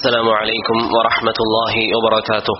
السلام عليكم ورحمة الله وبركاته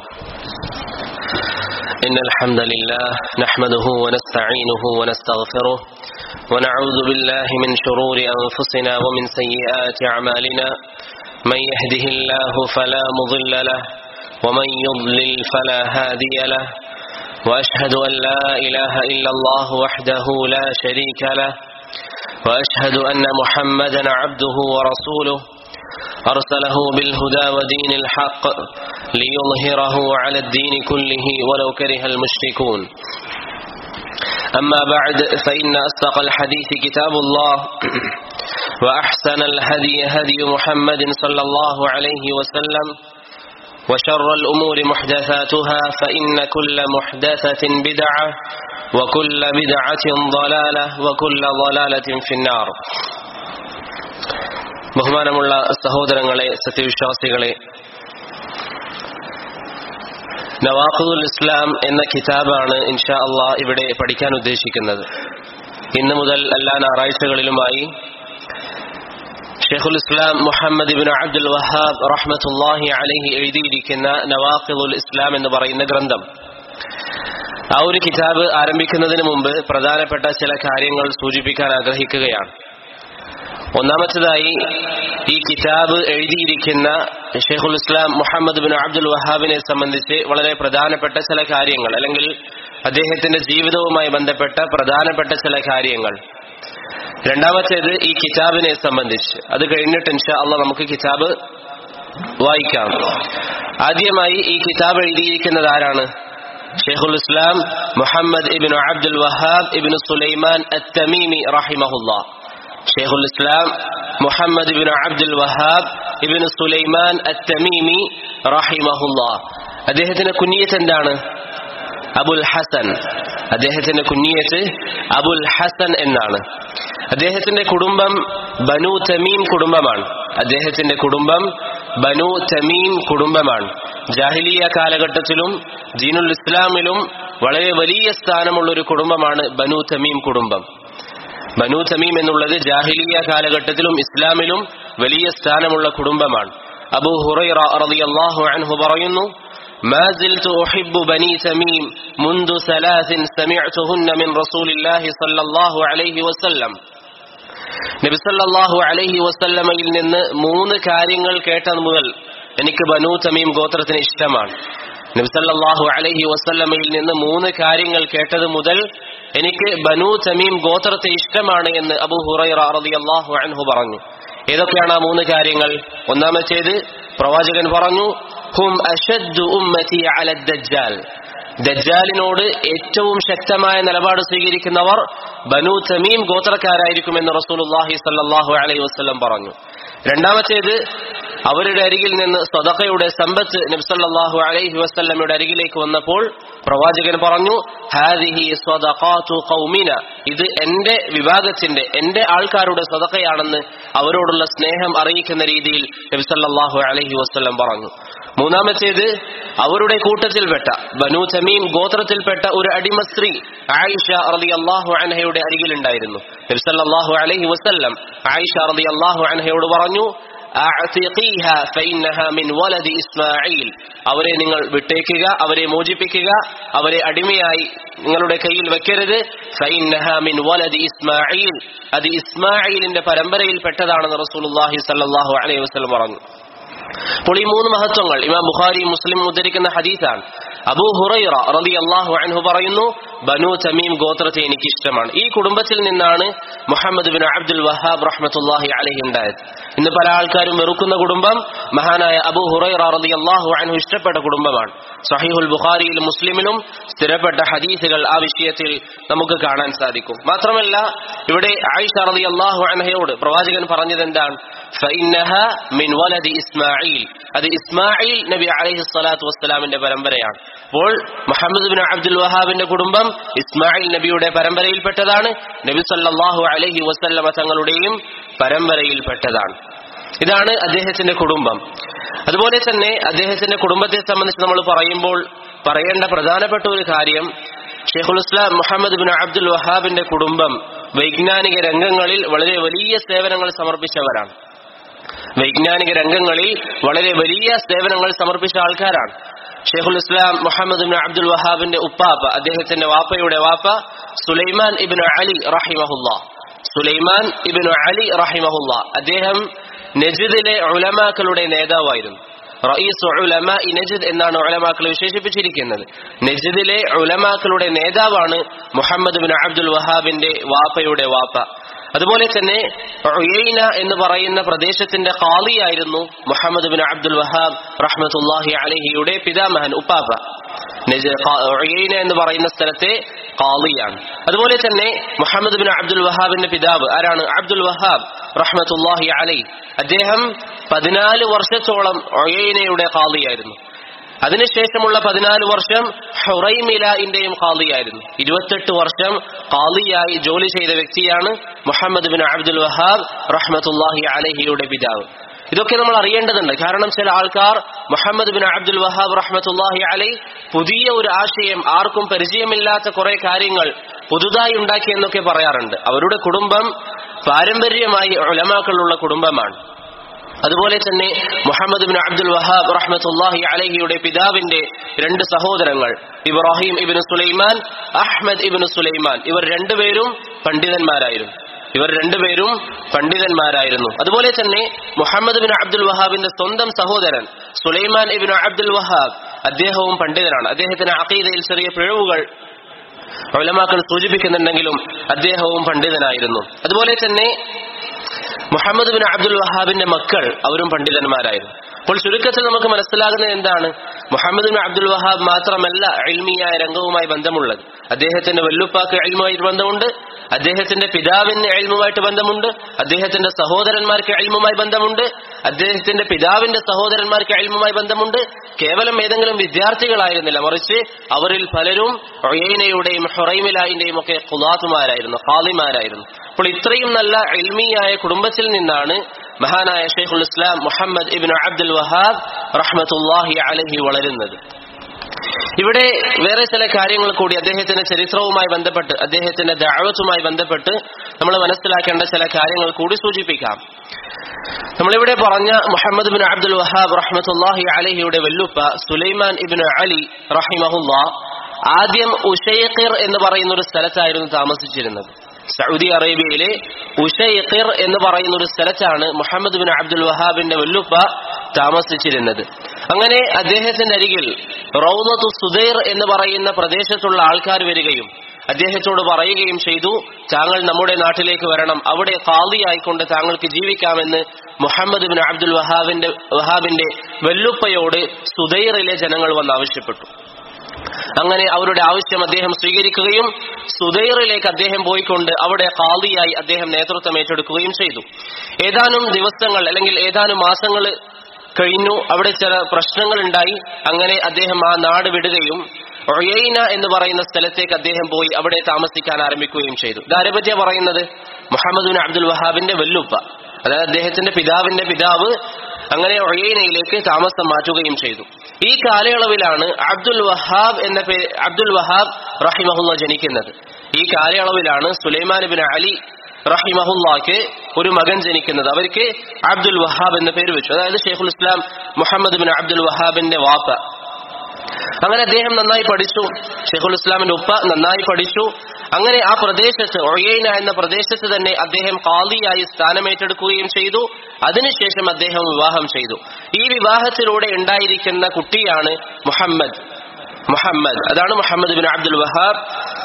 إن الحمد لله نحمده ونستعينه ونستغفره ونعوذ بالله من شرور أنفسنا ومن سيئات أعمالنا من يهده الله فلا مضل له ومن يضلل فلا هادي له وأشهد أن لا إله إلا الله وحده لا شريك له وأشهد أن محمدا عبده ورسوله أرسله بالهدى ودين الحق ليظهره على الدين كله ولو كره المشركون أما بعد فإن أصدق الحديث كتاب الله وأحسن الهدي هدي محمد صلى الله عليه وسلم وشر الأمور محدثاتها فإن كل محدثة بدعة وكل بدعة ضلالة وكل ضلالة في النار ബഹുമാനമുള്ള സഹോദരങ്ങളെ സത്യവിശ്വാസികളെ നവാഖുൽ ഇസ്ലാം എന്ന കിതാബാണ് ഇൻഷാ അള്ളാ ഇവിടെ പഠിക്കാൻ ഉദ്ദേശിക്കുന്നത് ഇന്നു മുതൽ എല്ലാ ഞായറാഴ്ചകളിലുമായി ഷെയ്ഖുൽ ഇസ്ലാം മുഹമ്മദ് ബിൻ അബ്ദുൽ വഹാബ് റഹ്മത്തുല്ലാഹി അലഹി എഴുതിയിരിക്കുന്ന നവാഖുൽ ഇസ്ലാം എന്ന് പറയുന്ന ഗ്രന്ഥം ആ ഒരു കിതാബ് ആരംഭിക്കുന്നതിന് മുമ്പ് പ്രധാനപ്പെട്ട ചില കാര്യങ്ങൾ സൂചിപ്പിക്കാൻ ആഗ്രഹിക്കുകയാണ് ഒന്നാമത്തേതായി ഈ കിതാബ് എഴുതിയിരിക്കുന്ന ഷെയ്ഖുൽ ഇസ്ലാം മുഹമ്മദ് ബിൻ അബ്ദുൽ വഹാബിനെ സംബന്ധിച്ച് വളരെ പ്രധാനപ്പെട്ട ചില കാര്യങ്ങൾ അല്ലെങ്കിൽ അദ്ദേഹത്തിന്റെ ജീവിതവുമായി ബന്ധപ്പെട്ട പ്രധാനപ്പെട്ട ചില കാര്യങ്ങൾ രണ്ടാമത്തേത് ഈ കിതാബിനെ സംബന്ധിച്ച് അത് കഴിഞ്ഞിട്ട് ഇൻഷാ അള്ള നമുക്ക് കിതാബ് വായിക്കാം ആദ്യമായി ഈ കിതാബ് എഴുതിയിരിക്കുന്നത് ആരാണ് ഷെയ്ഖുൽ ഇസ്ലാം മുഹമ്മദ് ഇബിൻ Abdul Wahab ibn Sulaiman Attamimi റഹിമഹുല്ലാ ഷെയ്ഖുൽ ഇസ്ലാം Muhammad bin Abdul Wahab ibn Sulaiman Attamimi റഹിമഹുല്ലാ അദ്ദേഹത്തിന്റെ കുഞ്ഞിയത്ത് എന്താണ് അബുൽ ഹസൻ അദ്ദേഹത്തിന്റെ കുഞ്ഞിയത്ത് അബുൽ ഹസൻ എന്നാണ് അദ്ദേഹത്തിന്റെ കുടുംബം ബനു തമീം കുടുംബമാണ് അദ്ദേഹത്തിന്റെ കുടുംബം ബനു തമീം കുടുംബമാണ് ജാഹിലിയ കാലഘട്ടത്തിലും ദീനുൽ ഇസ്ലാമിലും വളരെ വലിയ സ്ഥാനമുള്ള ഒരു കുടുംബമാണ് ബനു തമീം കുടുംബം ബനു തമീം എന്നുള്ളത് ജാഹിലിയ കാലഘട്ടത്തിലും ഇസ്ലാമിലും വലിയ സ്ഥാനമുള്ള കുടുംബമാണ് അബു ഹുറൈറ റളിയല്ലാഹു അൻഹു പറയുന്നു ما زلت أحب بني تميم منذ ثلاث سمعتهن من رسول الله صلى الله عليه وسلم നബി സല്ലല്ലാഹു അലൈഹി വസല്ലമയിൽ നിന്ന് മൂന്ന് കാര്യങ്ങൾ കേട്ടത് മുതൽ എനിക്ക് ബനു തമീം ഗോത്രത്തിന് ഇഷ്ടമാണ് നബി സല്ലല്ലാഹു അലൈഹി വസല്ലമയിൽ നിന്ന് മൂന്ന് കാര്യങ്ങൾ കേട്ടത് മുതൽ എനിക്ക് ബനു തമീം ഗോത്രത്തെ ഇഷ്ടമാണ് എന്ന് അബു ഹുറൈറ റളിയല്ലാഹു അൻഹു പറഞ്ഞു ഏതൊക്കെയാണ് ആ മൂന്ന് കാര്യങ്ങൾ ഒന്നാമത്തേത് പ്രവാചകൻ പറഞ്ഞു ഹും അഷദ്ദു ഉമ്മതി അല ദജ്ജാൽ ദജ്ജാലിനോട് ഏറ്റവും ശക്തമായ നിലപാട് സ്വീകരിക്കുന്നവർ ബനു തമീം ഗോത്രക്കാരായിരിക്കുമെന്ന് റസൂലുള്ളാഹി സല്ലല്ലാഹു അലൈഹി വസല്ലം പറഞ്ഞു രണ്ടാമത്തേത് അവരുടെ അരികിൽ നിന്ന് സദഖയുടെ സമ്പത്ത് നബ്സല്ലാഹു അലൈഹി വസല്ലമയുടെ അരികിലേക്ക് വന്നപ്പോൾ പ്രവാചകൻ പറഞ്ഞു ഹാദിഹി സ്വദഖാതു ഖൗമിന ഇത് എന്റെ വിഭാഗത്തിന്റെ എന്റെ ആൾക്കാരുടെ സദഖയാണെന്ന് അവരോടുള്ള സ്നേഹം അറിയിക്കുന്ന രീതിയിൽ നബ്സല്ലാഹു അലൈഹി വസല്ലം പറഞ്ഞു മൂന്നാമത്തേത് അവരുടെ കൂട്ടത്തിൽപ്പെട്ട ബനു തമീം ഗോത്രത്തിൽപ്പെട്ട ഒരു അടിമ സ്ത്രീ ആയിഷ റതി അള്ളാഹു അൻഹയുടെ അരികിലുണ്ടായിരുന്നു നബ്സല്ലാഹു അലൈഹി വസല്ലം ആയിഷ റതി അള്ളാഹു അൻഹയോട് പറഞ്ഞു ഇസ്മായിൽ അവരെ നിങ്ങൾ വിട്ടേക്കുക അവരെ മോചിപ്പിക്കുക അവരെ അടിമയായി നിങ്ങളുടെ കയ്യിൽ വെക്കരുത് മിൻ വലദി ഇസ്മായിൽ അത് ഇസ്മായിലിന്റെ പരമ്പരയിൽ പെട്ടതാണെന്ന് റസൂലുള്ളാഹി സല്ലല്ലാഹു അലൈഹി വസല്ലം പറഞ്ഞു അപ്പോൾ ഈ മൂന്ന് മഹത്വങ്ങൾ ഇമാം ബുഖാരി മുസ്ലിം ഉദ്ധരിക്കുന്ന ഹദീസാണ് അബൂ ഹുറൈറ റബി അള്ളാഹു അൻഹു പറയുന്നു ബനു തമീം ഗോത്രത്തെ എനിക്ക് ഇഷ്ടമാണ് ഈ കുടുംബത്തിൽ നിന്നാണ് മുഹമ്മദ് ബിൻ അബ്ദുൽ വഹാബ് റഹ്മത്തുല്ലാഹി അലഹി ഉണ്ടായത് ഇന്ന് പല ആൾക്കാരും വെറുക്കുന്ന കുടുംബം മഹാനായ അബൂ ഹുറൈറ റബി അള്ളാഹു അൻഹു ഇഷ്ടപ്പെട്ട കുടുംബമാണ് സഹീഹുൽ ബുഖാരിയിലും മുസ്ലിമിലും സ്ഥിരപ്പെട്ട ഹദീസുകൾ ആ വിഷയത്തിൽ നമുക്ക് കാണാൻ സാധിക്കും മാത്രമല്ല ഇവിടെ ആയിഷ റബി അള്ളാഹു അൻഹയോട് പ്രവാചകൻ പറഞ്ഞത് എന്താണ് മിൻ വലദി ഇസ്മായിൽ അത് ഇസ്മായിൽ നബി അലൈഹി സ്വലാത്തു വസ്സലാമിന്റെ പരമ്പരയാണ് അപ്പോൾ മുഹമ്മദ് ബിൻ അബ്ദുൽ വഹാബിന്റെ കുടുംബം ഇസ്മായിൽ നബിയുടെ പരമ്പരയിൽപ്പെട്ടതാണ് നബി സല്ലല്ലാഹു അലൈഹി വസല്ലമ തങ്ങളുടെയും പരമ്പരയിൽപ്പെട്ടതാണ് ഇതാണ് അദ്ദേഹത്തിന്റെ കുടുംബം അതുപോലെ തന്നെ അദ്ദേഹത്തിന്റെ കുടുംബത്തെ സംബന്ധിച്ച് നമ്മൾ പറയുമ്പോൾ പറയേണ്ട പ്രധാനപ്പെട്ട ഒരു കാര്യം ഷെയ്ഖുൽ ഇസ്ലാം മുഹമ്മദ് ബിൻ അബ്ദുൽ വഹാബിന്റെ കുടുംബം വൈജ്ഞാനിക രംഗങ്ങളിൽ വളരെ വലിയ സേവനങ്ങൾ സമർപ്പിച്ചവരാണ് വൈജ്ഞാനിക രംഗങ്ങളിൽ വളരെ വലിയ സേവനങ്ങൾ സമർപ്പിച്ച ആൾക്കാരാണ് ഷെയ്ഖുൽ ഇസ്ലാം മുഹമ്മദ് ബിൻ അബ്ദുൽ വഹാബിന്റെ ഉപ്പാപ്പ അദ്ദേഹത്തിന്റെ വാപ്പയുടെ വാപ്പ സുലൈമാൻ ഇബിൻ അലി റഹിമഹുല്ല സുലൈമാൻ ഇബിൻ അലി റഹിമഹുല്ല അദ്ദേഹം നജിദിലെ ഉലമാക്കളുടെ നേതാവായിരുന്നു റയീസ് ഉലമ ഇ നജിദ് എന്നാണ് ഉലമാക്കളെ വിശേഷിപ്പിച്ചിരിക്കുന്നത് നജിദിലെ ഉലമാക്കളുടെ നേതാവാണ് മുഹമ്മദ് ബിൻ അബ്ദുൽ വഹാബിന്റെ വാപ്പയുടെ വാപ്പ അതുപോലെ തന്നെ ഉയൈന എന്ന് പറയുന്ന പ്രദേശത്തിന്റെ ഖാലിയായിരുന്നു മുഹമ്മദ് ബിൻ അബ്ദുൽ വഹാബ് റഹ്മത്തുല്ലാഹി അലഹിയുടെ പിതാമഹൻ ഉപ്പാപ്പ ഉയൈന എന്ന് പറയുന്ന സ്ഥലത്തെ ഖാലിയാണ് അതുപോലെ തന്നെ മുഹമ്മദ് ബിൻ അബ്ദുൽ വഹാബിന്റെ പിതാവ് ആരാണ് അബ്ദുൽ വഹാബ് റഹ്മത്തുല്ലാഹി അലൈ അദ്ദേഹം പതിനാല് വർഷത്തോളം ഒയൈനയുടെ ഖാലിയായിരുന്നു അതിനുശേഷമുള്ള പതിനാല് വർഷം ഹുറൈമിലന്റെയും ഖാലിയായിരുന്നു ഇരുപത്തെട്ട് വർഷം ഖാലിയായി ജോലി ചെയ്ത വ്യക്തിയാണ് മുഹമ്മദ് ബിൻ അബ്ദുൽ വഹാബ് റഹ്മത്തുല്ലാഹി അലഹിയുടെ പിതാവ് ഇതൊക്കെ നമ്മൾ അറിയേണ്ടതുണ്ട് കാരണം ചില ആൾക്കാർ മുഹമ്മദ് ബിൻ അബ്ദുൽ വഹാബ് റഹ്മത്തുല്ലാഹി അലൈ പുതിയ ഒരു ആശയം ആർക്കും പരിചയമില്ലാത്ത കുറെ കാര്യങ്ങൾ പുതുതായി ഉണ്ടാക്കി എന്നൊക്കെ പറയാറുണ്ട് അവരുടെ കുടുംബം പാരമ്പര്യമായി ഉലമാക്കളുള്ള കുടുംബമാണ് അതുപോലെ തന്നെ മുഹമ്മദ് ബിൻ അബ്ദുൽ വഹാബ് റഹ്മത്തുല്ലാഹി അലഹിയുടെ പിതാവിന്റെ രണ്ട് സഹോദരങ്ങൾ Ibrahim ibn Sulaiman Ahmad ibn Sulaiman ഇവർ രണ്ടുപേരും പണ്ഡിതന്മാരായിരുന്നു ഇവർ രണ്ടുപേരും പണ്ഡിതന്മാരായിരുന്നു അതുപോലെ തന്നെ മുഹമ്മദ് ബിൻ അബ്ദുൽ വഹാബിന്റെ സ്വന്തം സഹോദരൻ സുലൈമാൻ ഇബിൻ അബ്ദുൽ വഹാബ് അദ്ദേഹവും പണ്ഡിതനാണ് അദ്ദേഹത്തിന് അഖീദയിൽ ചെറിയ പിഴവുകൾ ഉലമാക്കൾ സൂചിപ്പിക്കുന്നുണ്ടെങ്കിലും അദ്ദേഹവും പണ്ഡിതനായിരുന്നു അതുപോലെ തന്നെ മുഹമ്മദ് ബിൻ അബ്ദുൽ വഹാബിന്റെ മക്കൾ അവരും പണ്ഡിതന്മാരായിരുന്നു അപ്പോൾ ചുരുക്കത്തിൽ നമുക്ക് മനസ്സിലാകുന്നത് എന്താണ് മുഹമ്മദ് ബിൻ അബ്ദുൽ വഹാബ് മാത്രമല്ല എൽമിയായ രംഗവുമായി ബന്ധമുള്ളത് അദ്ദേഹത്തിന്റെ വല്ലുപ്പാക്ക് എൽമുമായിട്ട് ബന്ധമുണ്ട് അദ്ദേഹത്തിന്റെ പിതാവിന് എൽമുമായിട്ട് ബന്ധമുണ്ട് അദ്ദേഹത്തിന്റെ സഹോദരന്മാർക്ക് എൽമുമായി ബന്ധമുണ്ട് അദ്ദേഹത്തിന്റെ പിതാവിന്റെ സഹോദരന്മാർക്ക് എൽമുമായി ബന്ധമുണ്ട് കേവലം ഏതെങ്കിലും വിദ്യാർത്ഥികളായിരുന്നില്ല മറിച്ച് അവരിൽ പലരും ഒയൈനയുടെയും ഹൊറൈമിലായിന്റെയും ഒക്കെ കുലാത്തുമാരായിരുന്നു ഖാലിമാരായിരുന്നു അപ്പോൾ ഇത്രയും നല്ല എൽമിയായ കുടുംബത്തിൽ നിന്നാണ് മഹാനായ ഷെയ്ഖുൽ ഇസ്ലാം മുഹമ്മദ് ഇബിൻ അബ്ദുൽ വഹാബ് റഹ്മത്തുല്ലാഹി അലഹി വളരുന്നത് ഇവിടെ വേറെ ചില കാര്യങ്ങൾ കൂടി അദ്ദേഹത്തിന്റെ ചരിത്രവുമായി ബന്ധപ്പെട്ട് അദ്ദേഹത്തിന്റെ ദാവത്തുമായി ബന്ധപ്പെട്ട് നമ്മൾ മനസ്സിലാക്കേണ്ട ചില കാര്യങ്ങൾ കൂടി സൂചിപ്പിക്കാം നമ്മളിവിടെ പറഞ്ഞ മുഹമ്മദ് ബിൻ അബ്ദുൽ വഹാബ് റഹ്മത്തുല്ലാഹി അലഹിയുടെ വെല്ലുപ്പ സുലൈമാൻ ഇബിൻ അലി റഹിമഹുല്ല ആദ്യം ഉഷൈഖിർ എന്ന് പറയുന്ന ഒരു സ്ഥലത്തായിരുന്നു താമസിച്ചിരുന്നത് സൗദി അറേബ്യയിലെ ഉഷൈഖിർ എന്ന് പറയുന്ന ഒരു സ്ഥലത്താണ് മുഹമ്മദ് ബിൻ അബ്ദുൽ വഹാബിന്റെ വെല്ലുപ്പ താമസിച്ചിരുന്നത് അങ്ങനെ അദ്ദേഹത്തിന്റെ അരികിൽ റൌദത്തു സുദൈർ എന്ന് പറയുന്ന പ്രദേശത്തുള്ള ആൾക്കാർ വരികയും അദ്ദേഹത്തോട് പറയുകയും ചെയ്തു താങ്കൾ നമ്മുടെ നാട്ടിലേക്ക് വരണം അവിടെ കാളിയായിക്കൊണ്ട് താങ്കൾക്ക് ജീവിക്കാമെന്ന് മുഹമ്മദ് ബിൻ അബ്ദുൽ വഹാബിന്റെ വഹാബിന്റെ വെല്ലുപ്പയോട് സുദൈറിലെ ജനങ്ങൾ വന്ന് ആവശ്യപ്പെട്ടു അങ്ങനെ അവരുടെ ആവശ്യം അദ്ദേഹം സ്വീകരിക്കുകയും സുദൈറിലേക്ക് അദ്ദേഹം പോയിക്കൊണ്ട് അവിടെ കാളിയായി അദ്ദേഹം നേതൃത്വം ഏറ്റെടുക്കുകയും ചെയ്തു ഏതാനും ദിവസങ്ങൾ അല്ലെങ്കിൽ ഏതാനും മാസങ്ങൾ കഴിഞ്ഞു അവിടെ ചില പ്രശ്നങ്ങൾ ഉണ്ടായി അങ്ങനെ അദ്ദേഹം ആ നാട് വിടുകയും ഒയൈന എന്ന് പറയുന്ന സ്ഥലത്തേക്ക് അദ്ദേഹം പോയി അവിടെ താമസിക്കാൻ ആരംഭിക്കുകയും ചെയ്തു ഇതാരെപ്പറ്റിയാ പറയുന്നത് മുഹമ്മദ് ബിൻ അബ്ദുൽ വഹാബിന്റെ വെല്ലുപ്പ അതായത് അദ്ദേഹത്തിന്റെ പിതാവിന്റെ പിതാവ് അങ്ങനെ ഒയൈനയിലേക്ക് താമസം മാറ്റുകയും ചെയ്തു ഈ കാലയളവിലാണ് അബ്ദുൽ വഹാബ് എന്ന പേര് അബ്ദുൽ വഹാബ് റഹിമഹുല്ല ജനിക്കുന്നത് ഈ കാലയളവിലാണ് സുലൈമാൻ ബിൻ അലി റഹിമഹുല്ലാക്ക് ഒരു മകൻ ജനിക്കുന്നത് അവർക്ക് അബ്ദുൽ വഹാബ് എന്ന പേര് വെച്ചു അതായത് ഷെയ്ഖുൽ ഇസ്ലാം മുഹമ്മദ് ബിൻ അബ്ദുൽ വഹാബിന്റെ വാപ്പ അങ്ങനെ അദ്ദേഹം നന്നായി പഠിച്ചു ഷെയ്ഖുൽ ഇസ്ലാമിന്റെ ഉപ്പ നന്നായി പഠിച്ചു അങ്ങനെ ആ പ്രദേശത്ത് ഒയൈന എന്ന പ്രദേശത്ത് തന്നെ അദ്ദേഹം കാളിയായി സ്ഥാനമേറ്റെടുക്കുകയും ചെയ്തു അതിനുശേഷം അദ്ദേഹം വിവാഹം ചെയ്തു ഈ വിവാഹത്തിലൂടെ ഉണ്ടായിരിക്കുന്ന കുട്ടിയാണ് മുഹമ്മദ് മുഹമ്മദ് അതാണ് മുഹമ്മദ് ബിൻ അബ്ദുൽ വഹാബ്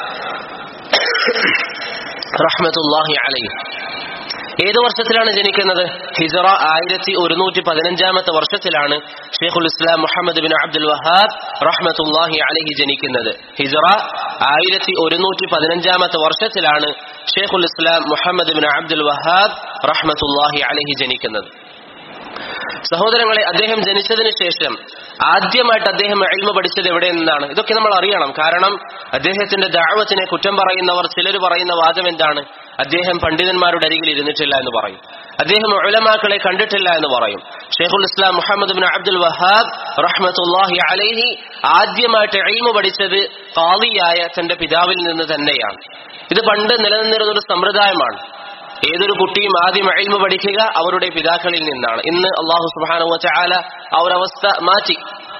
റഹ്മത്തുല്ലാഹി അലൈഹി ഏത് വർഷത്തിലാണ് ജനിക്കുന്നത് ഹിജറ ആയിരത്തി ഒരുന്നൂറ്റി പതിനഞ്ചാമത്തെ വർഷത്തിലാണ് ഷെയ്ഖുൽ ഇസ്ലാം മുഹമ്മദ് ബിൻ അബ്ദുൽ വഹാബ് റഹ്മത്തുല്ലാഹി അലഹി ജനിക്കുന്നത് ഹിജറ ആയിരത്തി ഒരുന്നൂറ്റി പതിനഞ്ചാമത്തെ വർഷത്തിലാണ് ഷെയ്ഖുൽ ഇസ്ലാം മുഹമ്മദ് ബിൻ അബ്ദുൽ വഹാബ് റഹ്മത്തുല്ലാഹി അലഹി ജനിക്കുന്നത് സഹോദരങ്ങളെ അദ്ദേഹം ജനിച്ചതിന് ശേഷം ആദ്യമായിട്ട് അദ്ദേഹം എൽമ പഠിച്ചത് എവിടെ നിന്നാണ് ഇതൊക്കെ നമ്മൾ അറിയണം കാരണം അദ്ദേഹത്തിന്റെ ദാവത്തിനെ കുറ്റം പറയുന്നവർ ചിലർ പറയുന്ന വാദം എന്താണ് അദ്ദേഹം പണ്ഡിതന്മാരുടെ അരികിൽ ഇരുന്നിട്ടില്ല എന്ന് പറയും അദ്ദേഹം ഉലമാക്കളെ കണ്ടിട്ടില്ല എന്ന് പറയും ഷെയ്ഖുൽ ഇസ്ലാം മുഹമ്മദ് ബിൻ അബ്ദുൽ വഹാബ് റഹ്മത്തുല്ലാഹി അലൈഹി ആദ്യമായിട്ട് എൽമ പഠിച്ചത് കാളിയായ തന്റെ പിതാവിൽ നിന്ന് തന്നെയാണ് ഇത് പണ്ട് നിലനിന്നിരുന്ന ഒരു സമ്പ്രദായമാണ് ഏതൊരു കുട്ടിയും ആദ്യം അഴിമ പഠിക്കുക അവരുടെ പിതാക്കളിൽ നിന്നാണ് ഇന്ന് അള്ളാഹു സുബാനു ചാല ആ ഒരു അവസ്ഥ മാറ്റി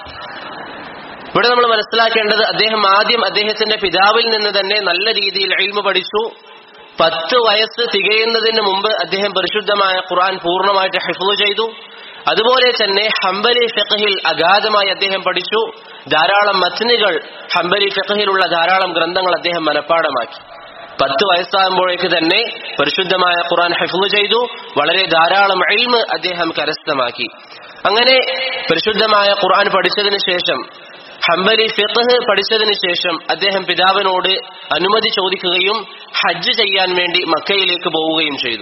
ഇവിടെ നമ്മൾ മനസ്സിലാക്കേണ്ടത് അദ്ദേഹം ആദ്യം അദ്ദേഹത്തിന്റെ പിതാവിൽ നിന്ന് തന്നെ നല്ല രീതിയിൽ എൽമ പഠിച്ചു പത്ത് വയസ്സ് തികയുന്നതിന് മുമ്പ് അദ്ദേഹം പരിശുദ്ധമായ ഖുർആൻ പൂർണ്ണമായിട്ട് ഹിഫ്ള് ചെയ്തു അതുപോലെ തന്നെ ഹംബലി ഫിഖഹിൽ അഗാധമായി അദ്ദേഹം പഠിച്ചു ധാരാളം മത്നുകൾ ഹംബലി ഫിഖഹിലുള്ള ധാരാളം ഗ്രന്ഥങ്ങൾ അദ്ദേഹം മനഃപ്പാടമാക്കി പത്ത് വയസ്സാകുമ്പോഴേക്ക് തന്നെ പരിശുദ്ധമായ ഖുർആൻ ഹിഫ്ള് ചെയ്തു വളരെ ധാരാളം എൽമ് അദ്ദേഹം കരസ്ഥമാക്കി അങ്ങനെ പരിശുദ്ധമായ ഖുർആൻ പഠിച്ചതിന് ശേഷം ഹംബലി ഫിഖ് പഠിച്ചതിന് ശേഷം അദ്ദേഹം പിതാവിനോട് അനുമതി ചോദിക്കുകയും ഹജ്ജ് ചെയ്യാൻ വേണ്ടി മക്കയിലേക്ക് പോവുകയും ചെയ്തു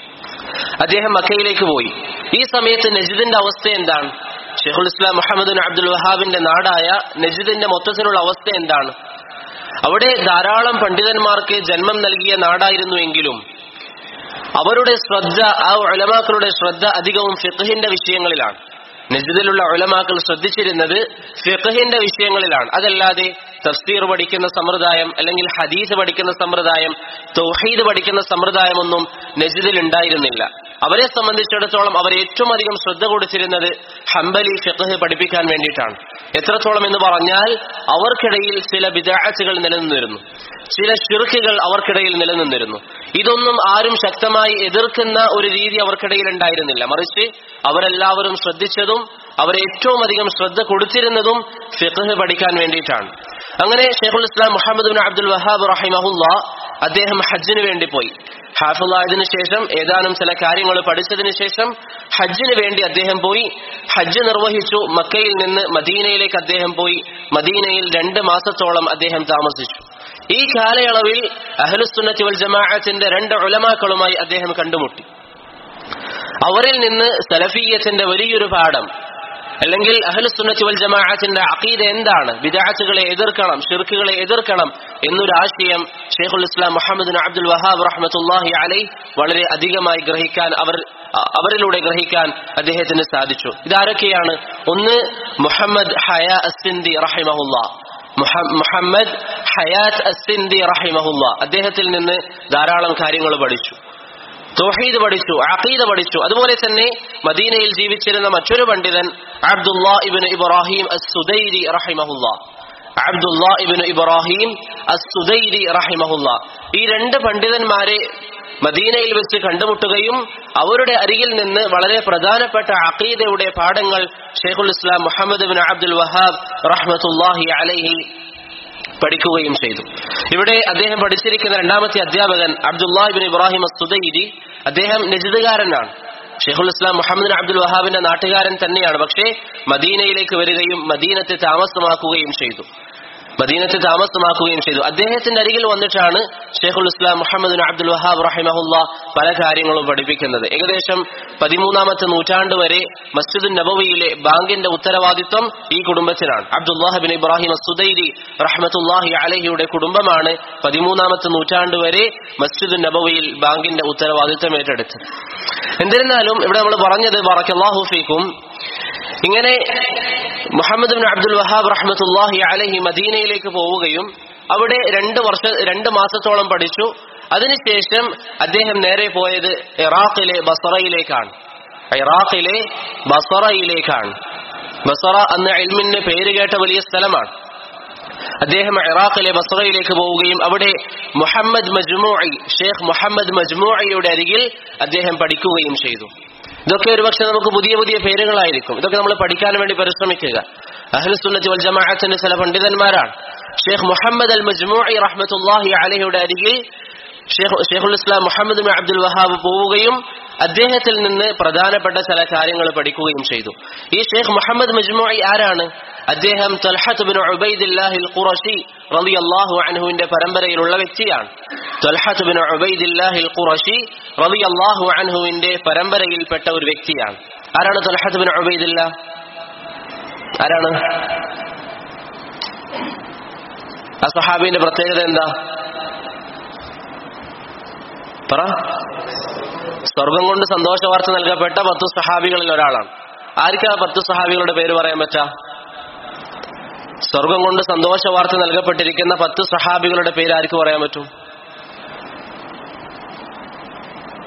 അദ്ദേഹം മക്കയിലേക്ക് പോയി ഈ സമയത്ത് നജിദിന്റെ അവസ്ഥ എന്താണ് ഷെയ്ഖുൽ ഇസ്ലാം മുഹമ്മദ് അബ്ദുൽ വഹാബിന്റെ നാടായ നജിദിന്റെ മൊത്തത്തിലുള്ള അവസ്ഥ എന്താണ് അവിടെ ധാരാളം പണ്ഡിതന്മാർക്ക് ജന്മം നൽകിയ നാടായിരുന്നുവെങ്കിലും അവരുടെ ശ്രദ്ധ ആ ഉലമാക്കളുടെ ശ്രദ്ധ അധികവും ഫിഖഹിന്റെ വിഷയങ്ങളിലാണ് നജിദിലുള്ള ഉലമാക്കൾ ശ്രദ്ധിച്ചിരുന്നത് ഫിഖഹിന്റെ വിഷയങ്ങളിലാണ് അതല്ലാതെ തഫ്സീർ പഠിക്കുന്ന സമ്പ്രദായം അല്ലെങ്കിൽ ഹദീസ് പഠിക്കുന്ന സമ്പ്രദായം തൗഹീദ് പഠിക്കുന്ന സമ്പ്രദായമൊന്നും നജിദിൽ ഉണ്ടായിരുന്നില്ല അവരെ സംബന്ധിച്ചിടത്തോളം അവർ ഏറ്റവും അധികം ശ്രദ്ധ കൊടുത്തിരുന്നത് ഹംബലി ഫിഖ് പഠിപ്പിക്കാൻ വേണ്ടിയിട്ടാണ് എത്രത്തോളം എന്ന് പറഞ്ഞാൽ അവർക്കിടയിൽ ചില വിദാഴ്ചകൾ നിലനിന്നിരുന്നു ചില ഷിർക്കുകൾ അവർക്കിടയിൽ നിലനിന്നിരുന്നു ഇതൊന്നും ആരും ശക്തമായി എതിർക്കുന്ന ഒരു രീതി അവർക്കിടയിൽ ഉണ്ടായിരുന്നില്ല മറിച്ച് അവരെല്ലാവരും ശ്രദ്ധിച്ചതും അവർ ഏറ്റവും അധികം ശ്രദ്ധ കൊടുത്തിരുന്നതും ഫിഖ് പഠിക്കാൻ വേണ്ടിയിട്ടാണ് അങ്ങനെ ഷെയ്ഖുൽ ഇസ്ലാം മുഹമ്മദ് ബിൻ അബ്ദുൽ വഹാബ് റഹിമഹുല്ല അദ്ദേഹം ഹജ്ജിന് വേണ്ടി പോയി ഹാഫുള്ളായതിനു ശേഷം ഏതാനും ചില കാര്യങ്ങൾ പഠിച്ചതിന് ശേഷം ഹജ്ജിന് വേണ്ടി അദ്ദേഹം പോയി ഹജ്ജ് നിർവഹിച്ചു മക്കയിൽ നിന്ന് മദീനയിലേക്ക് അദ്ദേഹം പോയി മദീനയിൽ രണ്ട് മാസത്തോളം അദ്ദേഹം താമസിച്ചു ഈ കാലയളവിൽ അഹ്ലുസുന്നത്തി വൽ ജമാഅത്തിന്റെ രണ്ട് ഉലമാക്കളുമായി അദ്ദേഹം കണ്ടുമുട്ടി അവരിൽ നിന്ന് സലഫീയത്തിന്റെ വലിയൊരു പാഠം അല്ലെങ്കിൽ അഹ്ലുസുന്നത്തി വൽ ജമാഅത്തിന്റെ അഖീദ എന്താണ് വിദാഅത്തുകളെ എതിർക്കണം ഷിർക്കുകളെ എതിർക്കണം എന്നൊരു ആശയം ഷെയ്ഖുൽ ഇസ്ലാം മുഹമ്മദ് അബ്ദുൽ വഹാബ് റഹ്മത്തുല്ലാഹി അലൈ വളരെ അധികമായി ഗ്രഹിക്കാൻ അവർ അവരിലൂടെ ഗ്രഹിക്കാൻ അദ്ദേഹത്തിന് സാധിച്ചു ഇതാരൊക്കെയാണ് ഒന്ന് മുഹമ്മദ് ഹയ അസിന്ദി റഹിമഹുല്ല മുഹമ്മദ് ഹയാത്ത് അസിന്ദി റഹിമഹുല്ല അദ്ദേഹത്തിൽ നിന്ന് ധാരാളം കാര്യങ്ങൾ പഠിച്ചു തൗഹീദ് പഠിച്ചു അഖീദ പഠിച്ചു അതുപോലെ തന്നെ മദീനയിൽ ജീവിച്ചിരുന്ന മറ്റൊരു പണ്ഡിതൻ അബ്ദുല്ലാ ഇബ്നു ഇബ്രാഹിം അസ്-സുദൈരി റഹിമഹുല്ല അബ്ദുല്ലാ ഇബ്നു ഇബ്രാഹിം അസ്-സുദൈരി റഹിമഹുല്ല ഈ രണ്ട് പണ്ഡിതന്മാരെ മദീനയിൽ വെച്ച് കണ്ടുമുട്ടുകയും അവരുടെ അരികിൽ നിന്ന് വളരെ പ്രധാനപ്പെട്ട അഖീദയുടെ പാഠങ്ങൾ ഷെയ്ഖുൽ ഇസ്ലാം മുഹമ്മദ് ബിൻ അബ്ദുൽ വഹാബ് റഹ്മത്തുല്ലാഹി അലൈഹി പഠിക്കുകയും ചെയ്തു ഇവിടെ അദ്ദേഹം പഠിച്ചിരിക്കുന്ന രണ്ടാമത്തെ അധ്യാപകൻ അബ്ദുല്ലാഹിബിൻ ഇബ്രാഹിം അസ്തുദൈരി അദ്ദേഹം നജിദുകാരനാണ് ഷെയ്ഖുൽ ഇസ്ലാം മുഹമ്മദ് അബ്ദുൽ വഹാബിന്റെ നാട്ടുകാരൻ തന്നെയാണ് പക്ഷേ മദീനയിലേക്ക് വരികയും മദീനത്തെ താമസമാക്കുകയും ചെയ്തു മദീനത്തെ താമസമാക്കുകയും ചെയ്തു അദ്ദേഹത്തിന്റെ അരികിൽ വന്നിട്ടാണ് ഷെയ്ഖുൽ ഇസ്ലാം മുഹമ്മദ് അബ്ദുൽ വഹാബ് റഹിമഹുല്ല പല കാര്യങ്ങളും പഠിപ്പിക്കുന്നത് ഏകദേശം പതിമൂന്നാമത്തെ നൂറ്റാണ്ട് വരെ മസ്ജിദ് നബവിയിലെ ബാങ്കിന്റെ ഉത്തരവാദിത്വം ഈ കുടുംബത്തിനാണ് അബ്ദുല്ലാഹിബിൻ ഇബ്രാഹിം അസുദൈരി റഹ്മത്തുല്ലാഹി അലഹിയുടെ കുടുംബമാണ് പതിമൂന്നാമത്തെ നൂറ്റാണ്ട് വരെ മസ്ജിദ് നബവിയിൽ ബാങ്കിന്റെ ഉത്തരവാദിത്വം ഏറ്റെടുത്തത് എന്നിരുന്നാലും ഇവിടെ നമ്മൾ പറഞ്ഞത് ബറക്കല്ലാഹു ഫീക്കും ഇങ്ങനെ മുഹമ്മദ് ബിൻ അബ്ദുൽ വഹാബ് റഹ്മത്തുല്ലാഹി അലഹി മദീനയിലേക്ക് പോവുകയും അവിടെ രണ്ട് വർഷ രണ്ട് മാസത്തോളം പഠിച്ചു അതിനുശേഷം അദ്ദേഹം നേരെ പോയത് ഇറാഖിലെ ബസറയിലേക്കാണ് ഇറാഖിലെ ബസറയിലേക്കാണ് ബസറ അന്ന് ഇൽമിന് പേര് കേട്ട വലിയ സ്ഥലമാണ് അദ്ദേഹം ഇറാഖിലെ ബസറയിലേക്ക് പോവുകയും അവിടെ മുഹമ്മദ് മജ്മൂഇ ഷേഖ് മുഹമ്മദ് മജ്മൂഇയുടെ അരികിൽ അദ്ദേഹം പഠിക്കുകയും ചെയ്തു ഇതൊക്കെ ഒരുപക്ഷെ നമുക്ക് പുതിയ പുതിയ പേരുകളായിരിക്കും ഇതൊക്കെ നമ്മൾ പഠിക്കാൻ വേണ്ടി പരിശ്രമിക്കുക അഹ്ലുസുന്നത്തി വൽ ജമാഅത്തിന്റെ ചില പണ്ഡിതന്മാരാണ് ഷേഖ് മുഹമ്മദ് അൽ മജ്മൂഇ റഹ്മത്തുല്ലാഹി അലഹിയുടെ അരികിൽ ഷെയ്ഖുൽ ഇസ്ലാം മുഹമ്മദ് ബിൻ അബ്ദുൽ വഹാബ് പോവുകയും അദ്ദേഹത്തിൽ നിന്ന് പ്രധാനപ്പെട്ട ചില കാര്യങ്ങൾ പഠിക്കുകയും ചെയ്തു ഈ ഷെയ്ഖ് മുഹമ്മദ് മജ്മൂഇ ആരാണ് അദ്ദേഹം തൊൽഹത്ത് ബിൻ ഉബൈദില്ലാഹിൽ ഖുറശി റളിയല്ലാഹു അൻഹുവിന്റെ പരമ്പരയിലുള്ള വ്യക്തിയാണ് തൊൽഹത്ത് ബിൻ ഉബൈദില്ലാഹിൽ ഖുറശി റളിയല്ലാഹു അൻഹുവിന്റെ പരമ്പരയിൽപ്പെട്ട ഒരു വ്യക്തിയാണ് ആരാണ് തൊൽഹത്ത് ബിൻ ഉബൈദില്ല ആരാണ് ആ സഹാബിന്റെ പ്രത്യേകത എന്താ പറ സ്വർഗം കൊണ്ട് സന്തോഷ വാർത്ത നൽകപ്പെട്ട പത്തു സഹാബികളിൽ ഒരാളാണ് ആർക്കാ പത്തു സഹാബികളുടെ പേര് പറയാൻ പറ്റാ സ്വർഗം കൊണ്ട് സന്തോഷ വാർത്ത നൽകപ്പെട്ടിരിക്കുന്ന പത്ത് സഹാബികളുടെ പേര് ആർക്ക് പറയാൻ പറ്റും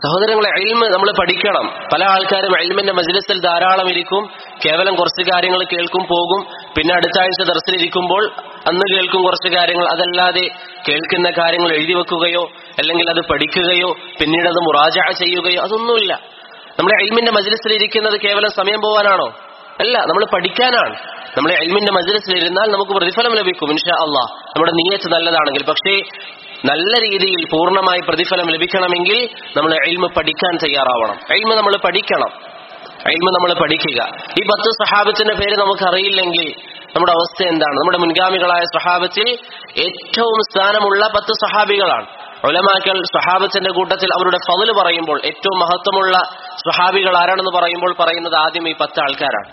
സഹോദരങ്ങളെ എൽമ് നമ്മൾ പഠിക്കണം പല ആൾക്കാരും എൽമിന്റെ മജ്ലിസിൽ ധാരാളം ഇരിക്കും കേവലം കുറച്ച് കാര്യങ്ങൾ കേൾക്കും പോകും പിന്നെ അടുത്ത ആഴ്ച ദർശനിരിക്കുമ്പോൾ അന്ന് കേൾക്കും കുറച്ച് കാര്യങ്ങൾ അതല്ലാതെ കേൾക്കുന്ന കാര്യങ്ങൾ എഴുതി വെക്കുകയോ അല്ലെങ്കിൽ അത് പഠിക്കുകയോ പിന്നീട് അത് മുറാജ ചെയ്യുകയോ അതൊന്നുമില്ല നമ്മൾ എൽമിന്റെ മജ്ലിസിൽ ഇരിക്കുന്നത് കേവലം സമയം പോവാനാണോ അല്ല നമ്മൾ പഠിക്കാനാണ് നമ്മൾ എൽമിന്റെ മജ്ലിസിൽ ഇരുന്നാൽ നമുക്ക് പ്രതിഫലം ലഭിക്കും ഇൻഷാ അള്ളാഹ് നമ്മുടെ നീയത്ത് നല്ലതാണെങ്കിൽ പക്ഷേ നല്ല രീതിയിൽ പൂർണ്ണമായി പ്രതിഫലം ലഭിക്കണമെങ്കിൽ നമ്മൾ എൽമ് പഠിക്കാൻ തയ്യാറാവണം എൽമ് നമ്മൾ പഠിക്കണം എൽമ് നമ്മൾ പഠിക്കുക ഈ പത്ത് സഹാബത്തിന്റെ പേര് നമുക്ക് അറിയില്ലെങ്കിൽ നമ്മുടെ അവസ്ഥ എന്താണ് നമ്മുടെ മുൻഗാമികളായ സഹാബത്തിൽ ഏറ്റവും സ്ഥാനമുള്ള പത്ത് സഹാബികളാണ് ഒലമാക്കൾ സഹാബത്തിന്റെ കൂട്ടത്തിൽ അവരുടെ ഫതില് പറയുമ്പോൾ ഏറ്റവും മഹത്വമുള്ള സഹാബികൾ ആരാണെന്ന് പറയുമ്പോൾ പറയുന്നത് ആദ്യം ഈ പത്ത് ആൾക്കാരാണ്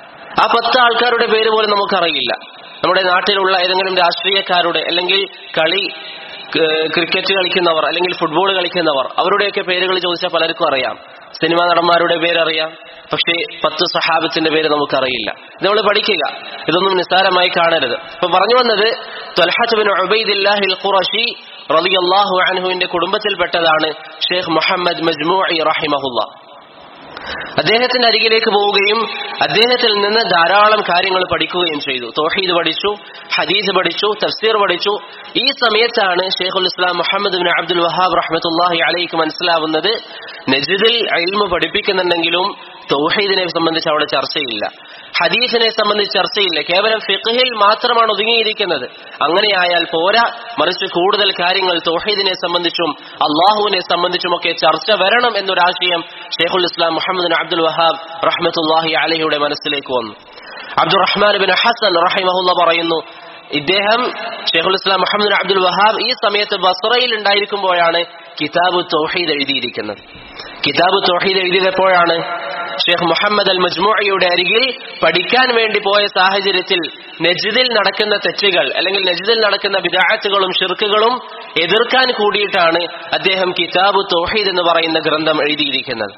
ആ പത്ത് ആൾക്കാരുടെ പേര് പോലും നമുക്കറിയില്ല നമ്മുടെ നാട്ടിലുള്ള ഏതെങ്കിലും രാഷ്ട്രീയക്കാരുടെ അല്ലെങ്കിൽ കളി ഏഹ് ക്രിക്കറ്റ് കളിക്കുന്നവർ അല്ലെങ്കിൽ ഫുട്ബോൾ കളിക്കുന്നവർ അവരുടെയൊക്കെ പേരുകൾ ചോദിച്ചാൽ പലർക്കും അറിയാം സിനിമാ നടന്മാരുടെ പേരറിയാം പക്ഷേ പത്ത് സഹാബത്തിന്റെ പേര് നമുക്കറിയില്ല ഇത് നമ്മൾ പഠിക്കുക ഇതൊന്നും നിസ്സാരമായി കാണരുത് ഇപ്പൊ പറഞ്ഞു വന്നത് ത്വൽഹത്ത് ബിൻ ഉബൈദില്ലാഹിൽ ഖുറശി റളിയല്ലാഹു അൻഹുവിന്റെ കുടുംബത്തിൽപ്പെട്ടതാണ് ഷെയ്ഖ് മുഹമ്മദ് മജ്മൂഇ റഹിമഹുല്ല അദ്ദേഹത്തിന്റെ അരികിലേക്ക് പോവുകയും അദ്ദേഹത്തിൽ നിന്ന് ധാരാളം കാര്യങ്ങൾ പഠിക്കുകയും ചെയ്തു തോഹീദ് പഠിച്ചു ഹദീസ് പഠിച്ചു തഫ്സീർ പഠിച്ചു ഈ സമയത്താണ് ഷെയ്ഖുൽ ഇസ്ലാം മുഹമ്മദ് ബിൻ അബ്ദുൽ വഹാബ് റഹ്മത്തുല്ലാഹി അലൈക്ക് മനസ്സിലാവുന്നത് നജിദിൽ ഇൽമ പഠിപ്പിക്കുന്നുണ്ടെങ്കിലും തൗഹീദിനെ സംബന്ധിച്ച് അവിടെ ചർച്ചയില്ല ഹദീസിനെ സംബന്ധിച്ച് ചർച്ചയില്ല കേവലം ഫിഖഹിൽ മാത്രമാണ് ഒതുങ്ങിയിരിക്കുന്നത് അങ്ങനെയായാൽ പോരാ മറിച്ച് കൂടുതൽ കാര്യങ്ങൾ തൗഹീദിനെ സംബന്ധിച്ചും അള്ളാഹുവിനെ സംബന്ധിച്ചുമൊക്കെ ചർച്ച വരണം എന്നൊരാശയം ഷെയ്ഖുൽ ഇസ്ലാം മുഹമ്മദ് അബ്ദുൽ വഹാബ് റഹ്മത്തുല്ലാഹി അലഹിയുടെ മനസ്സിലേക്ക് വന്നു അബ്ദുറഹ്മാൻ ബിൻ ഹസൻ റഹിമഹുല്ല പറയുന്നു ഇദ്ദേഹം ഷെയ്ഖുൽ ഇസ്ലാം മുഹമ്മദ് അബ്ദുൽ വഹാബ് ഈ സമയത്ത് ബസ്രയിൽ ഉണ്ടായിരിക്കുമ്പോഴാണ് കിതാബ് തൗഹീദ് എഴുതിയിരിക്കുന്നത് കിതാബ് തൗഹീദ് എഴുതിയപ്പോഴാണ് ഷെയ്ഖ് മുഹമ്മദ് അൽ മജ്മൂഅയുടെ അരികിൽ പഠിക്കാൻ വേണ്ടി പോയ സാഹചര്യത്തിൽ നജിദിൽ നടക്കുന്ന തെറ്റുകൾ അല്ലെങ്കിൽ നജിദിൽ നടക്കുന്ന വിദാഴത്തുകളും ഷിർക്കുകളും എതിർക്കാൻ കൂടിയിട്ടാണ് അദ്ദേഹം കിതാബ് തൗഹീദ് എന്ന് പറയുന്ന ഗ്രന്ഥം എഴുതിയിരിക്കുന്നത്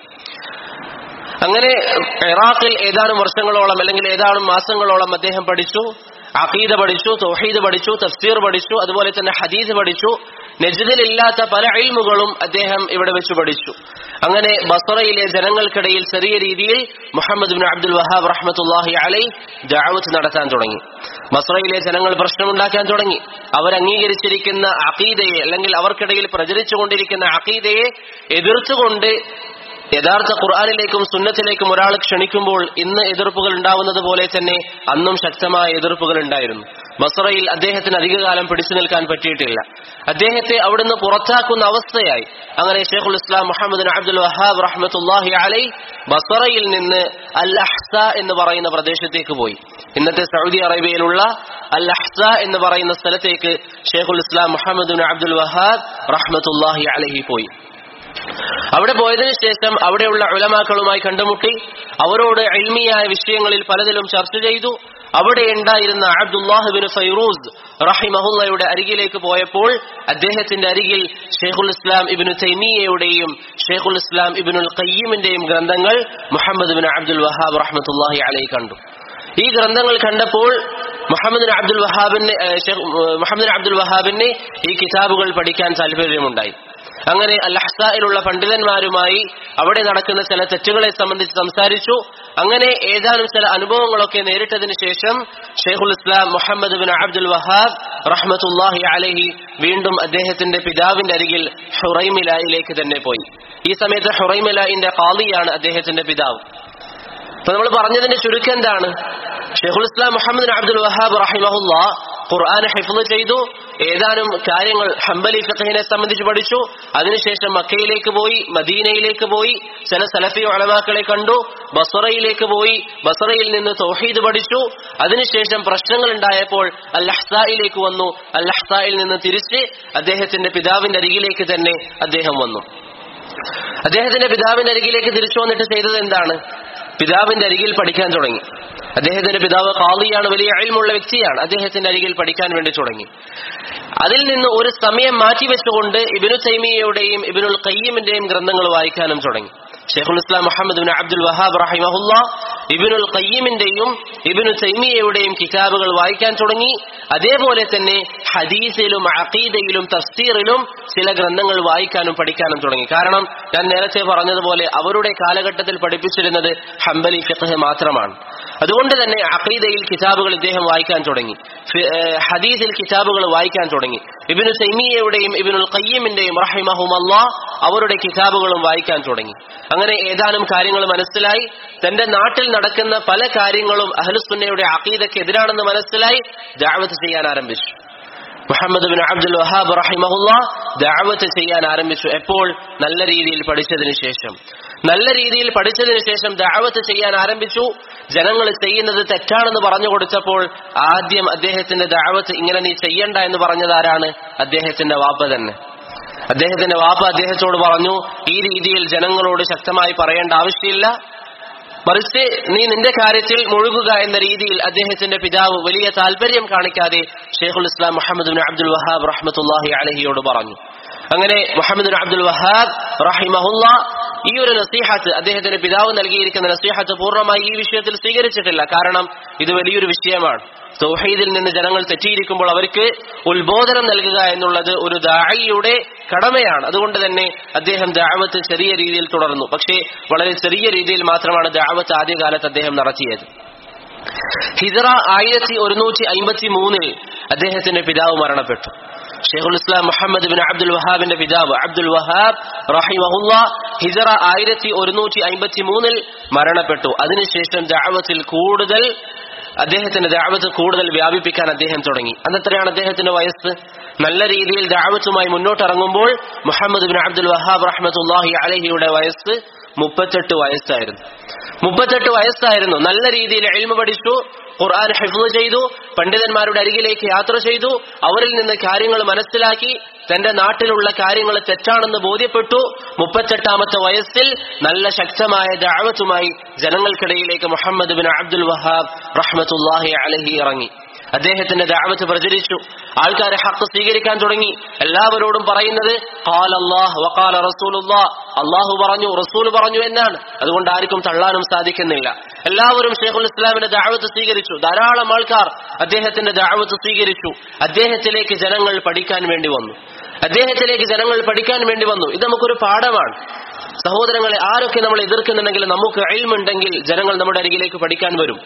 അങ്ങനെ ഇറാഖിൽ ഏതാനും വർഷങ്ങളോളം അല്ലെങ്കിൽ ഏതാനും മാസങ്ങളോളം അദ്ദേഹം പഠിച്ചു അഖീദ പഠിച്ചു തൗഹീദ് പഠിച്ചു തഫ്സീർ പഠിച്ചു അതുപോലെ തന്നെ ഹദീസ് പഠിച്ചു നജിദിലില്ലാത്ത പല ഇൽമുകളും അദ്ദേഹം ഇവിടെ വെച്ച് പഠിച്ചു അങ്ങനെ ബസറയിലെ ജനങ്ങൾക്കിടയിൽ ചെറിയ രീതിയിൽ മുഹമ്മദ് ബിൻ അബ്ദുൽ വഹാബ് റഹ്മത്തുല്ലാഹി അലൈ ദാവത്ത് നടത്താൻ തുടങ്ങി ബസറയിലെ ജനങ്ങൾ പ്രശ്നമുണ്ടാക്കാൻ തുടങ്ങി അവർ അംഗീകരിച്ചിരിക്കുന്ന അഖീദയെ അല്ലെങ്കിൽ അവർക്കിടയിൽ പ്രചരിച്ചുകൊണ്ടിരിക്കുന്ന അഖീദയെ എതിർത്തുകൊണ്ട് യഥാർത്ഥ ഖുർആാനിലേക്കും സുന്നത്തിലേക്കും ഒരാൾ ക്ഷണിക്കുമ്പോൾ ഇന്ന് എതിർപ്പുകൾ ഉണ്ടാവുന്നത് പോലെ തന്നെ അന്നും ശക്തമായ എതിർപ്പുകൾ ഉണ്ടായിരുന്നു ബസറയിൽ അദ്ദേഹത്തിന് അധികകാലം പിടിച്ചു നിൽക്കാൻ പറ്റിയിട്ടില്ല അദ്ദേഹത്തെ അവിടുന്ന് പുറത്താക്കുന്ന അവസ്ഥയായി അങ്ങനെ ഷെയ്ഖുൽ ഇസ്ലാം മുഹമ്മദ് അബ്ദുൽ വഹാബ് റഹ്മത്തുല്ലാഹി അലൈ ബസറയിൽ നിന്ന് അൽ അഹ്സ എന്ന് പറയുന്ന പ്രദേശത്തേക്ക് പോയി ഇന്നത്തെ സൗദി അറേബ്യയിലുള്ള അൽ അഹ്സ എന്ന് പറയുന്ന സ്ഥലത്തേക്ക് ഷെയ്ഖുൽ ഇസ്ലാം മുഹമ്മദ് അബ്ദുൽ വഹാബ് റഹ്മത്തുല്ലാഹി അലഹി പോയി അവിടെ പോയതിനു ശേഷം അവിടെയുള്ള ഉലമാക്കളുമായി കണ്ടുമുട്ടി അവരോട് എൽമിയായ വിഷയങ്ങളിൽ പലതിലും ചർച്ച ചെയ്തു അവിടെ ഉണ്ടായിരുന്ന അബ്ദുല്ലാഹിബിൻ ഫൈറൂസ് റഹിമഹുല്ലയുടെ അരികിലേക്ക് പോയപ്പോൾ അദ്ദേഹത്തിന്റെ അരികിൽ ഷെയ്ഖുൽ ഇസ്ലാം ഇബിനു തൈമിയയുടെയും ഷെയ്ഖുൽ ഇസ്ലാം ഇബിനുൽ ഖയ്യീമിന്റെയും ഗ്രന്ഥങ്ങൾ മുഹമ്മദ് ബിൻ അബ്ദുൽ വഹാബ് റഹ്മത്തുല്ലാഹി അലൈ കണ്ടു ഈ ഗ്രന്ഥങ്ങൾ കണ്ടപ്പോൾ മുഹമ്മദ് അബ്ദുൽ വഹാബിന് മുഹമ്മദ് അബ്ദുൽ വഹാബിന് ഈ കിതാബുകൾ പഠിക്കാൻ താല്പര്യമുണ്ടായി അങ്ങനെ അല്ലഹ്സായിലുള്ള പണ്ഡിതന്മാരുമായി അവിടെ നടക്കുന്ന ചില തെറ്റുകളെ സംബന്ധിച്ച് സംസാരിച്ചു അങ്ങനെ ഏതാനും ചില അനുഭവങ്ങളൊക്കെ നേരിട്ടതിന് ശേഷം ഷെയ്ഖുൽ ഇസ്ലാം മുഹമ്മദ് ബിൻ അബ്ദുൽ വഹാബ് റഹ്മത്തുല്ലാഹി അലഹി വീണ്ടും അദ്ദേഹത്തിന്റെ പിതാവിന്റെ അരികിൽ ഹുറൈമിലായിലേക്ക് തന്നെ പോയി ഈ സമയത്ത് ഹുറൈമിലായിന്റെ കാളിയാണ് അദ്ദേഹത്തിന്റെ പിതാവ് അപ്പൊ നമ്മൾ പറഞ്ഞതിന്റെ ചുരുക്കം എന്താണ് ഷെയ്ഖുൽ ഇസ്ലാം മുഹമ്മദ് അബ്ദുൽ വഹാബ് റഹിമഹുല്ല ഖുർആൻ ഹിഫ്ള് ചെയ്തു ഏതാനും കാര്യങ്ങൾ ഹംബലി ഫിഖഹിനെ സംബന്ധിച്ച് പഠിച്ചു അതിനുശേഷം മക്കയിലേക്ക് പോയി മദീനയിലേക്ക് പോയി ചില സലഫി ഉലമാക്കളെ കണ്ടു ബസറയിലേക്ക് പോയി ബസറയിൽ നിന്ന് തൗഹീദ് പഠിച്ചു അതിനുശേഷം പ്രശ്നങ്ങൾ ഉണ്ടായപ്പോൾ അല്ലഹ്സായിലേക്ക് വന്നു അല്ലഹ്സായിൽ നിന്ന് തിരിച്ച് അദ്ദേഹത്തിന്റെ പിതാവിന്റെ അരികിലേക്ക് തന്നെ അദ്ദേഹം വന്നു അദ്ദേഹത്തിന്റെ പിതാവിന്റെ അരികിലേക്ക് തിരിച്ചു വന്നിട്ട് ചെയ്തത് എന്താണ് പിതാവിന്റെ അരികിൽ പഠിക്കാൻ തുടങ്ങി അദ്ദേഹത്തിന്റെ പിതാവ് കാളിയാണ് വലിയ അയൽമുള്ള വ്യക്തിയാണ് അദ്ദേഹത്തിന്റെ അരികിൽ പഠിക്കാൻ വേണ്ടി തുടങ്ങി അതിൽ നിന്ന് ഒരു സമയം മാറ്റിവെച്ചുകൊണ്ട് ഇബിനു തൈമിയയുടെയും ഇബിനുൽ ഖയ്യമിന്റെയും ഗ്രന്ഥങ്ങൾ വായിക്കാനും തുടങ്ങി ഷെയ്ഖുൽ ഇസ്ലാം മുഹമ്മദ് ബിൻ അബ്ദുൽ വഹാബ് റഹിമഹുല്ല ഇബിനുൽ ഖയ്യിമിന്റെയും ഇബിനു തൈമിയയുടെയും കിതാബുകൾ വായിക്കാൻ തുടങ്ങി അതേപോലെ തന്നെ ഹദീസിലും അഖീദയിലും തഫ്സീറിലും ചില ഗ്രന്ഥങ്ങൾ വായിക്കാനും പഠിക്കാനും തുടങ്ങി കാരണം ഞാൻ നേരത്തെ പറഞ്ഞതുപോലെ അവരുടെ കാലഘട്ടത്തിൽ പഠിപ്പിച്ചിരുന്നത് ഹംബലി ഫിഖ് മാത്രമാണ് അതുകൊണ്ട് തന്നെ അഖീദയിൽ കിതാബുകൾ ഇദ്ദേഹം വായിക്കാൻ തുടങ്ങി ഫി- ഏഹ് ഹദീസിൽ കിതാബുകൾ വായിക്കാൻ തുടങ്ങി ഇബിനു തൈമിയയുടെയും ഇബിനുൽ ഖയ്യിമിന്റെയും റഹിമഹുമല്ലാ അവരുടെ കിതാബുകളും വായിക്കാൻ തുടങ്ങി അങ്ങനെ ഏതാനും കാര്യങ്ങൾ മനസ്സിലായി തന്റെ നാട്ടിൽ നടക്കുന്ന പല കാര്യങ്ങളും അഹ്ലുസുന്നയുടെ അഖീദയ്ക്ക് എതിരാണെന്ന് മനസ്സിലായി ദാവത്ത് ചെയ്യാൻ ആരംഭിച്ചു മുഹമ്മദ് ബിൻ അബ്ദുൽ വഹാബ് റഹിമഹുല്ല ദാവത്ത് ചെയ്യാൻ ആരംഭിച്ചു എപ്പോൾ നല്ല രീതിയിൽ പഠിച്ചതിന് ശേഷം നല്ല രീതിയിൽ പഠിച്ചതിന് ശേഷം ദാവത്ത് ചെയ്യാൻ ആരംഭിച്ചു ജനങ്ങൾ ചെയ്യുന്നത് തെറ്റാണെന്ന് പറഞ്ഞു കൊടുത്തപ്പോൾ ആദ്യം അദ്ദേഹത്തിന്റെ ദാവത്ത് ഇങ്ങനെ നീ ചെയ്യണ്ട എന്ന് പറഞ്ഞതാരാണ് അദ്ദേഹത്തിന്റെ വാപ്പ തന്നെ അദ്ദേഹത്തിന്റെ വാപ്പ അദ്ദേഹത്തോട് പറഞ്ഞു ഈ രീതിയിൽ ജനങ്ങളോട് ശക്തമായി പറയേണ്ട ആവശ്യമില്ല മറിച്ച് നീ നിന്റെ കാര്യത്തിൽ മുഴുകുക എന്ന രീതിയിൽ അദ്ദേഹത്തിന്റെ പിതാവ് വലിയ താല്പര്യം കാണിക്കാതെ ഷെയ്ഖുൽ ഇസ്ലാം മുഹമ്മദ് ബിൻ അബ്ദുൽ വഹാബ് റഹ്മത്തുല്ലാഹി അലഹിയോട് പറഞ്ഞു അങ്ങനെ മുഹമ്മദ് ബിൻ അബ്ദുൽ വഹാബ് റഹിമഹുല്ല ഈ ഒരു നസീഹത്ത് അദ്ദേഹത്തിന്റെ പിതാവ് നൽകിയിരിക്കുന്ന നസീഹത്ത് പൂർണ്ണമായി ഈ വിഷയത്തിൽ സ്വീകരിച്ചിട്ടില്ല കാരണം ഇത് വലിയൊരു വിഷയമാണ് തൗഹീദിൽ നിന്ന് ജനങ്ങൾ തെറ്റിയിരിക്കുമ്പോൾ അവർക്ക് ഉത്ബോധനം നൽകുക എന്നുള്ളത് ഒരു ദായിയുടെ കടമയാണ് അതുകൊണ്ട് തന്നെ അദ്ദേഹം ദാവത്ത് ചെറിയ രീതിയിൽ തുടർന്നു പക്ഷേ വളരെ ചെറിയ രീതിയിൽ മാത്രമാണ് ദാവത്ത് ആദ്യകാലത്ത് അദ്ദേഹം നടത്തിയത് ഹിജറ ആയിരത്തി ഒരുന്നൂറ്റി അമ്പത്തി മൂന്നിൽ അദ്ദേഹത്തിന്റെ പിതാവ് മരണപ്പെട്ടു ഷെയ്ഖുൽ ഇസ്ലാം മുഹമ്മദ് ബിൻ അബ്ദുൽ വഹാബിന്റെ പിതാവ് അബ്ദുൽ വഹാബ് റഹിമഹുല്ല ഹിജറ ആയിരത്തി ഒരുന്നൂറ്റി അമ്പത്തി മൂന്നിൽ മരണപ്പെട്ടു അതിനുശേഷം ദാവത്തിൽ കൂടുതൽ അദ്ദേഹത്തിന്റെ ദാവത്ത് കൂടുതൽ വ്യാപിപ്പിക്കാൻ അദ്ദേഹം തുടങ്ങി അന്നെത്രയാണ് അദ്ദേഹത്തിന്റെ വയസ്സ് നല്ല രീതിയിൽ ദാവത്തുമായി മുന്നോട്ടിറങ്ങുമ്പോൾ മുഹമ്മദ് ബിൻ അബ്ദുൽ വഹാബ് റഹ്മത്തുല്ലാഹി അലഹിയുടെ വയസ്സ് മുപ്പത്തെട്ട് വയസ്സായിരുന്നു മുപ്പത്തെട്ട് വയസ്സായിരുന്നു നല്ല രീതിയിൽ എൽമ പഠിച്ചു ഖുർആൻ ഹിഫ്ള് ചെയ്തു പണ്ഡിതന്മാരുടെ അരികിലേക്ക് യാത്ര ചെയ്തു അവരിൽ നിന്ന് കാര്യങ്ങൾ മനസ്സിലാക്കി തന്റെ നാട്ടിലുള്ള കാര്യങ്ങൾ തെറ്റാണെന്ന് ബോധ്യപ്പെട്ടു മുപ്പത്തെട്ടാമത്തെ വയസ്സിൽ നല്ല ശക്തമായ ദാവത്തുമായി ജനങ്ങൾക്കിടയിലേക്ക് മുഹമ്മദ് ബിൻ അബ്ദുൽ വഹാബ് റഹ്മത്തുല്ലാഹി അലഹി ഇറങ്ങി അദ്ദേഹത്തിന്റെ ദാവത്ത് പ്രചരിച്ചു ആൾക്കാരെ ഹക്ക് സ്വീകരിക്കാൻ തുടങ്ങി എല്ലാവരോടും പറയുന്നത് ഖാല അല്ലാഹ് വഖാല റസൂലുള്ളാഹ് അള്ളാഹു പറഞ്ഞു റസൂൽ പറഞ്ഞു എന്നാണ് അതുകൊണ്ട് ആർക്കും തള്ളാനും സാധിക്കുന്നില്ല എല്ലാവരും ഷെയ്ഖുൽ ഇസ്ലാമിന്റെ ദാവത്ത് സ്വീകരിച്ചു ധാരാളം ആൾക്കാർ അദ്ദേഹത്തിന്റെ ദാവത്ത് സ്വീകരിച്ചു അദ്ദേഹത്തിലേക്ക് ജനങ്ങൾ പഠിക്കാൻ വേണ്ടി വന്നു അദ്ദേഹത്തിലേക്ക് ജനങ്ങൾ പഠിക്കാൻ വേണ്ടി വന്നു ഇത് നമുക്കൊരു പാഠമാണ് സഹോദരങ്ങളെ ആരൊക്കെ നമ്മൾ എതിർക്കുന്നുണ്ടെങ്കിൽ നമുക്ക് എൽമുണ്ടെങ്കിൽ ജനങ്ങൾ നമ്മുടെ അരികിലേക്ക് പഠിക്കാൻ വരും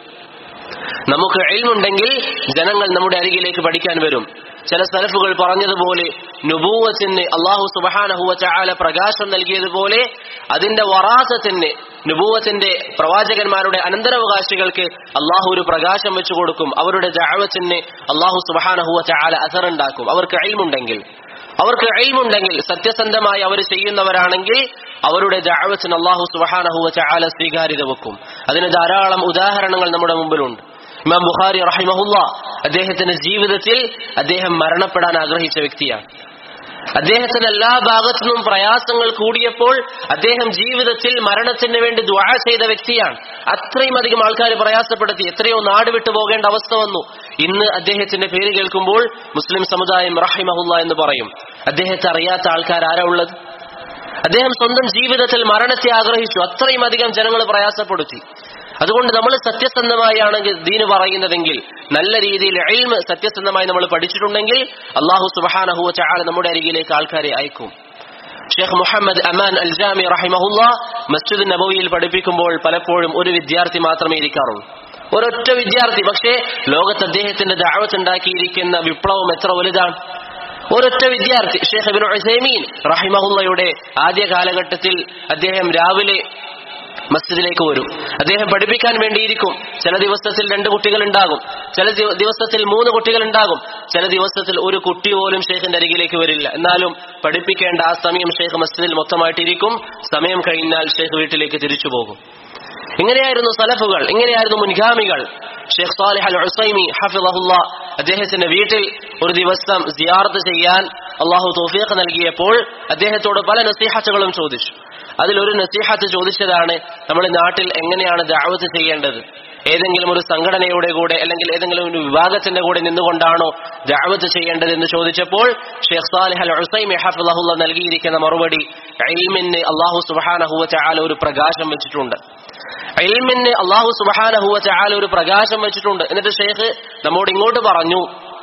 നമുക്ക് എൽമുണ്ടെങ്കിൽ ജനങ്ങൾ നമ്മുടെ അരികിലേക്ക് പഠിക്കാൻ വരും ചില സലഫുകൾ പറഞ്ഞതുപോലെ നുബൂവത്തിന് അള്ളാഹു സുബഹാനഹുവ ചാല പ്രകാശം നൽകിയതുപോലെ അതിന്റെ വറാസത്തിന് നുബൂവത്തിന്റെ പ്രവാചകന്മാരുടെ അനന്തരാവകാശികൾക്ക് അള്ളാഹു ഒരു പ്രകാശം വെച്ചു കൊടുക്കും അവരുടെ ജാവത്തിന് അള്ളാഹു സുബഹാനഹുവ ചാല അസറുണ്ടാക്കും അവർക്ക് എൽമുണ്ടെങ്കിൽ അവർക്ക് എൽമുണ്ടെങ്കിൽ സത്യസന്ധമായി അവർ ചെയ്യുന്നവരാണെങ്കിൽ അവരുടെ ദാവത്തിന് അള്ളാഹു സുബഹാനഹുവ ചാല സ്വീകാര്യത വെക്കും അതിന് ധാരാളം ഉദാഹരണങ്ങൾ നമ്മുടെ മുമ്പിലുണ്ട് ഇമാം ബുഖാരി റഹിമഹുല്ല അദ്ദേഹത്തിന്റെ ജീവിതത്തിൽ അദ്ദേഹം മരണപ്പെടാൻ ആഗ്രഹിച്ച വ്യക്തിയാണ് അദ്ദേഹത്തിന് എല്ലാ ഭാഗത്തുനിന്നും പ്രയാസങ്ങൾ കൂടിയപ്പോൾ അദ്ദേഹം ജീവിതത്തിൽ മരണത്തിന് വേണ്ടി ദ്വാ ചെയ്ത വ്യക്തിയാണ് അത്രയും അധികം ആൾക്കാർ പ്രയാസപ്പെടുത്തി എത്രയോ നാട് വിട്ടു പോകേണ്ട അവസ്ഥ വന്നു ഇന്ന് അദ്ദേഹത്തിന്റെ പേര് കേൾക്കുമ്പോൾ മുസ്ലിം സമുദായം റഹിമഹുല്ല എന്ന് പറയും അദ്ദേഹത്തെ അറിയാത്ത ആൾക്കാർ ആരാ ഉള്ളത് അദ്ദേഹം സ്വന്തം ജീവിതത്തിൽ മരണത്തെ ആഗ്രഹിച്ചു അത്രയും അധികം ജനങ്ങൾ പ്രയാസപ്പെടുത്തി അതുകൊണ്ട് നമ്മൾ സത്യസന്ധമായാണെങ്കിൽ ദീന് പറയുന്നതെങ്കിൽ നല്ല രീതിയിൽ എൽമ് സത്യസന്ധമായി നമ്മൾ പഠിച്ചിട്ടുണ്ടെങ്കിൽ അള്ളാഹു സുബഹാനഹുവ ചാല നമ്മുടെ അരികിലേക്ക് ആൾക്കാരെ അയക്കും ഷെയ്ഖ് മുഹമ്മദ് അമാൻ അൽ ജാമി റഹിമഹുല്ല മസ്ജിദ് നബവിയിൽ പഠിപ്പിക്കുമ്പോൾ പലപ്പോഴും ഒരു വിദ്യാർത്ഥി മാത്രമേ ഇരിക്കാറുള്ളൂ ഒരൊറ്റ വിദ്യാർത്ഥി പക്ഷേ ലോകത്ത് അദ്ദേഹത്തിന്റെ ദാവത്ത് ഉണ്ടാക്കിയിരിക്കുന്ന വിപ്ലവം എത്ര വലുതാണ് ഒരൊറ്റ വിദ്യാർത്ഥി ഷെയ്ഖ് ഇബ്നു ഉസൈമീൻ റഹിമഹുല്ലയുടെ ആദ്യ കാലഘട്ടത്തിൽ അദ്ദേഹം രാവിലെ മസ്ജിദിലേക്ക് വരും അദ്ദേഹം പഠിപ്പിക്കാൻ വേണ്ടിയിരിക്കും ചില ദിവസത്തിൽ രണ്ട് കുട്ടികൾ ഉണ്ടാകും ചില ദിവ- ദിവസത്തിൽ മൂന്ന് കുട്ടികൾ ഉണ്ടാകും ചില ദിവസത്തിൽ ഒരു കുട്ടി പോലും ഷെയ്ഖിന്റെ അരികിലേക്ക് വരില്ല എന്നാലും പഠിപ്പിക്കേണ്ട ആ സമയം ഷെയ്ഖ് മസ്ജിദിൽ മൊത്തമായിട്ടിരിക്കും സമയം കഴിഞ്ഞാൽ ഷെയ്ഖ് വീട്ടിലേക്ക് തിരിച്ചു പോകും ഇങ്ങനെയായിരുന്നു സലഫുകൾ ഇങ്ങനെയായിരുന്നു മുൻഗാമികൾ ഷെയ്ഖ് സാലിഹ് അൽ ഉസൈമി ഹഫിളഹുല്ല അദ്ദേഹത്തിന്റെ വീട്ടിൽ ഒരു ദിവസം സിയാർത്ത് ചെയ്യാൻ അള്ളാഹു തൗഫീഖ് നൽകിയപ്പോൾ അദ്ദേഹത്തോട് പല നസീഹത്തുകളും ചോദിച്ചു അതിലൊരു നസീഹത്ത് ചോദിച്ചതാണ് നമ്മുടെ നാട്ടിൽ എങ്ങനെയാണ് ദാവത്ത് ചെയ്യേണ്ടത് ഏതെങ്കിലും ഒരു സംഘടനയുടെ കൂടെ അല്ലെങ്കിൽ ഏതെങ്കിലും ഒരു വിഭാഗത്തിന്റെ കൂടെ നിന്നുകൊണ്ടാണോ ദാവത്ത് ചെയ്യേണ്ടത് എന്ന് ചോദിച്ചപ്പോൾ ഷെയ്ഖ് സാലിഹ് അൽ ഉസൈമി ഹഫിളഹുല്ല നൽകിയിരിക്കുന്ന മറുപടി ഇൽമിന് അള്ളാഹു സുബ്ഹാനഹു വ തആല ഒരു പ്രകാശം വെച്ചിട്ടുണ്ട് ഇൽമിന് അള്ളാഹു സുബഹാനഹുവ ചാല ഒരു പ്രകാശം വെച്ചിട്ടുണ്ട് എന്നിട്ട് ഷെയ്ഖ് നമ്മോട് ഇങ്ങോട്ട് പറഞ്ഞു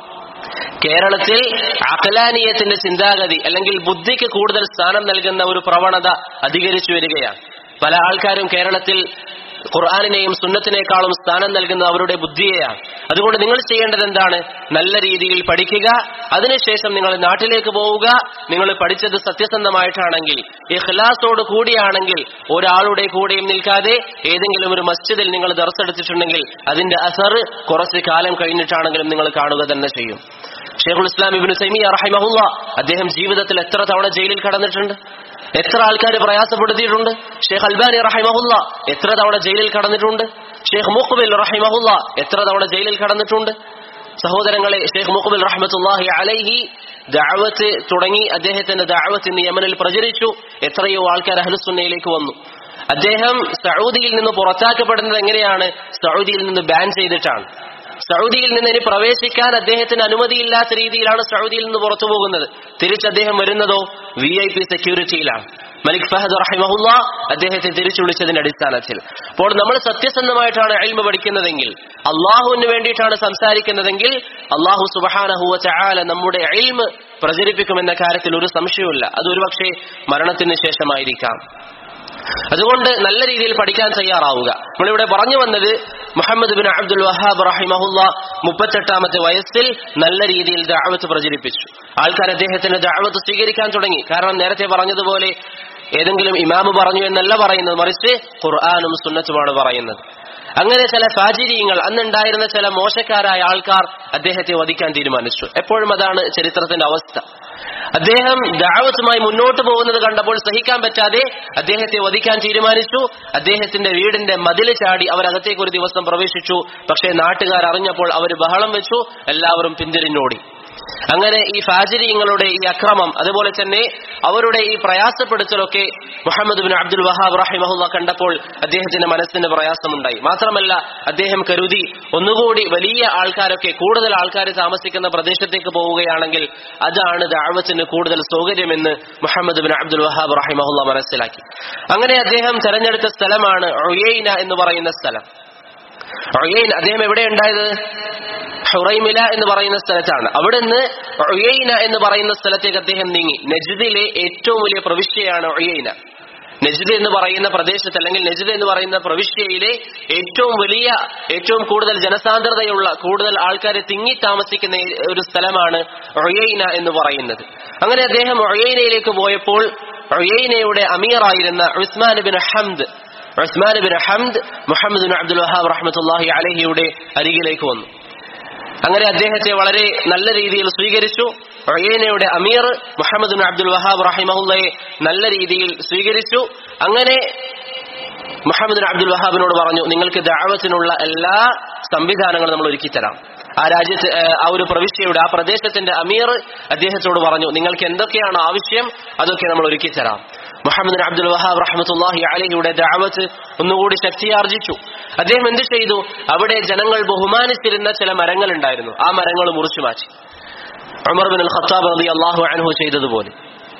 കേരളത്തിൽ അഖലാനീയത്തിന്റെ ചിന്താഗതി അല്ലെങ്കിൽ ബുദ്ധിക്ക് കൂടുതൽ സ്ഥാനം നൽകുന്ന ഒരു പ്രവണത അധികരിച്ചു വരികയാണ് പല ആൾക്കാരും കേരളത്തിൽ ഖുർആാനിനെയും സുന്നത്തിനേക്കാളും സ്ഥാനം നൽകുന്നത് അവരുടെ ബുദ്ധിയെയാണ് അതുകൊണ്ട് നിങ്ങൾ ചെയ്യേണ്ടത് എന്താണ് നല്ല രീതിയിൽ പഠിക്കുക അതിനുശേഷം നിങ്ങൾ നാട്ടിലേക്ക് പോവുക നിങ്ങൾ പഠിച്ചത് സത്യസന്ധമായിട്ടാണെങ്കിൽ ഇഖ്ലാസോട് കൂടിയാണെങ്കിൽ ഒരാളുടെ കൂടെയും നിൽക്കാതെ ഏതെങ്കിലും ഒരു മസ്ജിദിൽ നിങ്ങൾ ദർശെടുത്തിട്ടുണ്ടെങ്കിൽ അതിന്റെ അസർ കുറച്ച് കാലം കഴിഞ്ഞിട്ടാണെങ്കിലും നിങ്ങൾ കാണുക തന്നെ ചെയ്യും ഷെയ്ഖുൽ ഇസ്ലാം ഇബിന് സൈമിയ റഹിമഹുല്ല അദ്ദേഹം ജീവിതത്തിൽ എത്ര തവണ ജയിലിൽ കടന്നിട്ടുണ്ട് എത്ര ആൾക്കാർ പ്രയാസപ്പെടുത്തിയിട്ടുണ്ട് ഷെയ്ഖ് അൽബാനി റഹിമഹുല്ല എത്ര തവണ ജയിലിൽ കടന്നിട്ടുണ്ട് ഷെയ്ഖ് മുഖബിൽ റഹിമഹുല്ല എത്ര തവണ ജയിലിൽ കടന്നിട്ടുണ്ട് സഹോദരങ്ങളെ ഷെയ്ഖ് മുഖബിൽ റഹ്മത്തുല്ലാഹി അലൈഹി ദഅവത്ത് തുടങ്ങി അദ്ദേഹത്തിന്റെ ദഅവത്ത് ഇന്ന് യമനിൽ പ്രചരിച്ചു എത്രയോ ആൾക്കാർ അഹ്ലുസുന്നയിലേക്ക് വന്നു അദ്ദേഹം സൗദിയിൽ നിന്ന് പുറത്താക്കപ്പെടുന്നത് എങ്ങനെയാണ് സൗദിയിൽ നിന്ന് ബാൻ ചെയ്തിട്ടാണ് സൗദിയിൽ നിന്ന് ഇനി പ്രവേശിക്കാൻ അദ്ദേഹത്തിന് അനുമതിയില്ലാത്ത രീതിയിലാണ് സൗദിയിൽ നിന്ന് പുറത്തു പോകുന്നത് തിരിച്ച് അദ്ദേഹം വരുന്നതോ വി ഐ പി സെക്യൂരിറ്റിയിലാണ് മലിക് ഫഹദ് റഹിമഹുല്ല അദ്ദേഹത്തെ തിരിച്ചു വിളിച്ചതിന്റെ അടിസ്ഥാനത്തിൽ അപ്പോൾ നമ്മൾ സത്യസന്ധമായിട്ടാണ് എൽമ പഠിക്കുന്നതെങ്കിൽ അള്ളാഹുവിന് വേണ്ടിയിട്ടാണ് സംസാരിക്കുന്നതെങ്കിൽ അള്ളാഹു സുബഹാനഹുവ ചാല നമ്മുടെ എൽമ് പ്രചരിപ്പിക്കുമെന്ന കാര്യത്തിൽ ഒരു സംശയവുമില്ല അത് ഒരുപക്ഷെ മരണത്തിന് ശേഷമായിരിക്കാം അതുകൊണ്ട് നല്ല രീതിയിൽ പഠിക്കാൻ തയ്യാറാവുക നമ്മളിവിടെ പറഞ്ഞു വന്നത് മുഹമ്മദ് ബിൻ അബ്ദുൽ വഹാബ് റഹിമഹുല്ല മുപ്പത്തെട്ടാമത്തെ വയസ്സിൽ നല്ല രീതിയിൽ ദാവത്ത് പ്രചരിപ്പിച്ചു ആൾക്കാർ അദ്ദേഹത്തിന്റെ ദാവത്ത് സ്വീകരിക്കാൻ തുടങ്ങി കാരണം നേരത്തെ പറഞ്ഞതുപോലെ ഏതെങ്കിലും ഇമാമ് പറഞ്ഞു എന്നല്ല പറയുന്നത് മറിച്ച് ഖുർആാനും സുന്നത്തുമാണ് പറയുന്നത് അങ്ങനെ ചില സാഹചര്യങ്ങൾ അന്നുണ്ടായിരുന്ന ചില മോശക്കാരായ ആൾക്കാർ അദ്ദേഹത്തെ വധിക്കാൻ തീരുമാനിച്ചു എപ്പോഴും അതാണ് ചരിത്രത്തിന്റെ അവസ്ഥ അദ്ദേഹം ദാവത്തുമായി മുന്നോട്ട് പോകുന്നത് കണ്ടപ്പോൾ സഹിക്കാൻ പറ്റാതെ അദ്ദേഹത്തെ വധിക്കാൻ തീരുമാനിച്ചു അദ്ദേഹത്തിന്റെ വീടിന്റെ മതില് ചാടി അവരകത്തേക്ക് ഒരു ദിവസം പ്രവേശിച്ചു പക്ഷേ നാട്ടുകാർ അറിഞ്ഞപ്പോൾ അവർ ബഹളം വെച്ചു എല്ലാവരും പിന്തിരിഞ്ഞോടി അങ്ങനെ ഈ ഫാജിരിയങ്ങളുടെ ഈ അക്രമം അതുപോലെ തന്നെ അവരുടെ ഈ പ്രയാസപ്പെടുത്തലൊക്കെ മുഹമ്മദ് ബിൻ അബ്ദുൽ വഹാബ് റഹിമഹുല്ല കണ്ടപ്പോൾ അദ്ദേഹത്തിന്റെ മനസ്സിന് പ്രയാസമുണ്ടായി മാത്രമല്ല അദ്ദേഹം കരുതി ഒന്നുകൂടി വലിയ ആൾക്കാരൊക്കെ കൂടുതൽ ആൾക്കാർ താമസിക്കുന്ന പ്രദേശത്തേക്ക് പോവുകയാണെങ്കിൽ അതാണ് ദാവത്തിന് കൂടുതൽ സൗകര്യമെന്ന് മുഹമ്മദ് ബിൻ അബ്ദുൽ വഹാബ് റഹിമഹുല്ല മനസ്സിലാക്കി അങ്ങനെ അദ്ദേഹം തെരഞ്ഞെടുത്ത സ്ഥലമാണ് ഒയേന എന്ന് പറയുന്ന സ്ഥലം ഒയേൻ അദ്ദേഹം എവിടെ ഉണ്ടായത് ഹുറൈമില എന്ന് പറയുന്ന സ്ഥലത്താണ് അവിടെ നിന്ന് ഒയൈന എന്ന് പറയുന്ന സ്ഥലത്തേക്ക് അദ്ദേഹം നീങ്ങി നജ്ദിലെ ഏറ്റവും വലിയ പ്രവിശ്യയാണ് ഒയൈന നജ്ദ് എന്ന് പറയുന്ന പ്രദേശത്ത് അല്ലെങ്കിൽ നജ്ദ് എന്ന് പറയുന്ന പ്രവിശ്യയിലെ ഏറ്റവും വലിയ ഏറ്റവും കൂടുതൽ ജനസാന്ദ്രതയുള്ള കൂടുതൽ ആൾക്കാരെ തിങ്ങി താമസിക്കുന്ന ഒരു സ്ഥലമാണ് ഒയൈന എന്ന് പറയുന്നത് അങ്ങനെ അദ്ദേഹം ഒയൈനയിലേക്ക് പോയപ്പോൾ ഒയൈനയുടെ അമീറായിരുന്ന ഉസ്മാൻ ബിൻ ഹംദ് ഉസ്മാൻ ബിൻ ഹംദ് മുഹമ്മദ് ബിൻ അബ്ദുൽ വഹാബ് റഹ്മത്തുല്ലാഹി അലഹിയുടെ അരികിലേക്ക് വന്നു അങ്ങനെ അദ്ദേഹത്തെ വളരെ നല്ല രീതിയിൽ സ്വീകരിച്ചു ഒയേനയുടെ അമീർ മുഹമ്മദ് ബിൻ അബ്ദുൽ വഹാബ് റഹിമഹുല്ലയെ നല്ല രീതിയിൽ സ്വീകരിച്ചു അങ്ങനെ മുഹമ്മദ് ബിൻ അബ്ദുൽ വഹാബിനോട് പറഞ്ഞു നിങ്ങൾക്ക് ദാവത്തിനുള്ള എല്ലാ സംവിധാനങ്ങളും നമ്മൾ ഒരുക്കി തരാം ആ രാജ്യത്ത് ആ ഒരു പ്രവിശ്യയുടെ ആ പ്രദേശത്തിന്റെ അമീർ അദ്ദേഹത്തോട് പറഞ്ഞു നിങ്ങൾക്ക് എന്തൊക്കെയാണ് ആവശ്യം അതൊക്കെ നമ്മൾ ഒരുക്കി തരാം മുഹമ്മദ് ബിൻ അബ്ദുൽ വഹാബ് റഹ്മത്തുല്ലാഹി അലഹിയുടെ ദാവത്ത് ഒന്നുകൂടി ശക്തിയാർജിച്ചു അദ്ദേഹം എന്ത് ചെയ്തു അവിടെ ജനങ്ങൾ ബഹുമാനിച്ചിരുന്ന ചില മരങ്ങൾ ഉണ്ടായിരുന്നു ആ മരങ്ങൾ മുറിച്ചു മാറ്റി ഉമർ ബിൻ അൽ ഖത്താബ് റളി അള്ളാഹു അൻഹു ചെയ്തതുപോലെ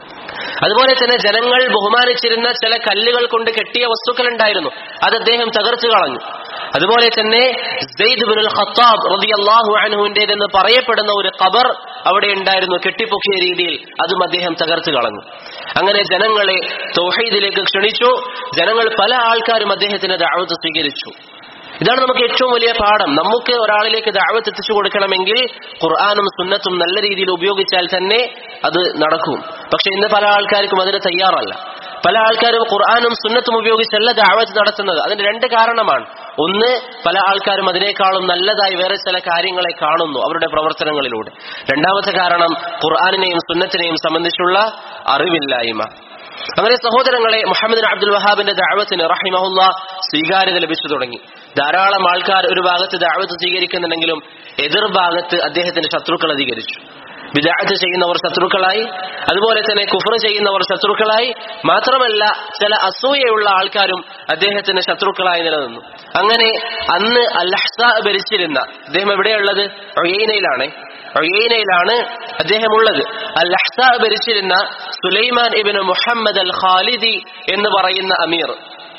അതുപോലെ തന്നെ ജനങ്ങൾ ബഹുമാനിച്ചിരുന്ന ചില കല്ലുകൾ കൊണ്ട് കെട്ടിയ വസ്തുക്കൾ ഉണ്ടായിരുന്നു അത് അദ്ദേഹം തകർച്ചു കളഞ്ഞു അതുപോലെ തന്നെ സെയ്ദ് ബിൻ ഖത്താബ് റളിയല്ലാഹു അൻഹുവിന്റേതെന്ന് പറയപ്പെടുന്ന ഒരു ഖബർ അവിടെ ഉണ്ടായിരുന്നു കെട്ടിപ്പൊക്കിയ രീതിയിൽ അതും അദ്ദേഹം തകർച്ചു കളഞ്ഞു അങ്ങനെ ജനങ്ങളെ തൗഹീദിലേക്ക് ക്ഷണിച്ചു ജനങ്ങൾ പല ആൾക്കാരും അദ്ദേഹത്തിന്റെ ദഅവത്ത് സ്വീകരിച്ചു ഇതാണ് നമുക്ക് ഏറ്റവും വലിയ പാഠം നമുക്ക് ഒരാളിലേക്ക് ദാവത്ത് എത്തിച്ചു കൊടുക്കണമെങ്കിൽ ഖുർആാനും സുന്നത്തും നല്ല രീതിയിൽ ഉപയോഗിച്ചാൽ തന്നെ അത് നടക്കും പക്ഷെ ഇന്ന് പല ആൾക്കാർക്കും അതിന് തയ്യാറല്ല പല ആൾക്കാരും ഖുർആാനും സുന്നത്തും ഉപയോഗിച്ചല്ല ദാവത്ത് നടത്തുന്നത് അതിന് രണ്ട് കാരണമാണ് ഒന്ന് പല ആൾക്കാരും അതിനേക്കാളും നല്ലതായി വേറെ ചില കാര്യങ്ങളെ കാണുന്നു അവരുടെ പ്രവർത്തനങ്ങളിലൂടെ രണ്ടാമത്തെ കാരണം ഖുർആാനിനെയും സുന്നത്തിനെയും സംബന്ധിച്ചുള്ള അറിവില്ലായ്മ അങ്ങനെ സഹോദരങ്ങളെ മുഹമ്മദ് അബ്ദുൽ വഹാബിന്റെ ദാവത്തിന് റഹിമഹുല്ല സ്വീകാര്യത ലഭിച്ചു തുടങ്ങി ധാരാളം ആൾക്കാർ ഒരു ഭാഗത്ത് ദാവത്ത് സ്വീകരിക്കുന്നുണ്ടെങ്കിലും എതിർഭാഗത്ത് അദ്ദേഹത്തിന്റെ ശത്രുക്കൾ അധികരിച്ചു വിദാഅത്ത് ചെയ്യുന്നവർ ശത്രുക്കളായി അതുപോലെ തന്നെ കുഫർ ചെയ്യുന്നവർ ശത്രുക്കളായി മാത്രമല്ല ചില അസൂയയുള്ള ആൾക്കാരും അദ്ദേഹത്തിന് ശത്രുക്കളായി നിലനിന്നു അങ്ങനെ അന്ന് അല്ലഹ്സ ഭരിച്ചിരുന്ന അദ്ദേഹം എവിടെയുള്ളത് ഒയ്യയിലാണ് ഒയ്യയിലാണ് അദ്ദേഹം ഉള്ളത് അല്ലഹ്സ ഭരിച്ചിരുന്ന സുലൈമാൻ ഇബിന് മുഹമ്മദ് അൽ ഖാലിദി എന്ന് പറയുന്ന അമീർ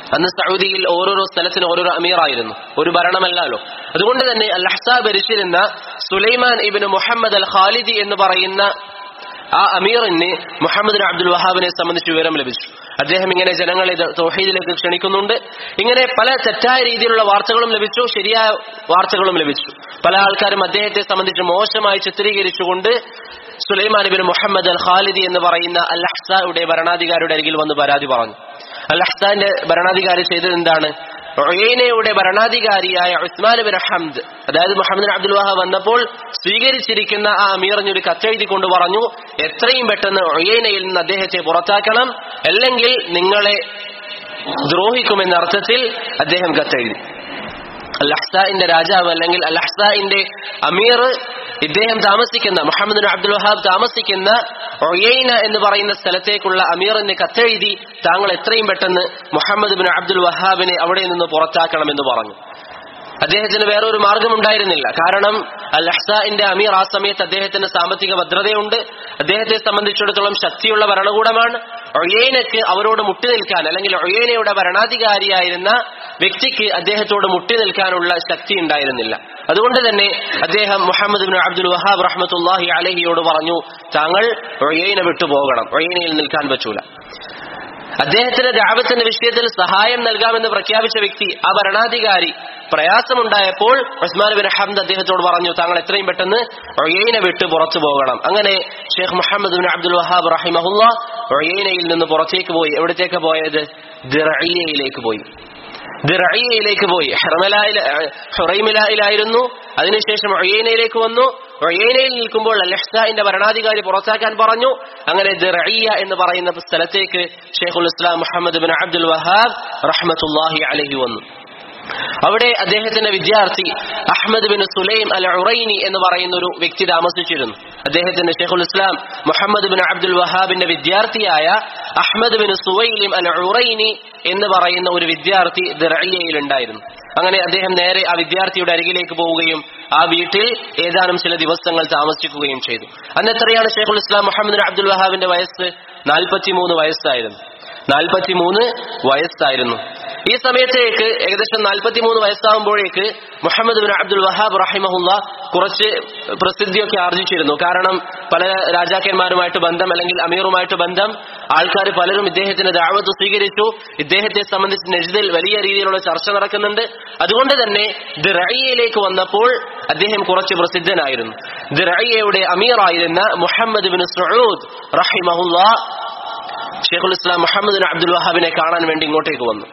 അന്ന് സൗദിയിൽ ഓരോരോ സ്ഥലത്തിന് ഓരോരോ അമീറായിരുന്നു ഒരു ഭരണമല്ലല്ലോ അതുകൊണ്ട് തന്നെ അൽ അഹ്സാ ഭരിച്ചിരുന്ന സുലൈമാൻ ഇബിന് മുഹമ്മദ് അൽ ഖാലിദി എന്ന് പറയുന്ന ആ അമീറിന് മുഹമ്മദ് അബ്ദുൽ വഹാബിനെ സംബന്ധിച്ച് വിവരം ലഭിച്ചു അദ്ദേഹം ഇങ്ങനെ ജനങ്ങളെ ഇത് തൗഹീദിലേക്ക് ക്ഷണിക്കുന്നുണ്ട് ഇങ്ങനെ പല തെറ്റായ രീതിയിലുള്ള വാർത്തകളും ലഭിച്ചു ശരിയായ വാർത്തകളും ലഭിച്ചു പല ആൾക്കാരും അദ്ദേഹത്തെ സംബന്ധിച്ച് മോശമായി ചിത്രീകരിച്ചുകൊണ്ട് Sulaiman bin Muhammad al Khalidi എന്ന് പറയുന്ന അൽ അഹ്സയുടെ ഭരണാധികാരിയുടെ അരികിൽ വന്ന് പരാതി പറഞ്ഞു അൽ അഹ്സാന്റെ ഭരണാധികാരി ചെയ്തത് എന്താണ് ഒയേനയുടെ ഭരണാധികാരിയായ ഉസ്മാൻ ബിൻ ഹംദ് അതായത് മുഹമ്മദ് അബ്ദുൽ വഹ വന്നപ്പോൾ സ്വീകരിച്ചിരിക്കുന്ന ആ അമീറിനൊരു കത്തെഴുതി കൊണ്ട് പറഞ്ഞു എത്രയും പെട്ടെന്ന് ഒയേനയിൽ നിന്ന് അദ്ദേഹത്തെ പുറത്താക്കണം അല്ലെങ്കിൽ നിങ്ങളെ ദ്രോഹിക്കുമെന്ന അർത്ഥത്തിൽ അദ്ദേഹം കത്തെഴുതി അൽ അഹ്സാന്റെ രാജാവ് അല്ലെങ്കിൽ അൽ അഹ്സാന്റെ അമീർ ഇദ്ദേഹം താമസിക്കുന്ന മുഹമ്മദ് അബ്ദുൽ വഹാബ് താമസിക്കുന്ന ഒയൈന എന്ന് പറയുന്ന സ്ഥലത്തേക്കുള്ള അമീറിന് കത്തെഴുതി താങ്കൾ എത്രയും പെട്ടെന്ന് മുഹമ്മദ് ബിൻ അബ്ദുൽ വഹാബിനെ അവിടെ നിന്ന് പുറത്താക്കണമെന്ന് പറഞ്ഞു അദ്ദേഹത്തിന് വേറൊരു മാർഗമുണ്ടായിരുന്നില്ല കാരണം അൽ അഹ്സാന്റെ അമീർ ആ സമയത്ത് അദ്ദേഹത്തിന് സാമ്പത്തിക ഭദ്രതയുണ്ട് അദ്ദേഹത്തെ സംബന്ധിച്ചിടത്തോളം ശക്തിയുള്ള ഭരണകൂടമാണ് ഒയേനക്ക് അവരോട് മുട്ടി നിൽക്കാൻ അല്ലെങ്കിൽ ഒയേനയുടെ ഭരണാധികാരിയായിരുന്ന വ്യക്തിക്ക് അദ്ദേഹത്തോട് മുട്ടി നിൽക്കാനുള്ള ശക്തി ഉണ്ടായിരുന്നില്ല അതുകൊണ്ട് തന്നെ അദ്ദേഹം മുഹമ്മദ് ബിൻ അബ്ദുൽ വഹാബ് റഹ്മത്തുല്ലാഹി അലഹിയോട് പറഞ്ഞു താങ്കൾ ഒയേന വിട്ടുപോകണം ഒയേനയിൽ നിൽക്കാൻ പറ്റൂല അദ്ദേഹത്തിന് ദാവത്തിന്റെ വിഷയത്തിൽ സഹായം നൽകാമെന്ന് പ്രഖ്യാപിച്ച വ്യക്തി ആ ഭരണാധികാരി പ്രയാസമുണ്ടായപ്പോൾ ഉസ്മാൻ ബിൻ ഹംദ് അദ്ദേഹത്തോട് പറഞ്ഞു താങ്കൾ എത്രയും പെട്ടെന്ന് ഒയേന വിട്ട് പുറത്തു പോകണം അങ്ങനെ Sheikh Muhammad bin Abdul Wahab റഹിമഹുല്ല ഒയേനയിൽ നിന്ന് പുറത്തേക്ക് പോയി എവിടത്തേക്ക് പോയത് ദിറയിലേക്ക് പോയി ദിറയിലേക്ക് പോയി ഹുറൈമിലായിരുന്നു അതിനുശേഷം ഒയേനയിലേക്ക് വന്നു ഒയേനയിൽ നിൽക്കുമ്പോൾ അലഹ്സാന്റെ ഭരണാധികാരി പുറത്താക്കാൻ പറഞ്ഞു അങ്ങനെ ദിറയ്യ എന്ന് പറയുന്ന സ്ഥലത്തേക്ക് ഷെയ്ഖുൽ ഇസ്ലാം മുഹമ്മദ് ബിൻ അബ്ദുൽ വഹാബ് റഹ്മത്തുല്ലാഹി അലഹി വന്നു അവിടെ അദ്ദേഹത്തിന്റെ വിദ്യാർത്ഥി Ahmad bin Sulaim al Uraini എന്ന് പറയുന്ന ഒരു വ്യക്തി താമസിച്ചിരുന്നു അദ്ദേഹത്തിന്റെ ഷെയ്ഖുൽ ഇസ്ലാം മുഹമ്മദ് ബിൻ അബ്ദുൽ വഹാബിന്റെ വിദ്യാർത്ഥിയായ അഹമ്മദ് ബിൻ സുവൈലിം അൽ ഉറൈനി എന്ന് പറയുന്ന ഒരു വിദ്യാർത്ഥി ദിറയ്യയിൽ ഉണ്ടായിരുന്നു അങ്ങനെ അദ്ദേഹം നേരെ ആ വിദ്യാർത്ഥിയുടെ അരികിലേക്ക് പോവുകയും ആ വീട്ടിൽ ഏതാനും ചില ദിവസങ്ങൾ താമസിക്കുകയും ചെയ്തു അന്ന് എത്രയാണ് ഷെയ്ഖുൽ ഇസ്ലാം മുഹമ്മദ് അബ്ദുൽ വഹാബിന്റെ വയസ്സ് നാൽപ്പത്തിമൂന്ന് വയസ്സായിരുന്നു നാൽപ്പത്തിമൂന്ന് വയസ്സായിരുന്നു ഈ സമയത്തേക്ക് ഏകദേശം നാൽപ്പത്തിമൂന്ന് വയസ്സാകുമ്പോഴേക്ക് മുഹമ്മദ് ബിൻ അബ്ദുൽ വഹാബ് റഹിമഹുല്ല കുറച്ച് പ്രസിദ്ധിയൊക്കെ ആർജിച്ചിരുന്നു കാരണം പല രാജാക്കന്മാരുമായിട്ട് ബന്ധം അല്ലെങ്കിൽ അമീറുമായിട്ട് ബന്ധം ആൾക്കാർ പലരും ഇദ്ദേഹത്തിന്റെ ദാവത്ത് സ്വീകരിച്ചു ഇദ്ദേഹത്തെ സംബന്ധിച്ച് നജിദിൽ വലിയ രീതിയിലുള്ള ചർച്ച നടക്കുന്നുണ്ട് അതുകൊണ്ട് തന്നെ ദിറയിലേക്ക് വന്നപ്പോൾ അദ്ദേഹം കുറച്ച് പ്രസിദ്ധനായിരുന്നു ദിറയുടെ അമീറായിരുന്ന മുഹമ്മദ് ബിൻ സഊദ് റഹിമഹുല്ല ഷെയ്ഖുൽ ഇസ്ലാം മുഹമ്മദ് ബിൻ അബ്ദുൽ വഹാബിനെ കാണാൻ വേണ്ടി ഇങ്ങോട്ടേക്ക് വന്നു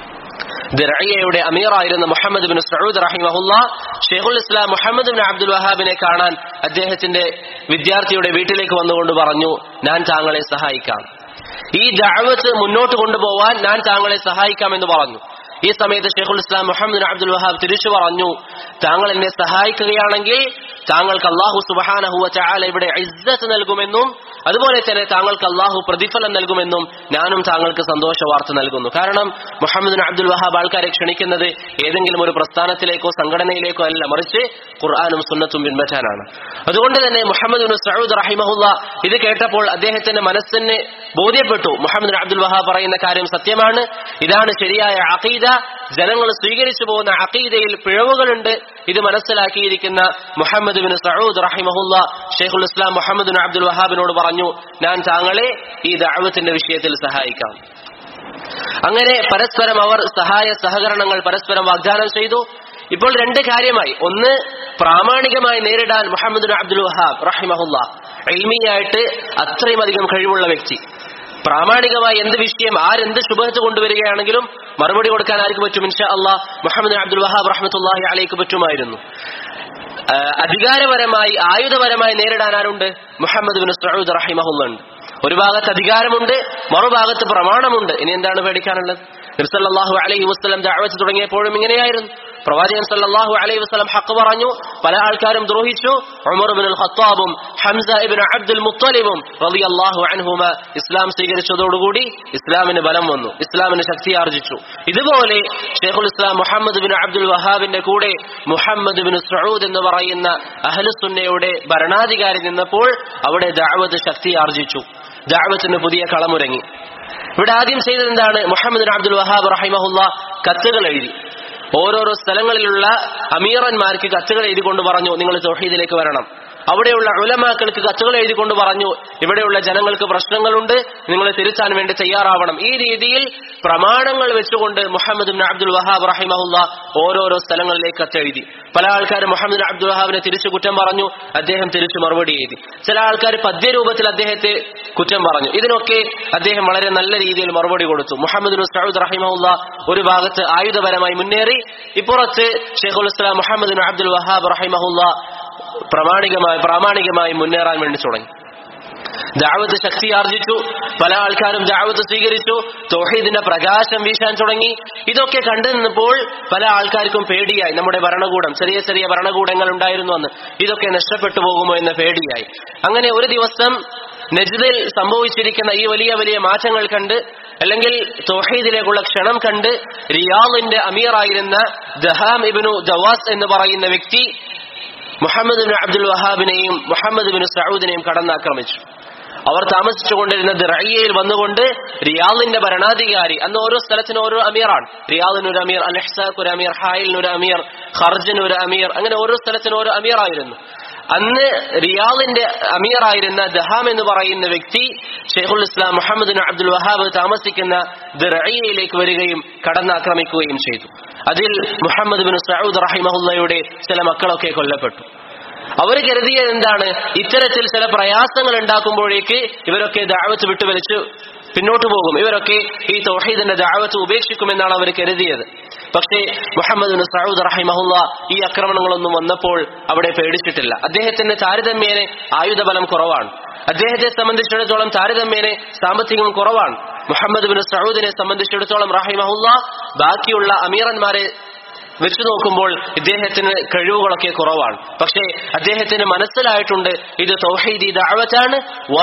ദിറയ്യയുടെ അമീറായിരുന്ന മുഹമ്മദ് ബിൻ സഊദ് റഹിമഹുല്ല ഷെയ്ഖുൽ ഇസ്ലാം മുഹമ്മദ് ബിൻ അബ്ദുൽ വഹാബിനെ കാണാൻ അദ്ദേഹത്തിന്റെ വിദ്യാർത്ഥിയുടെ വീട്ടിലേക്ക് വന്നുകൊണ്ട് പറഞ്ഞു ഞാൻ താങ്കളെ സഹായിക്കാം ഈ ദഅവത്ത് മുന്നോട്ട് കൊണ്ടുപോവാൻ ഞാൻ താങ്കളെ സഹായിക്കാമെന്ന് പറഞ്ഞു ഈ സമയത്ത് ഷെയ്ഖുൽ ഇസ്ലാം മുഹമ്മദ് അബ്ദുൽ വഹാബ് തിരിച്ചു പറഞ്ഞു താങ്കൾ എന്നെ സഹായിക്കുകയാണെങ്കിൽ താങ്കൾക്ക് അള്ളാഹു സുബഹാനഹുവ ചാല ഇവിടെ ഇസ്സത്ത് നൽകുമെന്നും അതുപോലെ തന്നെ താങ്കൾക്ക് അള്ളാഹു പ്രതിഫലം നൽകുമെന്നും ഞാനും താങ്കൾക്ക് സന്തോഷ വാർത്ത നൽകുന്നു കാരണം മുഹമ്മദ് അബ്ദുൽ വഹാബ് ആൾക്കാരെ ക്ഷണിക്കുന്നത് ഏതെങ്കിലും ഒരു പ്രസ്ഥാനത്തിലേക്കോ സംഘടനയിലേക്കോ അല്ല മറിച്ച് ഖുർആാനും സുന്നത്തും പിൻപറ്റാനാണ് അതുകൊണ്ട് തന്നെ മുഹമ്മദ് ബിൻ സഊദ് റഹിമഹുല്ല ഇത് കേട്ടപ്പോൾ അദ്ദേഹത്തിന്റെ മനസ്സിന് ബോധ്യപ്പെട്ടു മുഹമ്മദ് അബ്ദുൽ വഹാബ് പറയുന്ന കാര്യം സത്യമാണ് ഇതാണ് ശരിയായ അഖീദ ജനങ്ങൾ സ്വീകരിച്ചു പോകുന്ന അഖീദയിൽ പിഴവുകളുണ്ട് ഇത് മനസ്സിലാക്കിയിരിക്കുന്ന മുഹമ്മദ് ബിൻ സഊദ് റഹിമഹുല്ല ഷെയ്ഖുൽ ഇസ്ലാം മുഹമ്മദ് ബിൻ അബ്ദുൽ വഹാബിനോട് പറഞ്ഞു ഞാൻ താങ്കളെ ഈ ദഅവത്തിന്റെ വിഷയത്തിൽ സഹായിക്കാം അങ്ങനെ പരസ്പരം അവർ സഹായ സഹകരണങ്ങൾ പരസ്പരം വാഗ്ദാനം ചെയ്തു ഇപ്പോൾ രണ്ട് കാര്യമായി ഒന്ന് പ്രാമാണികമായി നേരിടാൻ മുഹമ്മദ് ബിൻ അബ്ദുൽ വഹാബ് റഹിമഹുല്ല എൽമിയായിട്ട് അത്രയും അധികം കഴിവുള്ള വ്യക്തി പ്രാമാണികമായി എന്ത് വിഷയം ആരെന്ത് ശുഭത്ത് കൊണ്ടുവരികയാണെങ്കിലും മറുപടി കൊടുക്കാൻ ആർക്ക് പറ്റും ഇൻഷാ അള്ളാഹ് മുഹമ്മദ് അബ്ദുൽ വഹാബ് റഹ്മത്തുല്ലാഹി അലൈക്ക് പറ്റുമായിരുന്നു അധികാരപരമായി ആയുധപരമായി നേരിടാൻ ആരുണ്ട് മുഹമ്മദ് ബിൻ സഊദ് റഹിമഹുല്ലുണ്ട് ഒരു ഭാഗത്ത് അധികാരമുണ്ട് മറുഭാഗത്ത് പ്രമാണമുണ്ട് ഇനി എന്താണ് പേടിക്കാനുള്ളത് നിർസല്ലാഹു അലൈഹി വസ്ലം ദാവത്ത് തുടങ്ങിയപ്പോഴും ഇങ്ങനെയായിരുന്നു പ്രവാചകൻ സല്ലല്ലാഹു അലൈഹി വസല്ലം ഹക്ക് പറഞ്ഞു പല ആൾക്കാരും ദ്രോഹിച്ചു ഉമർ ഇബ്നുൽ ഖത്താബും ഹംസ ഇബ്നു അബ്ദുൽ മുത്തലിബും റളിയല്ലാഹു അൻഹുമ ഇസ്ലാം സ്വീകരിച്ചതോടുകൂടി ഇസ്ലാമിന് ബലം വന്നു ഇസ്ലാമിന് ശക്തി ആർജിച്ചു ഇതുപോലെ ഷെയ്ഖുൽ ഇസ്ലാം മുഹമ്മദ് ബിൻ അബ്ദുൽ വഹാബിന്റെ കൂടെ മുഹമ്മദ് ബിൻ സഊദ് എന്ന് പറയുന്ന അഹ്ലുസുന്നയുടെ ഭരണാധികാരി നിന്നപ്പോൾ അവിടെ ദഅവത്ത് ശക്തി ആർജിച്ചു ദഅവത്തിന് പുതിയ കളമുരങ്ങി ഇവിടെ ആദ്യം ചെയ്തത് എന്താണ് മുഹമ്മദ് ബിൻ അബ്ദുൽ വഹാബ് റഹിമഹുല്ല കത്തുകൾ എഴുതി ഓരോരോ സ്ഥലങ്ങളിലുള്ള അമീറന്മാർക്ക് കത്തുകൾ എഴുതിക്കൊണ്ട് പറഞ്ഞു നിങ്ങൾ തൗഹീദിലേക്ക് വരണം അവിടെയുള്ള ഉലമാക്കൾക്ക് കത്തുകൾ എഴുതിക്കൊണ്ട് പറഞ്ഞു ഇവിടെയുള്ള ജനങ്ങൾക്ക് പ്രശ്നങ്ങളുണ്ട് നിങ്ങൾ തിരുത്താൻ വേണ്ടി തയ്യാറാവണം ഈ രീതിയിൽ പ്രമാണങ്ങൾ വെച്ചുകൊണ്ട് മുഹമ്മദ് ബിൻ അബ്ദുൽ വഹാബ് റഹിമഹുല്ല ഓരോരോ സ്ഥലങ്ങളിലേക്ക് കത്തെഴുതി പല ആൾക്കാർ മുഹമ്മദ് ബിൻ അബ്ദുൽ വഹാബിനെ തിരിച്ചു കുറ്റം പറഞ്ഞു അദ്ദേഹം തിരിച്ചു മറുപടി എഴുതി ചില ആൾക്കാർ പദ്യരൂപത്തിൽ അദ്ദേഹത്തെ കുറ്റം പറഞ്ഞു ഇതിനൊക്കെ അദ്ദേഹം വളരെ നല്ല രീതിയിൽ മറുപടി കൊടുത്തു മുഹമ്മദ് ബിൻ സൗദ് റഹിമഹുല്ല ഒരു ഭാഗത്ത് ആയുധപരമായി മുന്നേറി ഇപ്പുറത്ത് ഷെയ്ഖുൽ ഇസ്ലാം മുഹമ്മദ് ബിൻ അബ്ദുൽ വഹാബ് റഹിമഹുല്ല പ്രാമാണികമായി പ്രാമാണികമായി മുന്നേറാൻ വേണ്ടി തുടങ്ങി ദാവത്ത് ശക്തി ആർജിച്ചു പല ആൾക്കാരും ദാവത്ത് സ്വീകരിച്ചു തൗഹീദിന്റെ പ്രകാശം വീശാൻ തുടങ്ങി ഇതൊക്കെ കണ്ടു നിന്നപ്പോൾ പല ആൾക്കാർക്കും പേടിയായി നമ്മുടെ ഭരണകൂടം ചെറിയ ചെറിയ ഭരണകൂടങ്ങൾ ഉണ്ടായിരുന്നു അന്ന് ഇതൊക്കെ നഷ്ടപ്പെട്ടു പോകുമോ എന്ന പേടിയായി അങ്ങനെ ഒരു ദിവസം നജ്ദിൽ സംഭവിച്ചിരിക്കുന്ന ഈ വലിയ വലിയ മാറ്റങ്ങൾ കണ്ട് അല്ലെങ്കിൽ തൗഹീദിലേക്കുള്ള ക്ഷണം കണ്ട് റിയാദിന്റെ അമീറായിരുന്ന ദഹാം ഇബിനു ദവാസ് എന്ന് പറയുന്ന വ്യക്തി മുഹമ്മദ് ബിൻ അബ്ദുൽ വഹാബിനെയും മുഹമ്മദ് ബിൻ സൗദിനെയും കടന്നാക്രമിച്ചു അവർ താമസിച്ചുകൊണ്ടിരുന്ന ദിറയ്യയിൽ വന്നുകൊണ്ട് റിയാദിന്റെ ഭരണാധികാരി അന്ന് ഓരോ സ്ഥലത്തിനും ഓരോ അമീറാണ് റിയാദിന് ഒരു അമീർ അൽ ഹസാഖ് ഒരു അമീർ ഹായിലിന് ഒരു അമീർ ഖർജിന് ഒരു അമീർ അങ്ങനെ ഓരോ സ്ഥലത്തിനും ഓരോ അമീറായിരുന്നു അന്ന് റിയാദിന്റെ അമീറായിരുന്ന ദഹാം എന്ന് പറയുന്ന വ്യക്തി ഷെയ്ഖുൽ ഇസ്ലാം മുഹമ്മദ് ബിൻ അബ്ദുൽ വഹാബ് താമസിക്കുന്ന ദിറയ്യയിലേക്ക് വരികയും കടന്നാക്രമിക്കുകയും ചെയ്തു അതിൽ മുഹമ്മദ് ബിൻ സൗദ് റഹിമഹുല്ലയുടെ ചില മക്കളൊക്കെ കൊല്ലപ്പെട്ടു അവർ കരുതിയത് എന്താണ് ഇത്തരത്തിൽ ചില പ്രയാസങ്ങൾ ഉണ്ടാക്കുമ്പോഴേക്ക് ഇവരൊക്കെ ദാവത്ത് വിട്ടുവലിച്ച് പിന്നോട്ട് പോകും ഇവരൊക്കെ ഈ തൗഹീദിന്റെ ദാവത്ത് ഉപേക്ഷിക്കുമെന്നാണ് അവർ കരുതിയത് പക്ഷേ മുഹമ്മദ് ബിൻ സൗദ് റഹിമഹുല്ല ഈ ആക്രമണങ്ങളൊന്നും വന്നപ്പോൾ അവിടെ പേടിച്ചിട്ടില്ല അദ്ദേഹത്തിന്റെ താരതമ്യേന ആയുധബലം കുറവാണ് അദ്ദേഹത്തെ സംബന്ധിച്ചിടത്തോളം താരതമ്യേന സാമ്പത്തികം കുറവാണ് മുഹമ്മദ് ബിൻ സൗദിനെ സംബന്ധിച്ചിടത്തോളം റഹിമഹുല്ല ബാക്കിയുള്ള അമീറന്മാരെ വെച്ചു നോക്കുമ്പോൾ ഇദ്ദേഹത്തിന് കഴിവുകളൊക്കെ കുറവാണ് പക്ഷേ അദ്ദേഹത്തിന് മനസ്സിലായിട്ടുണ്ട് ഇത് തൗഹീദി ദഅവത്താണ്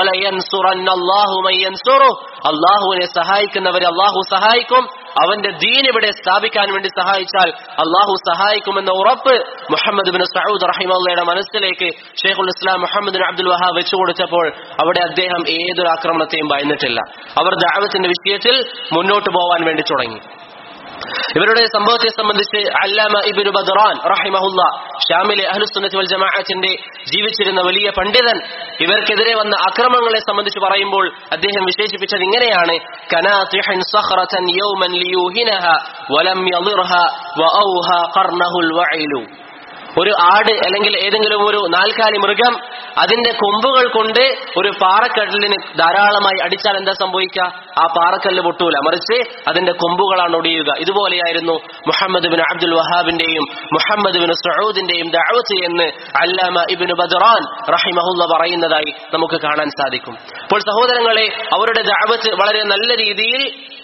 അള്ളാഹുവിനെ സഹായിക്കുന്നവരെ അള്ളാഹു സഹായിക്കും അവന്റെ ദീൻ ഇവിടെ സ്ഥാപിക്കാൻ വേണ്ടി സഹായിച്ചാൽ അള്ളാഹു സഹായിക്കുമെന്ന ഉറപ്പ് മുഹമ്മദ് ബിൻ സൗദ് റഹിമുള്ളയുടെ മനസ്സിലേക്ക് ഷെയ്ഖുൽ ഇസ്ലാം മുഹമ്മദ് ബിൻ അബ്ദുൽ വഹാബ് വെച്ചു കൊടുത്തപ്പോൾ അവിടെ അദ്ദേഹം ഏതൊരു ആക്രമണത്തെയും ഭയന്നിട്ടില്ല അവർ ദാവത്തിന്റെ വിഷയത്തിൽ മുന്നോട്ട് പോവാൻ വേണ്ടി തുടങ്ങി ഇവരുടെ സംഭവത്തെ സംബന്ധിച്ച് അല്ലാമ ഇബിനു ബദറാൻ റഹിമഹുല്ല ഷാമിലെ അഹ്ലുസുന്നത്ത് വൽ ജമാഅത്തിന്റെ ജീവിച്ചിരുന്ന വലിയ പണ്ഡിതൻ ഇവർക്കെതിരെ വന്ന അക്രമങ്ങളെ സംബന്ധിച്ച് പറയുമ്പോൾ അദ്ദേഹം വിശേഷിപ്പിച്ചത് ഇങ്ങനെയാണ് കനാതിഹൻ സഖറതൻ യൗമൻ ലിയൂഹിനഹ വലം യളിർഹ വഔഹ ഖർനഹുൽ വഇലു ഒരു ആട് അല്ലെങ്കിൽ ഏതെങ്കിലും ഒരു നാൽക്കാലി മൃഗം അതിന്റെ കൊമ്പുകൾ കൊണ്ട് ഒരു പാറക്കല്ലിന് ധാരാളമായി അടിച്ചാൽ എന്താ സംഭവിക്കുക ആ പാറക്കല്ല് പൊട്ടൂല മറിച്ച് അതിന്റെ കൊമ്പുകളാണ് ഒടിയുക ഇതുപോലെയായിരുന്നു മുഹമ്മദ് ബിൻ അബ്ദുൽ വഹാബിന്റെയും മുഹമ്മദ് ബിൻ സൗദിന്റെയും ദഅവത്ത് എന്ന് അല്ലാമ ഇബിന് ബദ്റാൻ റഹിമഹുല്ല പറയുന്നതായി നമുക്ക് കാണാൻ സാധിക്കും അപ്പോൾ സഹോദരങ്ങളെ അവരുടെ ദഅവത്ത് വളരെ നല്ല രീതിയിൽ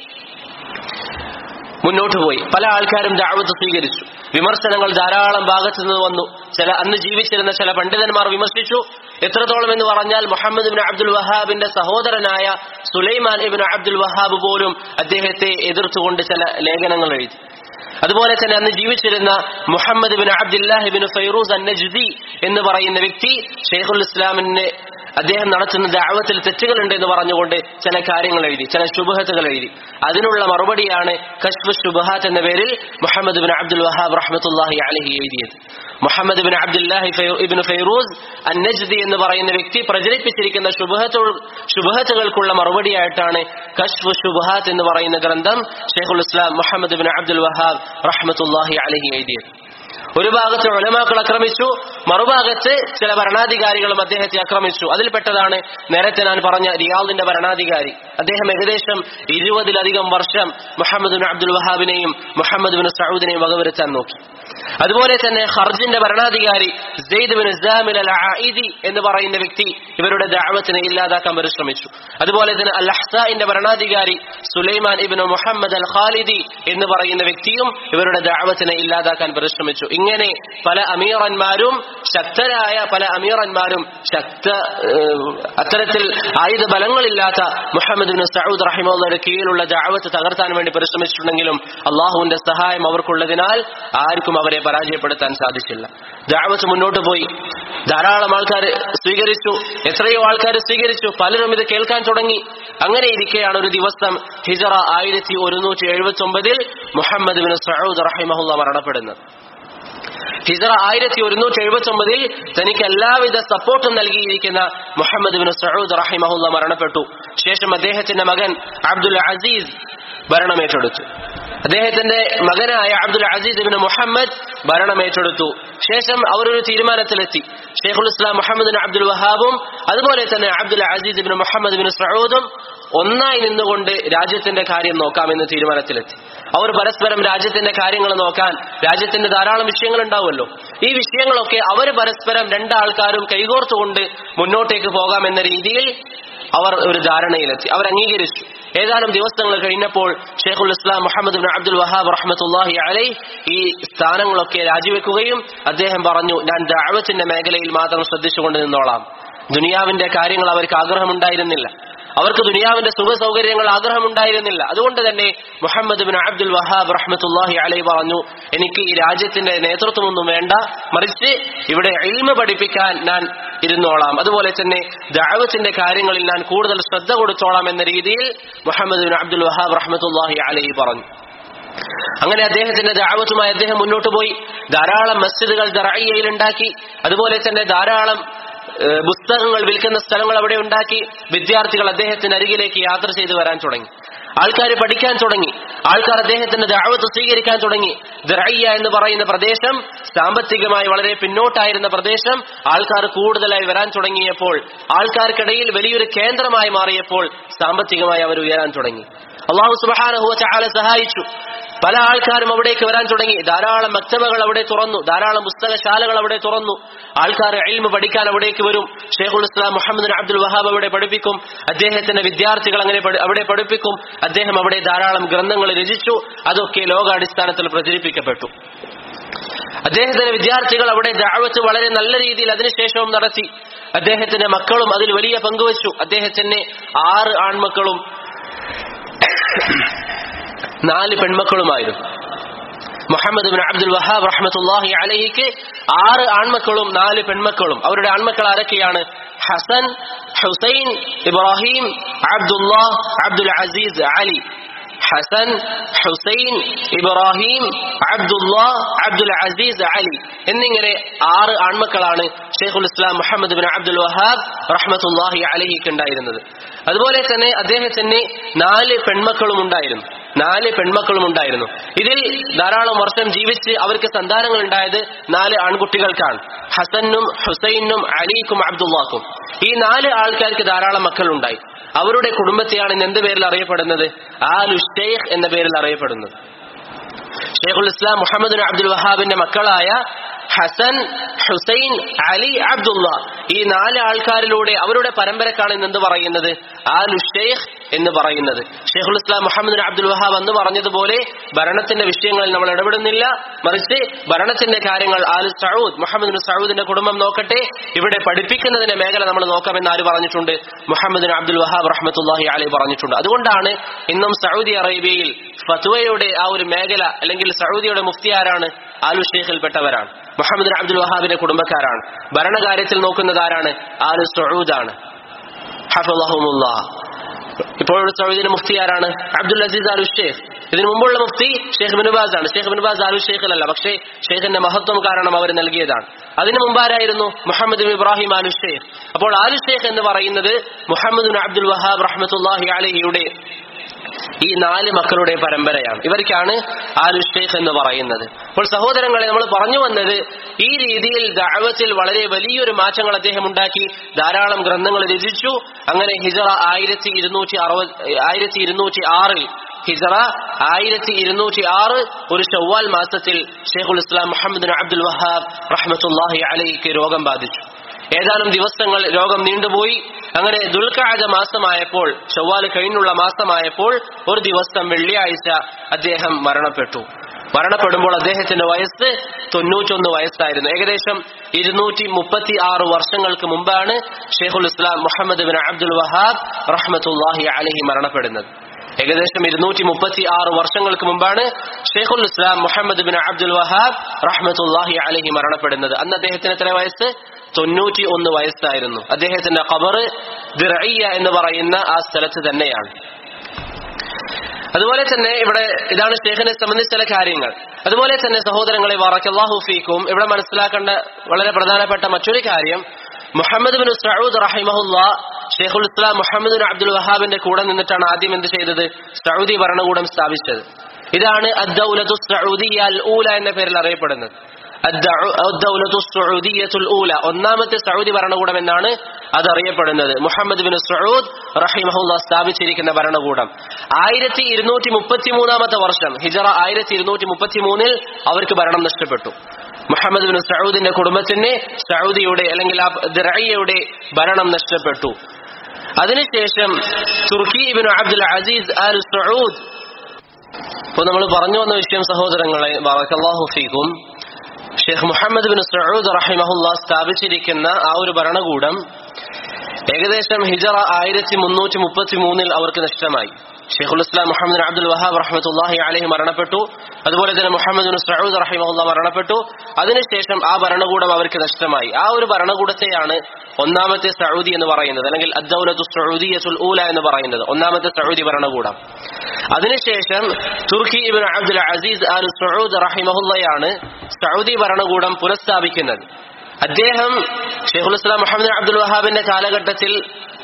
മുന്നോട്ട് പോയി പല ആൾക്കാരും ദാവത്ത് സ്വീകരിച്ചു വിമർശനങ്ങൾ ധാരാളം ഭാഗത്തു നിന്ന് വന്നു ചില അന്ന് ജീവിച്ചിരുന്ന ചില പണ്ഡിതന്മാർ വിമർശിച്ചു എത്രത്തോളം എന്ന് പറഞ്ഞാൽ മുഹമ്മദ് ബിൻ അബ്ദുൽ വഹാബിന്റെ സഹോദരനായ സുലൈമാൻ ഇബിൻ അബ്ദുൽ വഹാബ് പോലും അദ്ദേഹത്തെ എതിർത്തുകൊണ്ട് ചില ലേഖനങ്ങൾ എഴുതി അതുപോലെ തന്നെ അന്ന് ജീവിച്ചിരുന്ന Muhammad bin Abdullah bin Fairuz an Najdi എന്ന് പറയുന്ന വ്യക്തി ഷെയ്ഖുൽ ഇസ്ലാമിനെ അദ്ദേഹം നടത്തുന്ന ദാവത്തിൽ തെറ്റുകളുണ്ട് എന്ന് പറഞ്ഞുകൊണ്ട് ചില കാര്യങ്ങൾ എഴുതി ചില ശുഭഹത്തുകൾ എഴുതി അതിനുള്ള മറുപടിയാണ് കശ്ഫ് ശുബഹാത്ത് എന്ന പേരിൽ മുഹമ്മദ് ബിൻ അബ്ദുൽ വഹാബ് റഹ്മത്തുല്ലാഹി അലഹി എഴുതിയത് Muhammad bin Abdullah ibn Fairuz an Najdi എന്ന് പറയുന്ന വ്യക്തി പ്രചരിപ്പിച്ചിരിക്കുന്ന ശുഭഹത്തുകൾക്കുള്ള മറുപടിയായിട്ടാണ് കശ്ഫ് ശുബഹാത്ത് എന്ന് പറയുന്ന ഗ്രന്ഥം ഷെയ്ഖുൽ ഇസ്ലാം മുഹമ്മദ് ബിൻ അബ്ദുൽ വഹാബ് റഹ്മത്തുല്ലാഹി അലഹി എഴുതിയത് ഒരു ഭാഗത്ത് ഉലമാക്കൾ ആക്രമിച്ചു മറുഭാഗത്ത് ചില ഭരണാധികാരികളും അദ്ദേഹത്തെ ആക്രമിച്ചു അതിൽപ്പെട്ടതാണ് നേരത്തെ ഞാൻ പറഞ്ഞ റിയാദിന്റെ ഭരണാധികാരി അദ്ദേഹം ഏകദേശം ഇരുപതിലധികം വർഷം മുഹമ്മദ് ബിൻ അബ്ദുൽ വഹാബിനെയും മുഹമ്മദ് ബിൻ സൗദിനെയും വകവരുത്താൻ നോക്കി അതുപോലെ തന്നെ ഹർജിന്റെ ഭരണാധികാരി സെയ്ദ് ബിൻ ഇസ്ലാമിൽ അൽ ആയിദി എന്ന് പറയുന്ന വ്യക്തി ഇവരുടെ ദാവത്തിനെ ഇല്ലാതാക്കാൻ പരിശ്രമിച്ചു അതുപോലെ തന്നെ അൽ അഹ്സാഇന്റെ ഭരണാധികാരി സുലൈമാൻ ഇബിൻ മുഹമ്മദ് അൽ ഖാലിദി എന്ന് പറയുന്ന വ്യക്തിയും ഇവരുടെ ദാവത്തിനെ ഇല്ലാതാക്കാൻ പരിശ്രമിച്ചു ഇങ്ങനെ പല അമീറന്മാരും ശക്തരായ പല അമീറന്മാരും ശക്ത അത്തരത്തിൽ ആയുധ ബലങ്ങളില്ലാത്ത മുഹമ്മദ് ബിൻ സൗദ് റഹിമുള്ളയുടെ കീഴിലുള്ള ദാവത്ത് തകർത്താൻ വേണ്ടി പരിശ്രമിച്ചിട്ടുണ്ടെങ്കിലും അള്ളാഹുവിന്റെ സഹായം അവർക്കുള്ളതിനാൽ ആർക്കും അവരെ പരാജയപ്പെടുത്താൻ സാധിച്ചില്ല ദാവത്ത് മുന്നോട്ട് പോയി ധാരാളം ആൾക്കാർ സ്വീകരിച്ചു എത്രയോ ആൾക്കാർ സ്വീകരിച്ചു പലരും ഇത് കേൾക്കാൻ തുടങ്ങി അങ്ങനെ ഇരിക്കെയാണ് ഒരു ദിവസം ഹിജറ ആയിരത്തി ഒരുന്നൂറ്റി എഴുപത്തി ഒമ്പതിൽ മുഹമ്മദ് ബിൻ സഊദ് റഹിമഹുല്ല മരണപ്പെടുന്നത് ഹിജറ ആയിരത്തി ഒരുന്നൂറ്റി എഴുപത്തി ഒമ്പതിൽ തനിക്ക് എല്ലാവിധ സപ്പോർട്ടും നൽകിയിരിക്കുന്ന മുഹമ്മദ് ബിൻ സഊദ് റഹിമഹുല്ല മരണപ്പെട്ടു ശേഷം അദ്ദേഹത്തിന്റെ മകൻ അബ്ദുൽ അസീസ് ഭരണമേറ്റെടുത്തു അദ്ദേഹത്തിന്റെ മകനായ അബ്ദുൽ അസീസ് ബിൻ മുഹമ്മദ് ഭരണമേറ്റെടുത്തു ശേഷം അവരൊരു തീരുമാനത്തിലെത്തി ഷെയ്ഖുൽ ഇസ്ലാം മുഹമ്മദ് ബിൻ അബ്ദുൽ വഹാബും അതുപോലെ തന്നെ Abdul Aziz bin Muhammad bin സഊദും ഒന്നായി നിന്നുകൊണ്ട് രാജ്യത്തിന്റെ കാര്യം നോക്കാമെന്ന് തീരുമാനത്തിലെത്തി അവർ പരസ്പരം രാജ്യത്തിന്റെ കാര്യങ്ങൾ നോക്കാൻ രാജ്യത്തിന്റെ ധാരാളം വിഷയങ്ങൾ ഉണ്ടാവുമല്ലോ ഈ വിഷയങ്ങളൊക്കെ അവർ പരസ്പരം രണ്ടാൾക്കാരും കൈകോർത്തുകൊണ്ട് മുന്നോട്ടേക്ക് പോകാമെന്ന രീതിയിൽ അവർ ഒരു ധാരണയിലെത്തി അവർ അംഗീകരിച്ചു ഏതാനും ദിവസങ്ങൾ കഴിഞ്ഞപ്പോൾ ഷെയ്ഖുൽ ഇസ്ലാം മുഹമ്മദ് ബിൻ അബ്ദുൽ വഹാബ് റഹ്മത്തുല്ലാഹി അലൈ ഈ സ്ഥാനങ്ങളൊക്കെ രാജിവെക്കുകയും അദ്ദേഹം പറഞ്ഞു ഞാൻ ദാവത്തിന്റെ മേഖലയിൽ മാത്രം ശ്രദ്ധിച്ചുകൊണ്ട് നിന്നോളാം ദുനിയാവിന്റെ കാര്യങ്ങൾ അവർക്ക് ആഗ്രഹമുണ്ടായിരുന്നില്ല അവർക്ക് ദുനിയാവിന്റെ സുഖ സൗകര്യങ്ങൾ ആഗ്രഹമുണ്ടായിരുന്നില്ല അതുകൊണ്ട് തന്നെ മുഹമ്മദ് ബിൻ അബ്ദുൽ വഹാബ് റഹ്മത്തുല്ലാഹി അലൈ പറഞ്ഞു എനിക്ക് ഈ രാജ്യത്തിന്റെ നേതൃത്വമൊന്നും വേണ്ട മറിച്ച് ഇവിടെ എൽമ പഠിപ്പിക്കാൻ ഞാൻ ഇരുന്നോളാം അതുപോലെ തന്നെ ദാവത്തിന്റെ കാര്യങ്ങളിൽ ഞാൻ കൂടുതൽ ശ്രദ്ധ കൊടുത്തോളാം എന്ന രീതിയിൽ മുഹമ്മദ് ബിൻ അബ്ദുൽ വഹാബ് റഹ്മത്തുല്ലാഹി അലൈ പറഞ്ഞു അങ്ങനെ അദ്ദേഹത്തിന്റെ ദാവത്തുമായി അദ്ദേഹം മുന്നോട്ട് പോയി ധാരാളം മസ്ജിദുകൾ ദറയ്യയിൽ ഉണ്ടാക്കി അതുപോലെ തന്നെ ധാരാളം ഏഹ് പുസ്തകങ്ങൾ വിൽക്കുന്ന സ്ഥലങ്ങൾ അവിടെ ഉണ്ടാക്കി വിദ്യാർത്ഥികൾ അദ്ദേഹത്തിന്റെ അരികിലേക്ക് യാത്ര ചെയ്തു വരാൻ തുടങ്ങി ആൾക്കാർ പഠിക്കാൻ തുടങ്ങി ആൾക്കാർ അദ്ദേഹത്തിന്റെ ദാവത്ത് സ്വീകരിക്കാൻ തുടങ്ങി ദറയ്യ എന്ന് പറയുന്ന പ്രദേശം സാമ്പത്തികമായി വളരെ പിന്നോട്ടായിരുന്ന പ്രദേശം ആൾക്കാർ കൂടുതലായി വരാൻ തുടങ്ങിയപ്പോൾ ആൾക്കാർക്കിടയിൽ വലിയൊരു കേന്ദ്രമായി മാറിയപ്പോൾ സാമ്പത്തികമായി അവർ ഉയരാൻ തുടങ്ങി അള്ളാഹു സുബാനഹുവ ചാല സഹായിച്ചു പല ആൾക്കാരും അവിടേക്ക് വരാൻ തുടങ്ങി ധാരാളം മക്തബകൾ അവിടെ തുറന്നു ധാരാളം പുസ്തകശാലകൾ അവിടെ തുറന്നു ആൾക്കാർ എൽമ പഠിക്കാൻ അവിടേക്ക് വരും ഷെയ്ഖുൽ ഇസ്ലാം മുഹമ്മദ് അബ്ദുൽ വഹാബ് അവിടെ പഠിപ്പിക്കും അദ്ദേഹത്തിന്റെ വിദ്യാർത്ഥികൾ അങ്ങനെ പഠി- അവിടെ പഠിപ്പിക്കും അദ്ദേഹം അവിടെ ധാരാളം ഗ്രന്ഥങ്ങൾ രചിച്ചു അതൊക്കെ ലോകാടിസ്ഥാനത്തിൽ പ്രചരിപ്പിക്കപ്പെട്ടു അദ്ദേഹത്തിന്റെ വിദ്യാർത്ഥികൾ അവിടെ ദാവത്ത് വളരെ നല്ല രീതിയിൽ അതിനുശേഷവും നടത്തി അദ്ദേഹത്തിന്റെ മക്കളും അതിൽ വലിയ പങ്കുവച്ചു അദ്ദേഹത്തിന് ആറ് ആൺമക്കളും നാല് പെൺമക്കളുമായിരുന്നു മുഹമ്മദ് ബിൻ അബ്ദുൽ വഹാബ് റഹ്മത്തുല്ലാഹി അലഹിക്ക് ആറ് ആൺമക്കളും നാല് പെൺമക്കളും അവരുടെ ആൺമക്കൾ ആരൊക്കെയാണ് Hasan Husain Ibrahim Abdullah Abdul Aziz Ali Hasan Husain Ibrahim Abdullah Abdul Aziz Ali എന്നിങ്ങനെ ആറ് ആൺമക്കളാണ് ഷെയ്ഖുൽ ഇസ്ലാം മുഹമ്മദ് ബിൻ അബ്ദുൽ വഹാബ് റഹ്മത്തുല്ലാഹി അലഹിക്ക് ഉണ്ടായിരുന്നത് അതുപോലെ തന്നെ അദ്ദേഹത്തിന് നാല് പെൺമക്കളും ഉണ്ടായിരുന്നു നാല് പെൺമക്കളും ഉണ്ടായിരുന്നു ഇതിൽ ധാരാളം വർഷം ജീവിച്ച് അവർക്ക് സന്താനങ്ങൾ ഉണ്ടായത് നാല് ആൺകുട്ടികൾക്കാണ് ഹസനും ഹുസൈനും അലിക്കും അബ്ദുല്ലാക്കും ഈ നാല് ആൾക്കാർക്ക് ധാരാളം മക്കളുണ്ടായി അവരുടെ കുടുംബത്തെയാണ് ഇന്ന് എന്ത് പേരിൽ അറിയപ്പെടുന്നത് ആലു ഷെയ്ഖ് എന്ന പേരിൽ അറിയപ്പെടുന്നത് ഷെയ്ഖുൽ ഇസ്ലാം മുഹമ്മദ് ബിൻ അബ്ദുൽ വഹാബിന്റെ മക്കളായ ഹസൻ ഹുസൈൻ അലി അബ്ദുള്ള ഈ നാല് ആൾക്കാരിലൂടെ അവരുടെ പരമ്പരക്കാണ് ഇന്ന് എന്ത് പറയുന്നത് ആലു ഷെയ്ഖ് എന്ന് പറയുന്നത് ഷെയ്ഖുൽ ഇസ്ലാം മുഹമ്മദ് ബിൻ അബ്ദുൽ വഹാബ് എന്ന് പറഞ്ഞതുപോലെ ഭരണത്തിന്റെ വിഷയങ്ങളിൽ നമ്മൾ ഇടപെടുന്നില്ല മറിച്ച് ഭരണത്തിന്റെ കാര്യങ്ങൾ ആലു സൗദ് മുഹമ്മദ് ബിൻ സൗദിന്റെ കുടുംബം നോക്കട്ടെ ഇവിടെ പഠിപ്പിക്കുന്നതിന്റെ മേഖല നമ്മൾ നോക്കാമെന്ന് ആര് പറഞ്ഞിട്ടുണ്ട് മുഹമ്മദ് ബിൻ അബ്ദുൽ വഹാബ് റഹ്മത്തുല്ലാഹി അലി പറഞ്ഞിട്ടുണ്ട് അതുകൊണ്ടാണ് ഇന്നും സൗദി അറേബ്യയിൽ ഫത്വയുടെ ആ ഒരു മേഖല അല്ലെങ്കിൽ സൗദിയുടെ മുഫ്തി ആരാണ് ആലു ഷെയ്ഖിൽപ്പെട്ടവരാണ് മുഹമ്മദ് ബിൻ അബ്ദുൽ വഹാബിന്റെ കുടുംബക്കാരാണ് ഭരണകാര്യത്തിൽ നോക്കുന്നത് ആരാണ് ആലു സൗദാണ് ഹഫളഹുമുല്ലാ ഇപ്പോഴുള്ള സൗദിയുടെ മുഫ്തി ആരാണ് അബ്ദുൽ അസീസ് അലു ഷേഖ് ഇതിനു മുമ്പുള്ള മുഫ്തി ഷെയ്ഖ് ബിനുബാസ് ആണ് ഷെയ്ഖ് ബിനുബാസ് അലു ഷെയ്ഖിലല്ല പക്ഷേ ഷെയ്ഖിന്റെ മഹത്വം കാരണം അവർ നൽകിയതാണ് അതിനു മുമ്പാരായിരുന്നു Muhammad bin Ibrahim Al Sheikh അപ്പോൾ ആലു ഷെയ്ഖ് എന്ന് പറയുന്നത് മുഹമ്മദ് ബിൻ അബ്ദുൽ വഹാബ് റഹ്മത്തുല്ലാഹി അലഹിയുടെ ഈ നാല് മക്കളുടെ പരമ്പരയാണ് ഇവർക്കാണ് ആലു ഷെയ്ഖ് എന്ന് പറയുന്നത് അപ്പോൾ സഹോദരങ്ങളെ നമ്മൾ പറഞ്ഞു വന്നത് ഈ രീതിയിൽ ദഅവത്തിൽ വളരെ വലിയൊരു മാറ്റങ്ങൾ അദ്ദേഹം ഉണ്ടാക്കി ധാരാളം ഗ്രന്ഥങ്ങൾ രചിച്ചു അങ്ങനെ ഹിജറ ആയിരത്തി ഇരുന്നൂറ്റി അറുപത് ആയിരത്തി ഇരുന്നൂറ്റി ആറിൽ ഹിജറ ആയിരത്തി ഇരുന്നൂറ്റി ആറ് ഒരു ഷവ്വാൽ മാസത്തിൽ ഷെയ്ഖുൽ ഇസ്ലാം മുഹമ്മദ് ബിൻ അബ്ദുൽ വഹാബ് റഹ്മത്തുല്ലാഹി അലൈക്ക് രോഗം ബാധിച്ചു ഏതാനും ദിവസങ്ങൾ രോഗം നീണ്ടുപോയി അങ്ങനെ ദുൽഖാജ മാസമായപ്പോൾ ചൊവ്വാല് കഴിഞ്ഞുള്ള മാസമായപ്പോൾ ഒരു ദിവസം വെള്ളിയാഴ്ച അദ്ദേഹം മരണപ്പെട്ടു മരണപ്പെടുമ്പോൾ അദ്ദേഹത്തിന്റെ വയസ്സ് തൊണ്ണൂറ്റൊന്ന് വയസ്സായിരുന്നു ഏകദേശം ഇരുന്നൂറ്റി മുപ്പത്തി ആറ് വർഷങ്ങൾക്ക് മുമ്പാണ് ഷെയ്ഖുൽ ഇസ്ലാം മുഹമ്മദ് ബിൻ അബ്ദുൽ വഹാബ് റഹ്മത്തുല്ലാഹി അലഹി മരണപ്പെടുന്നത് ഏകദേശം ഇരുന്നൂറ്റി മുപ്പത്തി ആറ് വർഷങ്ങൾക്ക് മുമ്പാണ് ഷെയ്ഖുൽ ഇസ്ലാം മുഹമ്മദ് ബിൻ അബ്ദുൽ വഹാബ് റഹ്മത്തുല്ലാഹി അലഹി മരണപ്പെടുന്നത് അന്ന് അദ്ദേഹത്തിന് എത്ര വയസ്സ് തൊണ്ണൂറ്റി ഒന്ന് വയസ്സായിരുന്നു അദ്ദേഹത്തിന്റെ ഖബർ ദിറയ്യ എന്ന് പറയുന്ന ആ സ്ഥലത്ത് തന്നെയാണ് അതുപോലെ തന്നെ ഇവിടെ ഇതാണ് ഷേഖിനെ സംബന്ധിച്ച ചില കാര്യങ്ങൾ അതുപോലെ തന്നെ സഹോദരങ്ങളെ വറക്കല്ലാഹു ഫീക്കും ഇവിടെ മനസ്സിലാക്കേണ്ട വളരെ പ്രധാനപ്പെട്ട മറ്റൊരു കാര്യം മുഹമ്മദ് ബിൻ സഊദ് റഹിമഹുല്ല ഷെയ്ഖുൽ ഇസ്ലാം മുഹമ്മദ് ബിൻ അബ്ദുൽ വഹാബിന്റെ കൂടെ നിന്നിട്ടാണ് ആദ്യം എന്ത് ചെയ്തത് സൗദി ഭരണകൂടം സ്ഥാപിച്ചത് ഇതാണ് അദ്ദൗലത്തു സഊദിയ അൽ ഊല എന്ന പേരിൽ അറിയപ്പെടുന്നത് അദ്ദൗലത്തു സഊദിയത്തുൽ ഊല ഒന്നാമത്തെ സൗദി ഭരണകൂടം എന്നാണ് അത് അറിയപ്പെടുന്നത് മുഹമ്മദ് ബിൻ സഊദ് റഹിമഹുല്ല സ്ഥാപിച്ചിരിക്കുന്ന ഭരണകൂടം ആയിരത്തി ഇരുന്നൂറ്റി മുപ്പത്തി മൂന്നാമത്തെ വർഷം ഹിജറ ആയിരത്തി ഇരുന്നൂറ്റി മുപ്പത്തി മൂന്നിൽ അവർക്ക് ഭരണം നഷ്ടപ്പെട്ടു മുഹമ്മദ് ബിൻ സഊദിന്റെ കുടുംബത്തിന് സൗദിയുടെ അല്ലെങ്കിൽ ആ ദിറയ്യയുടെ ഭരണം നഷ്ടപ്പെട്ടു അതിനുശേഷം Turki ibn Abdul Aziz al Saud ഇപ്പൊ നമ്മൾ പറഞ്ഞു വന്ന വിഷയം സഹോദരങ്ങളെ ബറക്കല്ലാഹു ഫീക്കും ഷെയ്ഖ് മുഹമ്മദ് ബിൻ സഊദ് റഹിമഹുല്ല സ്ഥാപിച്ചിരിക്കുന്ന ആ ഒരു ഭരണകൂടം ഏകദേശം ഹിജറ ആയിരത്തി മുന്നൂറ്റി മുപ്പത്തി മൂന്നിൽ അവർക്ക് നഷ്ടമായി ഷെയ്ഖുൽ ഇസ്ലാം മുഹമ്മദ് അബ്ദുൽ വഹാബ് റഹ്മത്തുല്ലാഹി അലഹി മരണപ്പെട്ടു അതുപോലെ തന്നെ മുഹമ്മദ് ബിൻ സഊദ് റഹിമഹുല്ല മരണപ്പെട്ടു അതിനുശേഷം ആ ഭരണകൂടം അവർക്ക് നഷ്ടമായി ആ ഒരു ഭരണകൂടത്തെയാണ് ഒന്നാമത്തെ സൗദി എന്ന് പറയുന്നത് അല്ലെങ്കിൽ അദ്ദൗലത്തു സൗദിയത്തുൽ ഊല എന്ന് പറയുന്നത് ഒന്നാമത്തെ സൗദി ഭരണകൂടം അതിനുശേഷം Turki ibn Abdul Aziz al Saud റഹിമഹുല്ലയാണ് സൗദി ഭരണകൂടം പുനഃസ്ഥാപിക്കുന്നത് അദ്ദേഹം ഷെയ്ഖുൽ ഇസ്ലാം മുഹമ്മദ് അബ്ദുൽ വഹാബിന്റെ കാലഘട്ടത്തിൽ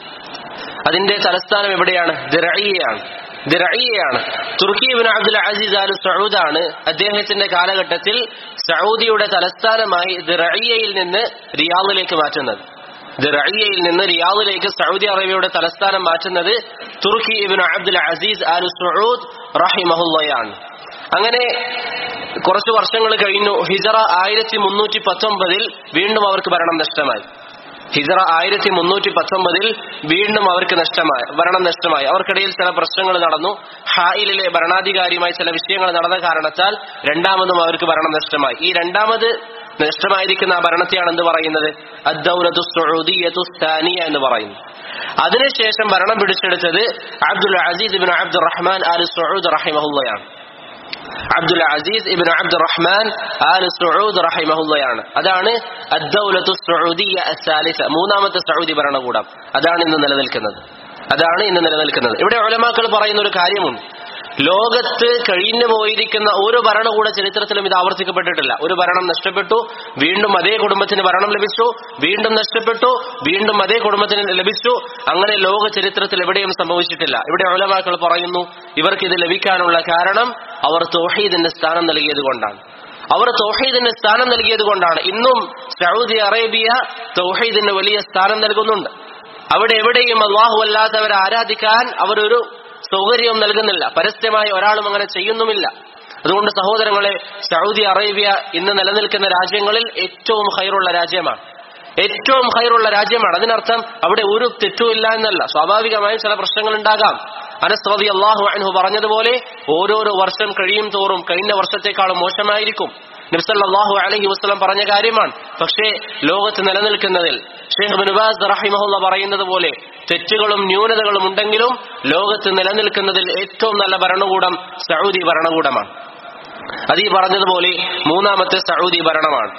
അതിന്റെ തലസ്ഥാനം എവിടെയാണ് ദിറയ്യയാണ് ദിറയ്യയാണ് തുർക്കി ഇബിൻ അബ്ദുൽ അസീസ് അൽ സഊദാണ് അദ്ദേഹത്തിന്റെ കാലഘട്ടത്തിൽ സൗദിയുടെ തലസ്ഥാനമായി ദിറയ്യയിൽ നിന്ന് റിയാദിലേക്ക് മാറ്റുന്നത് ദിറയ്യയിൽ നിന്ന് റിയാദിലേക്ക് സൗദി അറേബ്യയുടെ തലസ്ഥാനം മാറ്റുന്നത് Turki ibn Abdul Aziz al Saud റഹിമഹുല്ലയാണ് അങ്ങനെ കുറച്ചു വർഷങ്ങൾ കഴിഞ്ഞു ഹിജറ ആയിരത്തി മുന്നൂറ്റി പത്തൊമ്പതിൽ വീണ്ടും അവർക്ക് ഭരണം നഷ്ടമായി ഹിജറ ആയിരത്തി മുന്നൂറ്റി പത്തൊമ്പതിൽ വീണ്ടും അവർക്ക് നഷ്ടമായി ഭരണം നഷ്ടമായി അവർക്കിടയിൽ ചില പ്രശ്നങ്ങൾ നടന്നു ഹായിലിലെ ഭരണാധികാരിയുമായി ചില വിഷയങ്ങൾ നടന്ന കാരണത്താൽ രണ്ടാമതും അവർക്ക് ഭരണം നഷ്ടമായി ഈ രണ്ടാമത് നഷ്ടമായിരിക്കുന്ന ആ ഭരണത്തെയാണ് എന്ത് പറയുന്നത് അദ്ദൗലത്തു സൗദിയത്തു സ്ഥാനിയ എന്ന് പറയുന്നു അതിനുശേഷം ഭരണം പിടിച്ചെടുത്തത് Abdul Aziz ibn Abdul Rahman al Saud റഹിമഹുല്ലയാണ് Abdul Aziz ibn Abdul Rahman Al Saud റഹിമഹുല്ലയാണ് അതാണ് അദ്ദൗലത്തു സൗദിയ അസാലിസ മൂന്നാമത്തെ സൗദി ഭരണകൂടം അതാണ് ഇന്ന് നിലനിൽക്കുന്നത് അതാണ് ഇന്ന് നിലനിൽക്കുന്നത് ഇവിടെ ഒലമാക്കൾ പറയുന്ന ഒരു കാര്യമുണ്ട് ലോകത്ത് കഴിഞ്ഞു പോയിരിക്കുന്ന ഒരു ഭരണകൂട ചരിത്രത്തിലും ഇത് ആവർത്തിക്കപ്പെട്ടിട്ടില്ല ഒരു ഭരണം നഷ്ടപ്പെട്ടു വീണ്ടും അതേ കുടുംബത്തിന് ഭരണം ലഭിച്ചു വീണ്ടും നഷ്ടപ്പെട്ടു വീണ്ടും അതേ കുടുംബത്തിന് ലഭിച്ചു അങ്ങനെ ലോക ചരിത്രത്തിൽ എവിടെയും സംഭവിച്ചിട്ടില്ല ഇവിടെ ഒലമാക്കൾ പറയുന്നു ഇവർക്ക് ഇത് ലഭിക്കാനുള്ള കാരണം അവർ തോഹീദിന്റെ സ്ഥാനം നൽകിയത് കൊണ്ടാണ് അവർ തൗഹീദിന് സ്ഥാനം നൽകിയത് കൊണ്ടാണ് ഇന്നും സൗദി അറേബ്യ തൗഹീദിന് വലിയ സ്ഥാനം നൽകുന്നുണ്ട് അവിടെ എവിടെയും അള്ളാഹു അല്ലാത്തവരെ ആരാധിക്കാൻ അവരൊരു സൗകര്യവും നൽകുന്നില്ല പരസ്യമായി ഒരാളും അങ്ങനെ ചെയ്യുന്നുമില്ല അതുകൊണ്ട് സഹോദരങ്ങളെ സൗദി അറേബ്യ ഇന്ന് നിലനിൽക്കുന്ന രാജ്യങ്ങളിൽ ഏറ്റവും ഹൈറുള്ള രാജ്യമാണ് ഏറ്റവും ഹൈറുള്ള രാജ്യമാണ് അതിനർത്ഥം അവിടെ ഒരു തെറ്റുമില്ല എന്നല്ല സ്വാഭാവികമായും ചില പ്രശ്നങ്ങൾ ഉണ്ടാകാം അനസ്വതി അള്ളാഹു അൻഹു പറഞ്ഞതുപോലെ ഓരോരോ വർഷം കഴിയും തോറും കഴിഞ്ഞ വർഷത്തെക്കാളും മോശമായിരിക്കും നബ്സല്ലാഹു അലഹി വസ്ലം പറഞ്ഞ കാര്യമാണ് പക്ഷേ ലോകത്ത് നിലനിൽക്കുന്നതിൽ ഷെയ്ഖ് ബിനുബാസ് റഹിമഹുല്ല പറയുന്നത് പോലെ തെറ്റുകളും ന്യൂനതകളും ഉണ്ടെങ്കിലും ലോകത്ത് നിലനിൽക്കുന്നതിൽ ഏറ്റവും നല്ല ഭരണകൂടം സൗദി ഭരണകൂടമാണ് അത് ഈ പറഞ്ഞതുപോലെ മൂന്നാമത്തെ സൗദി ഭരണമാണ്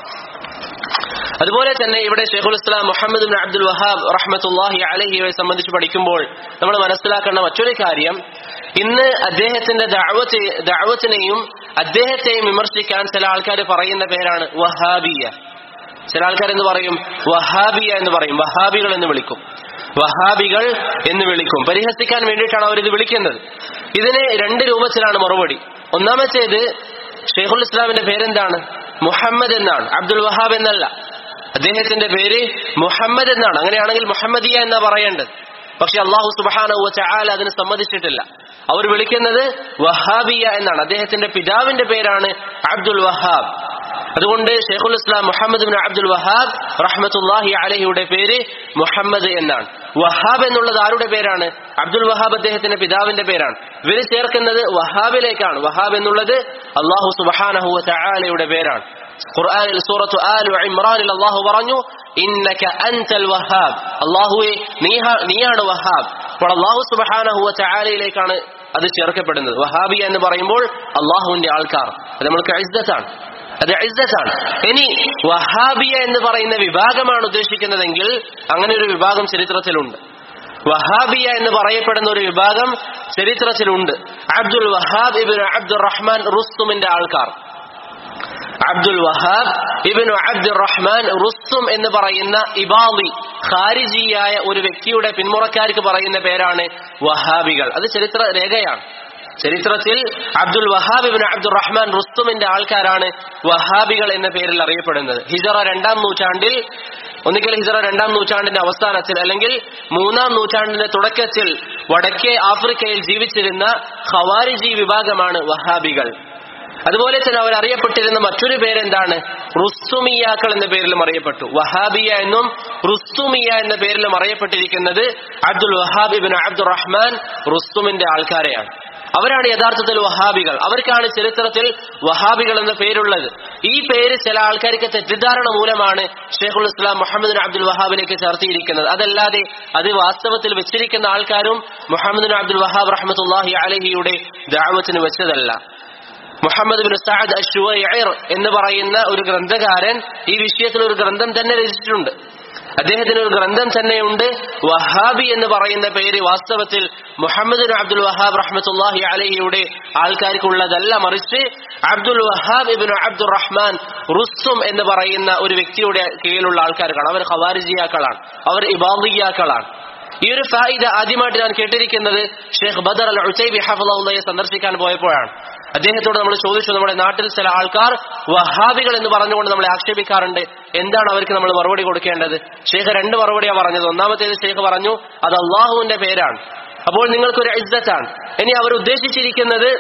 അതുപോലെ തന്നെ ഇവിടെ ഷെയ്ഖുൽ ഇസ്ലാം മുഹമ്മദ് ബിൻ അബ്ദുൽ വഹാബ് റഹ്മത്തുല്ലാഹി അലഹിയെ സംബന്ധിച്ച് പഠിക്കുമ്പോൾ നമ്മൾ മനസ്സിലാക്കേണ്ട മറ്റൊരു കാര്യം ഇന്ന് അദ്ദേഹത്തിന്റെ ദഅവത്ത് ദഅവത്തിനെയും അദ്ദേഹത്തെയും വിമർശിക്കാൻ ചില ആൾക്കാർ പറയുന്ന പേരാണ് വഹാബിയ ചില ആൾക്കാർ എന്ന് പറയും വഹാബിയ എന്ന് പറയും വഹാബികൾ എന്ന് വിളിക്കും വഹാബികൾ എന്ന് വിളിക്കും പരിഹസിക്കാൻ വേണ്ടിയിട്ടാണ് അവർ ഇത് വിളിക്കുന്നത് ഇതിന് രണ്ട് രൂപത്തിലാണ് മറുപടി ഒന്നാമത്തേത് ഷെയ്ഖുൽ ഇസ്ലാമിന്റെ പേരെന്താണ് മുഹമ്മദ് എന്നാണ് അബ്ദുൽ വഹാബ് എന്നല്ല അദ്ദേഹത്തിന്റെ പേര് മുഹമ്മദ് എന്നാണ് അങ്ങനെയാണെങ്കിൽ മുഹമ്മദിയ എന്നാ പറയേണ്ടത് പക്ഷെ അള്ളാഹു സുബാനവ ചാല അതിന് സമ്മതിച്ചിട്ടില്ല അവർ വിളിക്കുന്നത് വഹാബിയ എന്നാണ് അദ്ദേഹത്തിന്റെ പിതാവിന്റെ പേരാണ് അബ്ദുൽ വഹാബ് അതുകൊണ്ട് ഷെയ്ഖുൽ ഇസ്ലാം മുഹമ്മദ് ബിൻ അബ്ദുൽ വഹാബ് റഹ്മത്തുല്ലാഹി അലഹിയുടെ പേര് മുഹമ്മദ് എന്നാണ് വഹാബ് എന്നുള്ളത് ആരുടെ പേരാണ് അബ്ദുൽ വഹാബ് അദ്ദേഹത്തിന്റെ പിതാവിന്റെ പേരാണ് ഇവര് ചേർക്കുന്നത് വഹാബിലേക്കാണ് വഹാബ് എന്നുള്ളത് അള്ളാഹു സുബാനഹുവ ചാലയുടെ പേരാണ് ഖുർആനിൽ സൂറത്തു ആലു ഇമ്രാനിൽ അള്ളാഹു പറഞ്ഞു ഇന്നക അൻതൽ വഹാബ് അള്ളാഹുവെ നീയാണ് വഹാബ് അപ്പോൾ അള്ളാഹു സുബഹാനഹുവ ചാലയിലേക്കാണ് അത് ചേർക്കപ്പെടുന്നത് വഹാബിയ എന്ന് പറയുമ്പോൾ അള്ളാഹുവിന്റെ ആൾക്കാർ അത് നമ്മൾക്ക് ഇസ്സത്താണ് അത് ഇസ്സത്താണ് ഇനി വഹാബിയ എന്ന് പറയുന്ന വിഭാഗമാണ് ഉദ്ദേശിക്കുന്നതെങ്കിൽ അങ്ങനെ ഒരു വിഭാഗം ചരിത്രത്തിലുണ്ട് വഹാബിയ എന്ന് പറയപ്പെടുന്ന ഒരു വിഭാഗം ചരിത്രത്തിലുണ്ട് അബ്ദുൽ വഹാബ് ഇബിൻ അബ്ദുൾ റഹ്മാൻ റുസ്തുമിന്റെ ആൾക്കാർ അബ്ദുൽ വഹാബ് ഇബിനു അബ്ദുൾ റഹ്മാൻ റുസ്തും എന്ന് പറയുന്ന ഇബാദി ഖാരിജിയായ ഒരു വ്യക്തിയുടെ പിന്മുറക്കാർക്ക് പറയുന്ന പേരാണ് വഹാബികൾ അത് ചരിത്ര രേഖയാണ് ചരിത്രത്തിൽ അബ്ദുൽ വഹാബ് ഇബിൻ അബ്ദുൾ റഹ്മാൻ റുസ്തുമിന്റെ ആൾക്കാരാണ് വഹാബികൾ എന്ന പേരിൽ അറിയപ്പെടുന്നത് ഹിജറ രണ്ടാം നൂറ്റാണ്ടിൽ ഒന്നുകിൽ ഹിജറ രണ്ടാം നൂറ്റാണ്ടിന്റെ അവസാനത്തിൽ അല്ലെങ്കിൽ മൂന്നാം നൂറ്റാണ്ടിന്റെ തുടക്കത്തിൽ വടക്കേ ആഫ്രിക്കയിൽ ജീവിച്ചിരുന്ന ഖവാരിജി വിഭാഗമാണ് വഹാബികൾ അതുപോലെ തന്നെ അവർ അറിയപ്പെട്ടിരുന്ന മറ്റൊരു പേരെന്താണ് റുസ്തുമിയാക്കൾ എന്ന പേരിലും അറിയപ്പെട്ടു വഹാബിയ എന്നും റുസ്തുമിയ എന്ന പേരിലും അറിയപ്പെട്ടിരിക്കുന്നത് അബ്ദുൽ വഹാബ് ഇബിൻ അബ്ദുൾ റഹ്മാൻ റുസ്തുമിന്റെ ആൾക്കാരെയാണ് അവരാണ് യഥാർത്ഥത്തിൽ വഹാബികൾ അവർക്കാണ് ചരിത്രത്തിൽ വഹാബികൾ എന്ന പേരുള്ളത് ഈ പേര് ചില ആൾക്കാർക്ക് തെറ്റിദ്ധാരണ മൂലമാണ് ഷെയ്ഖുൽ ഇസ്ലാം മുഹമ്മദ് അബ്ദുൽ വഹാബിലേക്ക് ചേർത്തിയിരിക്കുന്നത് അതല്ലാതെ അത് വാസ്തവത്തിൽ വെച്ചിരിക്കുന്ന ആൾക്കാരും മുഹമ്മദ് അബ്ദുൽ വഹാബ് റഹ്മത്തുല്ലാഹി അലഹിയുടെ ദാവത്തിന് വെച്ചതല്ല മുഹമ്മദ് ബിൻ സാദ് അഷുവൈർ എന്ന് പറയുന്ന ഒരു ഗ്രന്ഥകാരൻ ഈ വിഷയത്തിൽ ഒരു ഗ്രന്ഥം തന്നെ രചിച്ചിട്ടുണ്ട് അദ്ദേഹത്തിന് ഒരു ഗ്രന്ഥം തന്നെയുണ്ട് വഹാബി എന്ന് പറയുന്ന പേര് വാസ്തവത്തിൽ മുഹമ്മദ് അബ്ദുൽ വഹാബ് റഹ്മത്തുല്ലാഹി അലഹിയുടെ ആൾക്കാർക്കുള്ളതല്ല മറിച്ച് അബ്ദുൽ വഹാബ് ഇബിൻ അബ്ദുൾ റഹ്മാൻ റുസ്തും എന്ന് പറയുന്ന ഒരു വ്യക്തിയുടെ കീഴിലുള്ള ആൾക്കാർക്കാണ് അവർ ഖവാരിജിയാക്കളാണ് അവർ ഇബാദിയാക്കളാണ് ഈ ഒരു ഫായിദ ആദ്യമായിട്ട് ഞാൻ കേട്ടിരിക്കുന്നത് ഷെയ്ഖ് ബദർ അൽ ഉസൈബി ഹഫുള്ളയെ സന്ദർശിക്കാൻ പോയപ്പോഴാണ് അദ്ദേഹത്തോട് നമ്മൾ ചോദിച്ചു നമ്മുടെ നാട്ടിൽ ചില ആൾക്കാർ വഹാബികൾ എന്ന് പറഞ്ഞുകൊണ്ട് നമ്മളെ ആക്ഷേപിക്കാറുണ്ട് എന്താണ് അവർക്ക് നമ്മൾ മറുപടി കൊടുക്കേണ്ടത് ഷെയ്ഖ് രണ്ട് മറുപടിയാണ് പറഞ്ഞത് ഒന്നാമത്തേത് ഷെയ്ഖ് പറഞ്ഞു അത് അള്ളാഹുവിന്റെ പേരാണ് അപ്പോൾ നിങ്ങൾക്കൊരു ഇജ്ജത്താണ് ഇനി അവർ ഉദ്ദേശിച്ചിരിക്കുന്നത്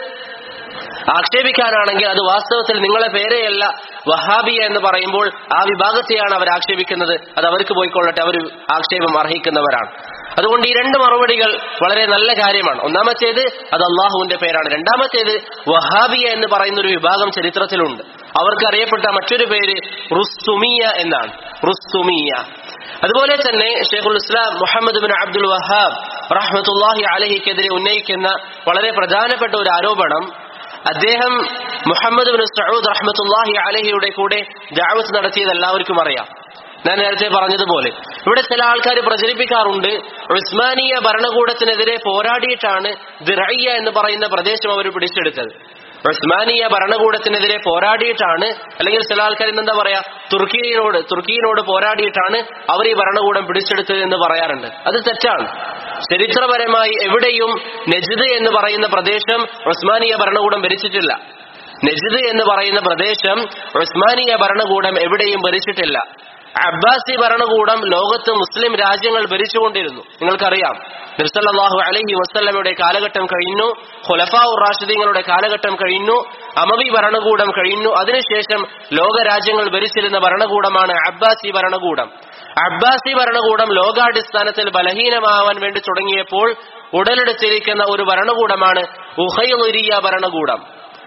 ആക്ഷേപിക്കാനാണെങ്കിൽ അത് വാസ്തവത്തിൽ നിങ്ങളെ പേരെയല്ല വഹാബിയ എന്ന് പറയുമ്പോൾ ആ വിഭാഗത്തെയാണ് അവർ ആക്ഷേപിക്കുന്നത് അത് അവർക്ക് പോയിക്കൊള്ളട്ടെ അവർ ആക്ഷേപം അർഹിക്കുന്നവരാണ് അതുകൊണ്ട് ഈ രണ്ട് മറുപടികൾ വളരെ നല്ല കാര്യമാണ് ഒന്നാമത്തേത് അത് അള്ളാഹുവിന്റെ പേരാണ് രണ്ടാമത്തേത് വഹാബിയ എന്ന് പറയുന്ന ഒരു വിഭാഗം ചരിത്രത്തിലുണ്ട് അവർക്ക് അറിയപ്പെട്ട മറ്റൊരു പേര് റുസ്തുമിയ എന്നാണ് റുസ്തുമിയ അതുപോലെ തന്നെ ഷെയ്ഖുൽ ഇസ്ലാം മുഹമ്മദ് ബിൻ അബ്ദുൽ വഹാബ് റഹ്മത്തുല്ലാഹി അലഹിക്കെതിരെ ഉന്നയിക്കുന്ന വളരെ പ്രധാനപ്പെട്ട ഒരു ആരോപണം അദ്ദേഹം മുഹമ്മദ് ബിൻ സഊദ് റഹ്മത്തുല്ലാഹി അലഹിയുടെ കൂടെ ദാവത്ത് നടത്തിയത് എല്ലാവർക്കും അറിയാം ഞാൻ നേരത്തെ പറഞ്ഞതുപോലെ ഇവിടെ ചില ആൾക്കാർ പ്രചരിപ്പിക്കാറുണ്ട് ഉസ്മാനിയ ഭരണകൂടത്തിനെതിരെ പോരാടിയിട്ടാണ് ദിറയ്യ എന്ന് പറയുന്ന പ്രദേശം അവർ പിടിച്ചെടുത്തത് ഉസ്മാനിയ ഭരണകൂടത്തിനെതിരെ പോരാടിയിട്ടാണ് അല്ലെങ്കിൽ ചില ആൾക്കാർ എന്താ പറയാ തുർക്കിയോട് തുർക്കിയിനോട് പോരാടിയിട്ടാണ് അവർ ഈ ഭരണകൂടം പിടിച്ചെടുത്തത് എന്ന് പറയാറുണ്ട് അത് തെറ്റാണ് ചരിത്രപരമായി എവിടെയും നജിദ് എന്ന് പറയുന്ന പ്രദേശം ഉസ്മാനിയ ഭരണകൂടം ഭരിച്ചിട്ടില്ല നജിദ് എന്ന് പറയുന്ന പ്രദേശം ഉസ്മാനിയ ഭരണകൂടം എവിടെയും ഭരിച്ചിട്ടില്ല അബ്ബാസി ഭരണകൂടം ലോകത്ത് മുസ്ലിം രാജ്യങ്ങൾ ഭരിച്ചുകൊണ്ടിരുന്നു നിങ്ങൾക്കറിയാം നിർസല്ലാഹു അലഹി വസ്ല്ലമയുടെ കാലഘട്ടം കഴിഞ്ഞു ഖുലഫാ റാഷിദീങ്ങളുടെ കാലഘട്ടം കഴിഞ്ഞു അമവി ഭരണകൂടം കഴിഞ്ഞു അതിനുശേഷം ലോക രാജ്യങ്ങൾ ഭരിച്ചിരുന്ന ഭരണകൂടമാണ് അബ്ബാസി ഭരണകൂടം അബ്ബാസി ഭരണകൂടം ലോകാടിസ്ഥാനത്തിൽ ബലഹീനമാവാൻ വേണ്ടി തുടങ്ങിയപ്പോൾ ഉടലെടുത്തിരിക്കുന്ന ഒരു ഭരണകൂടമാണ് ഉഹൈറിയ ഭരണകൂടം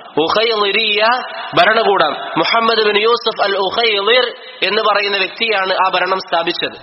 ഉഹൈറിയ ഭരണകൂടം Muhammad bin Yusuf al Uhair എന്ന് പറയുന്ന വ്യക്തിയാണ് ആ ഭരണം സ്ഥാപിച്ചത്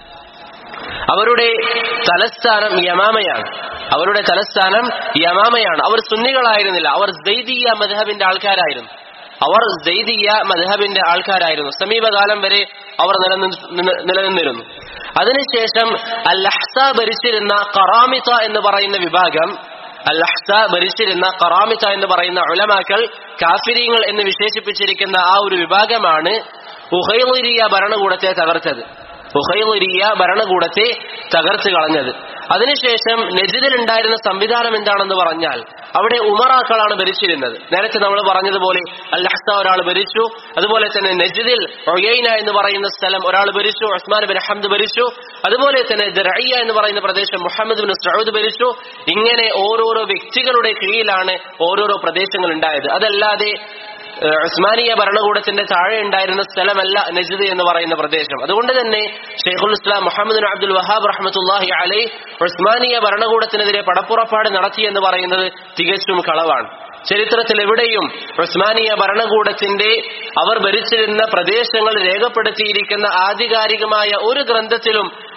അവരുടെ തലസ്ഥാനം യമാമയാണ് അവരുടെ തലസ്ഥാനം യമാമയാണ് അവർ സുന്നികളായിരുന്നില്ല അവർ ജൈദിയ മധഹബിന്റെ ആൾക്കാരായിരുന്നു അവർ ജൈദിയ മധഹബിന്റെ ആൾക്കാരായിരുന്നു സമീപകാലം വരെ അവർ നിലനിന്ന് നിലനിന്നിരുന്നു അതിനുശേഷം അൽ അഹ്സ ഭരിച്ചിരുന്ന കറാമിത്ത എന്ന് പറയുന്ന വിഭാഗം അൽ അഹ്സ ഭരിച്ചിരുന്ന കറാമിത്ത എന്ന് പറയുന്ന ഉലമാക്കൾ കാഫിരിങ്ങൾ എന്ന് വിശേഷിപ്പിച്ചിരിക്കുന്ന ആ ഒരു വിഭാഗമാണ് ഉഹൈറിയ ഭരണകൂടത്തെ തകർത്തത് ഉഹൈറിയ ഭരണകൂടത്തെ തകർത്ത് കളഞ്ഞത് അതിനുശേഷം നജിദിൽ ഉണ്ടായിരുന്ന സംവിധാനം എന്താണെന്ന് പറഞ്ഞാൽ അവിടെ ഉമറാക്കളാണ് ഭരിച്ചിരുന്നത് നേരത്തെ നമ്മൾ പറഞ്ഞതുപോലെ അല്ലഹ്സ ഒരാൾ ഭരിച്ചു അതുപോലെ തന്നെ നജിദിൽ ഒയൈന എന്ന് പറയുന്ന സ്ഥലം ഒരാൾ ഭരിച്ചു ഉസ്മാൻ ബിൻ ഹംദ് ഭരിച്ചു അതുപോലെ തന്നെ ദറയ്യ എന്ന് പറയുന്ന പ്രദേശം മുഹമ്മദ് ബിൻ സൗദ് ഭരിച്ചു ഇങ്ങനെ ഓരോരോ വ്യക്തികളുടെ കീഴിലാണ് ഓരോരോ പ്രദേശങ്ങൾ ഉണ്ടായത് അതല്ലാതെ ഉസ്മാനിയ ഭരണകൂടത്തിന്റെ താഴെ ഉണ്ടായിരുന്ന സ്ഥലമല്ല നജിദ് എന്ന് പറയുന്ന പ്രദേശം അതുകൊണ്ട് തന്നെ ഷെയ്ഖുൽ ഇസ്ലാം മുഹമ്മദ് അബ്ദുൽ വഹാബ് റഹ്മത്തുല്ലാഹി അലൈ ഉസ്മാനിയ ഭരണകൂടത്തിനെതിരെ പടപ്പുറപ്പാട് നടത്തി എന്ന് പറയുന്നത് തികച്ചും കളവാണ് ചരിത്രത്തിൽ എവിടെയും ഉസ്മാനിയ ഭരണകൂടത്തിന്റെ അവർ ഭരിച്ചിരുന്ന പ്രദേശങ്ങൾ രേഖപ്പെടുത്തിയിരിക്കുന്ന ആധികാരികമായ ഒരു ഗ്രന്ഥത്തിലും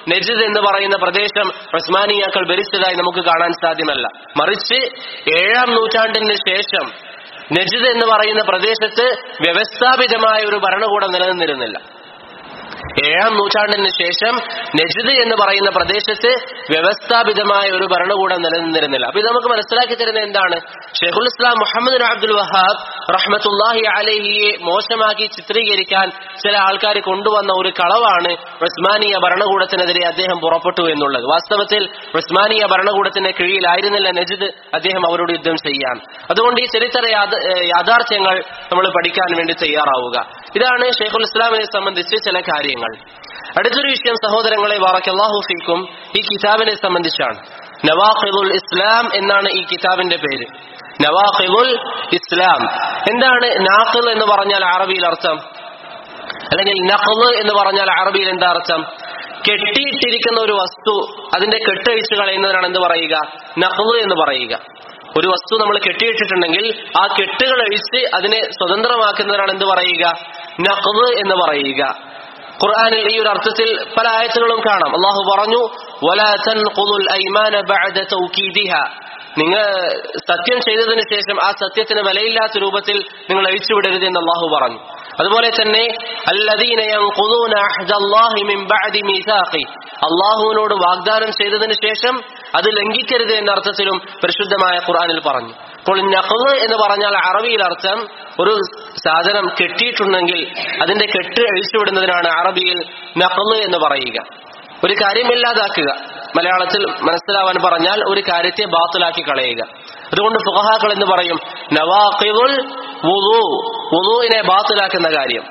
നജിദ് എന്ന് പറയുന്ന പ്രദേശം ഉസ്മാനിയാക്കൾ ഭരിച്ചതായി നമുക്ക് കാണാൻ സാധ്യമല്ല മറിച്ച് ഏഴാം നൂറ്റാണ്ടിന് ശേഷം നജിദ് എന്ന് പറയുന്ന പ്രദേശത്ത് വ്യവസ്ഥാപിതമായ ഒരു ഭരണകൂടം നിലനിന്നിരുന്നില്ല ഏഴാം നൂറ്റാണ്ടിന് ശേഷം നജിദ് എന്ന് പറയുന്ന പ്രദേശത്ത് വ്യവസ്ഥാപിതമായ ഒരു ഭരണകൂടം നിലനിന്നിരുന്നില്ല അപ്പൊ ഇത് നമുക്ക് മനസ്സിലാക്കി തരുന്ന എന്താണ് ഷെയ്ഖുൽ ഇസ്ലാം മുഹമ്മദ് അബ്ദുൽ വഹാബ് റഹ്മത്തുല്ലാഹി അലഹിയെ മോശമാക്കി ചിത്രീകരിക്കാൻ ചില ആൾക്കാർ കൊണ്ടുവന്ന ഒരു കളവാണ് ഉസ്മാനിയ ഭരണകൂടത്തിനെതിരെ അദ്ദേഹം പുറപ്പെട്ടു എന്നുള്ളത് വാസ്തവത്തിൽ ഉസ്മാനിയ ഭരണകൂടത്തിന്റെ കീഴിലായിരുന്നില്ല നജിദ് അദ്ദേഹം അവരോട് യുദ്ധം ചെയ്യാൻ അതുകൊണ്ട് ഈ ചരിത്ര യാഥ- ഏഹ് യാഥാർത്ഥ്യങ്ങൾ നമ്മൾ പഠിക്കാൻ വേണ്ടി തയ്യാറാവുക ഇതാണ് ഷെയ്ഖുൽ ഇസ്ലാമിനെ സംബന്ധിച്ച് ചില കാര്യങ്ങൾ അടുത്തൊരു വിഷയം സഹോദരങ്ങളെ വാറക്കല്ലാഹു ഫീക്കും ഈ കിതാബിനെ സംബന്ധിച്ചാണ് നവാഖിദുൽ ഇസ്ലാം എന്നാണ് ഈ കിതാബിന്റെ പേര് നവാഖിദുൽ ഇസ്ലാം എന്താണ് നാഖിൽ എന്ന് പറഞ്ഞാൽ അറബിയിൽ അർത്ഥം അല്ലെങ്കിൽ നഖ്ല് എന്ന് പറഞ്ഞാൽ അറബിയിൽ എന്താ അർത്ഥം കെട്ടിയിട്ടിരിക്കുന്ന ഒരു വസ്തു അതിന്റെ കെട്ടഴിച്ചു കളയുന്നതിനാണ് എന്ത് പറയുക നഖ്ല് എന്ന് പറയുക ഒരു വസ്തു നമ്മൾ കെട്ടിയിട്ടിട്ടുണ്ടെങ്കിൽ ആ കെട്ടുകൾ അഴിച്ച് അതിനെ സ്വതന്ത്രമാക്കുന്നതിനാണ് എന്ത് പറയുക നഖ്ല് എന്ന് പറയുക ഖുർആനിൽ ഈ ഒരു അർത്ഥത്തിൽ പല ആയത്തുകളും കാണാം അള്ളാഹു പറഞ്ഞു "വലാ തൻഖുദുൽ അയ്മാന ബഅദ തൗകീദിഹ." നിങ്ങൾ സത്യം ചെയ്തതിനു ശേഷം ആ സത്യത്തിന് വിലയില്ലാത്ത രൂപത്തിൽ നിങ്ങൾ അഴിച്ചുവിടരുത് എന്ന് അള്ളാഹു പറഞ്ഞു അതുപോലെ തന്നെ അല്ലദീന യൻഖുദൂന അഹ്ദല്ലാഹി മിൻ ബഅദി മീസാഖി അള്ളാഹുവിനോട് വാഗ്ദാനം ചെയ്തതിനു ശേഷം അത് ലംഘിക്കരുത് എന്ന അർത്ഥത്തിലും പരിശുദ്ധമായ ഖുർആനിൽ പറഞ്ഞു അപ്പോൾ നഖ്ല് എന്ന് പറഞ്ഞാൽ അറബിയിൽ അർത്ഥം ഒരു സാധനം കെട്ടിയിട്ടുണ്ടെങ്കിൽ അതിന്റെ കെട്ട് അഴിച്ചുവിടുന്നതിനാണ് അറബിയിൽ നഖ്ല് എന്ന് പറയുക ഒരു കാര്യം ഇല്ലാതാക്കുക മലയാളത്തിൽ മനസ്സിലാവാൻ പറഞ്ഞാൽ ഒരു കാര്യത്തെ ബാത്തിലാക്കി കളയുക അതുകൊണ്ട് ഫുഖഹാക്കൾ എന്ന് പറയും നവാഖിദുൽ വുളു വുളുവിനെ ബാത്തിലാക്കുന്ന കാര്യം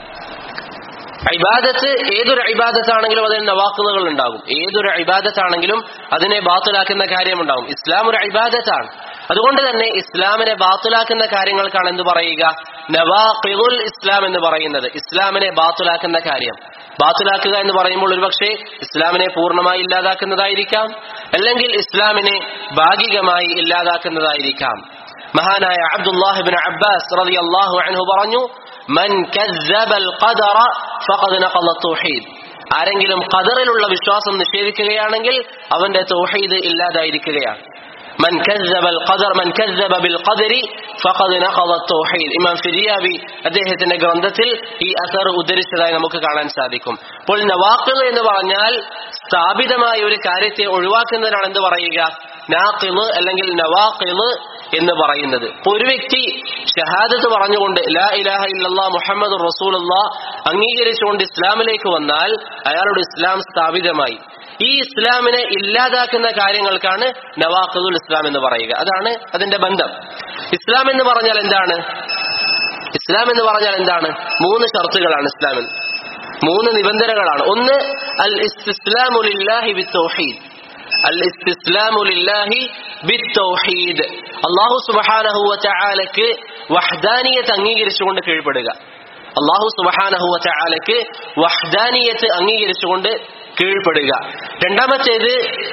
ഇബാദത്ത് ഏതൊരു ഇബാദത്താണെങ്കിലും അതിന് നവാക്കുകൾ ഉണ്ടാകും ഏതൊരു ഇബാദത്താണെങ്കിലും അതിനെ ബാത്തിലാക്കുന്ന കാര്യമുണ്ടാകും ഇസ്ലാം ഒരു ഇബാദത്താണ് അതുകൊണ്ട് തന്നെ ഇസ്ലാമിനെ ബാത്തിലാക്കുന്ന കാര്യങ്ങൾക്കാണ് എന്ത് പറയുക നവാഖിദുൽ ഇസ്ലാം എന്ന് പറയുന്നത് ഇസ്ലാമിനെ ബാത്തിലാക്കുന്ന കാര്യം ബാത്തിലാക്കുക എന്ന് പറയുമ്പോൾ ഒരുപക്ഷെ ഇസ്ലാമിനെ പൂർണ്ണമായി ഇല്ലാതാക്കുന്നതായിരിക്കാം അല്ലെങ്കിൽ ഇസ്ലാമിനെ ഭാഗികമായി ഇല്ലാതാക്കുന്നതായിരിക്കാം മഹാനായ അബ്ദുല്ലാഹിബിൻ അബ്ബാസ് റളിയല്ലാഹു അൻഹു പറഞ്ഞു മൻ കസ്സബൽ ഖദറ ഫഖദ് നഖള തൗഹീദ് ആരെങ്കിലും ഖദറിലുള്ള വിശ്വാസം നിഷേധിക്കുകയാണെങ്കിൽ അവന്റെ തൗഹീദ് ഇല്ലാതായിരിക്കുകയാണ് من كذب القدر من كذب بالقدر فقد نقض التوحيد ഇമാം ഫിരിയാബി അദ്ദേഹത്തിന്റെ ഗ്രന്ഥത്തിൽ ഈ അസർ ഉദ്ധരിച്ചതായി നമുക്ക് കാണാൻ സാധിക്കും അപ്പോൾ നവാഖിൽ എന്ന് പറഞ്ഞാൽ സ്ഥാപിതമായ ഒരു കാര്യത്തെ ഒഴിവാക്കുന്നതിനാണ് എന്ത് പറയുക നാഖില് അല്ലെങ്കിൽ നവാഖില് എന്ന് പറയുന്നത് ഇപ്പൊ ഒരു വ്യക്തി ഷഹാദത്ത് പറഞ്ഞുകൊണ്ട് ലാ ഇലാഹ ഇല്ലല്ലാ മുഹമ്മദ് റസൂലുള്ള അംഗീകരിച്ചുകൊണ്ട് ഇസ്ലാമിലേക്ക് വന്നാൽ അയാളുടെ ഇസ്ലാം സ്ഥാപിതമായി ഈ ഇസ്ലാമിനെ ഇല്ലാതാക്കുന്ന കാര്യങ്ങൾക്കാണ് നവാഖുൽ ഇസ്ലാം എന്ന് പറയുക അതാണ് അതിന്റെ ബന്ധം ഇസ്ലാം എന്ന് പറഞ്ഞാൽ എന്താണ് ഇസ്ലാം എന്ന് പറഞ്ഞാൽ എന്താണ് മൂന്ന് ഷർത്തുകളാണ് ഇസ്ലാമിൽ മൂന്ന് നിബന്ധനകളാണ് ഒന്ന് അൽ ഇസ്തിസ്ലാമു ലില്ലാഹി ബിത്തൗഹീദ് അൽ ഇസ്തിസ്ലാമു ലില്ലാഹി ബിത്തൗഹീദ് അല്ലാഹു സുബ്ഹാനഹു വതആലക്ക് വഹ്ദാനിയത്ത് അംഗീകരിച്ചുകൊണ്ട് കീഴ്പ്പെടുക അള്ളാഹു സുബഹാനഹു വതആലക്ക് വഹ്ദാനിയത്ത് അംഗീകരിച്ചുകൊണ്ട് കീഴ്പ്പെടുക രണ്ടാമത്തേത്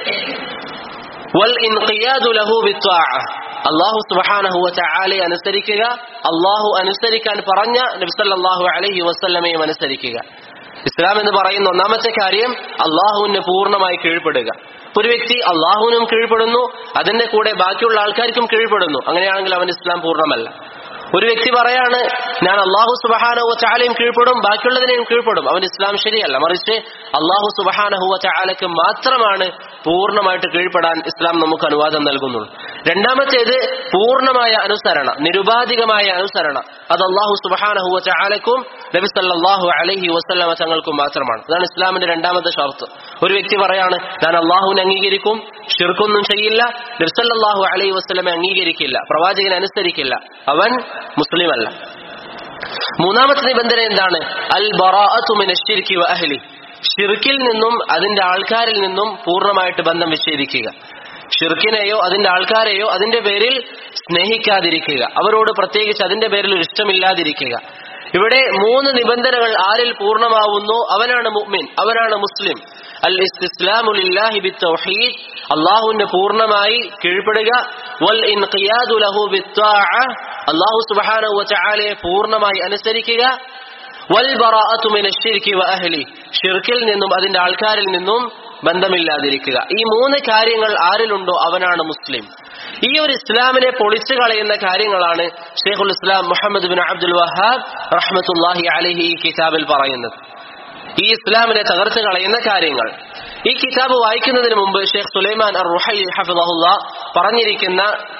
വൽ ഇൻഖിയാദു ലഹു ബിത്വാഅ അള്ളാഹു സുബ്ഹാനഹു വതആലയെ അനുസരിക്കുക അള്ളാഹു അനുസരിക്കാൻ പറഞ്ഞ നബി സല്ലല്ലാഹു അലൈഹി വസല്ലമയും അനുസരിക്കുക ഇസ്ലാം എന്ന് പറയുന്ന ഒന്നാമത്തെ കാര്യം അള്ളാഹുവിന് പൂർണ്ണമായി കീഴ്പ്പെടുക ഒരു വ്യക്തി അള്ളാഹുവിനും കീഴ്പ്പെടുന്നു അതിന്റെ കൂടെ ബാക്കിയുള്ള ആൾക്കാർക്കും കീഴ്പ്പെടുന്നു അങ്ങനെയാണെങ്കിൽ അവൻ ഇസ്ലാം പൂർണ്ണമല്ല ഒരു വ്യക്തി പറയാണ് ഞാൻ അള്ളാഹു സുബഹാനഹുവ ചാലയും കീഴ്പ്പെടും ബാക്കിയുള്ളതിനെയും കീഴ്പ്പെടും അവൻ ഇസ്ലാം ശരിയല്ല മറിച്ച് അള്ളാഹു സുബഹാനഹുവ ചാലയ്ക്ക് മാത്രമാണ് പൂർണ്ണമായിട്ട് കീഴ്പ്പെടാൻ ഇസ്ലാം നമുക്ക് അനുവാദം നൽകുന്നുള്ളൂ രണ്ടാമത്തേത് പൂർണ്ണമായ അനുസരണ നിരുപാധികമായ അനുസരണ അത് അള്ളാഹു സുബഹാനഹുവ ചാലക്കും നബി സല്ലല്ലാഹു അലൈഹി വസല്ലമ തങ്ങൾക്കും മാത്രമാണ് അതാണ് ഇസ്ലാമിന്റെ രണ്ടാമത്തെ ഷർത്ത് ഒരു വ്യക്തി പറയാണ് ഞാൻ അള്ളാഹുവിനെ അംഗീകരിക്കും ഷിർക്കൊന്നും ചെയ്യില്ല നബി സല്ലല്ലാഹു അലൈഹി വസല്ലമെ അംഗീകരിക്കില്ല പ്രവാചകനെ അനുസരിക്കില്ല അവൻ മുസ്ലിം അല്ല മൂന്നാമത്തെ നിബന്ധന എന്താണ് അൽ ബറാഅത്തു മിന ശിർക്കി വ അഹ്ലി ഷിർക്കിൽ നിന്നും അതിന്റെ ആൾക്കാരിൽ നിന്നും പൂർണ്ണമായിട്ട് ബന്ധം വിച്ഛേദിക്കുക ഷിർക്കിനെയോ അതിന്റെ ആൾക്കാരെയോ അതിന്റെ പേരിൽ സ്നേഹിക്കാതിരിക്കുക അവരോട് പ്രത്യേകിച്ച് അതിന്റെ പേരിൽ ഒരു ഇഷ്ടമില്ലാതിരിക്കുക ഇവിടെ മൂന്ന് നിബന്ധനകൾ ആരിൽ പൂർണ്ണമാവുന്നു അവനാണ് മുഅ്മിൻ അവനാണ് മുസ്ലിം അൽ ഇസ്തിസ്ലാമു ലില്ലാഹി ബിത്തൗഹീദ് അള്ളാഹുവിന് പൂർണ്ണമായി കീഴ്പ്പെടുക വൽ ഇൻഖിയാദു ലഹു ബിത്വാഅ അള്ളാഹു സുബ്ഹാനഹു വതആലയെ പൂർണ്ണമായി അനുസരിക്കുക വൽ ബറാഅത്തു മിന ശിർക്കി വ അഹ്ലി ഷിർക്കിൽ നിന്നും അതിന്റെ ആൾക്കാരിൽ നിന്നും ബന്ധമില്ലാതിരിക്കുക ഈ മൂന്ന് കാര്യങ്ങൾ ആരിലുണ്ടോ അവനാണ് മുസ്ലിം ഈ ഒരു ഇസ്ലാമിനെ പൊളിച്ചു കളയുന്ന കാര്യങ്ങളാണ് ഷെയ്ഖുൽ ഇസ്ലാം മുഹമ്മദ് ബിൻ അബ്ദുൽ വഹാബ് റഹ്മത്തുല്ലാഹി അലഹി ഈ കിതാബിൽ പറയുന്നത് ഈ ഇസ്ലാമിനെ തകർത്ത് കളയുന്ന കാര്യങ്ങൾ ഈ കിതാബ് വായിക്കുന്നതിന് മുമ്പ് ഷെയ്ഖ് സുലൈമാൻ അർ റുഹൈ ഹഫിദഹുല്ല പറഞ്ഞിരിക്കുന്ന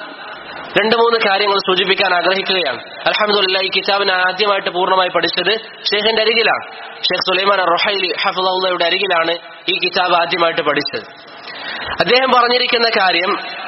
രണ്ട് മൂന്ന് കാര്യങ്ങൾ സൂചിപ്പിക്കാൻ ആഗ്രഹിക്കുകയാണ് അലഹമുല്ല ഈ കിതാബ് ഞാൻ ആദ്യമായിട്ട് പൂർണ്ണമായി പഠിച്ചത് ഷെയ്ഖിന്റെ അരികിലാണ് ഷെയ്ഖ് സുലൈമാൻ റൊഹൈലി ഹഫുള്ളയുടെ അരികിലാണ് ഈ കിതാബ് ആദ്യമായിട്ട് പഠിച്ചത് അദ്ദേഹം പറഞ്ഞിരിക്കുന്ന കാര്യം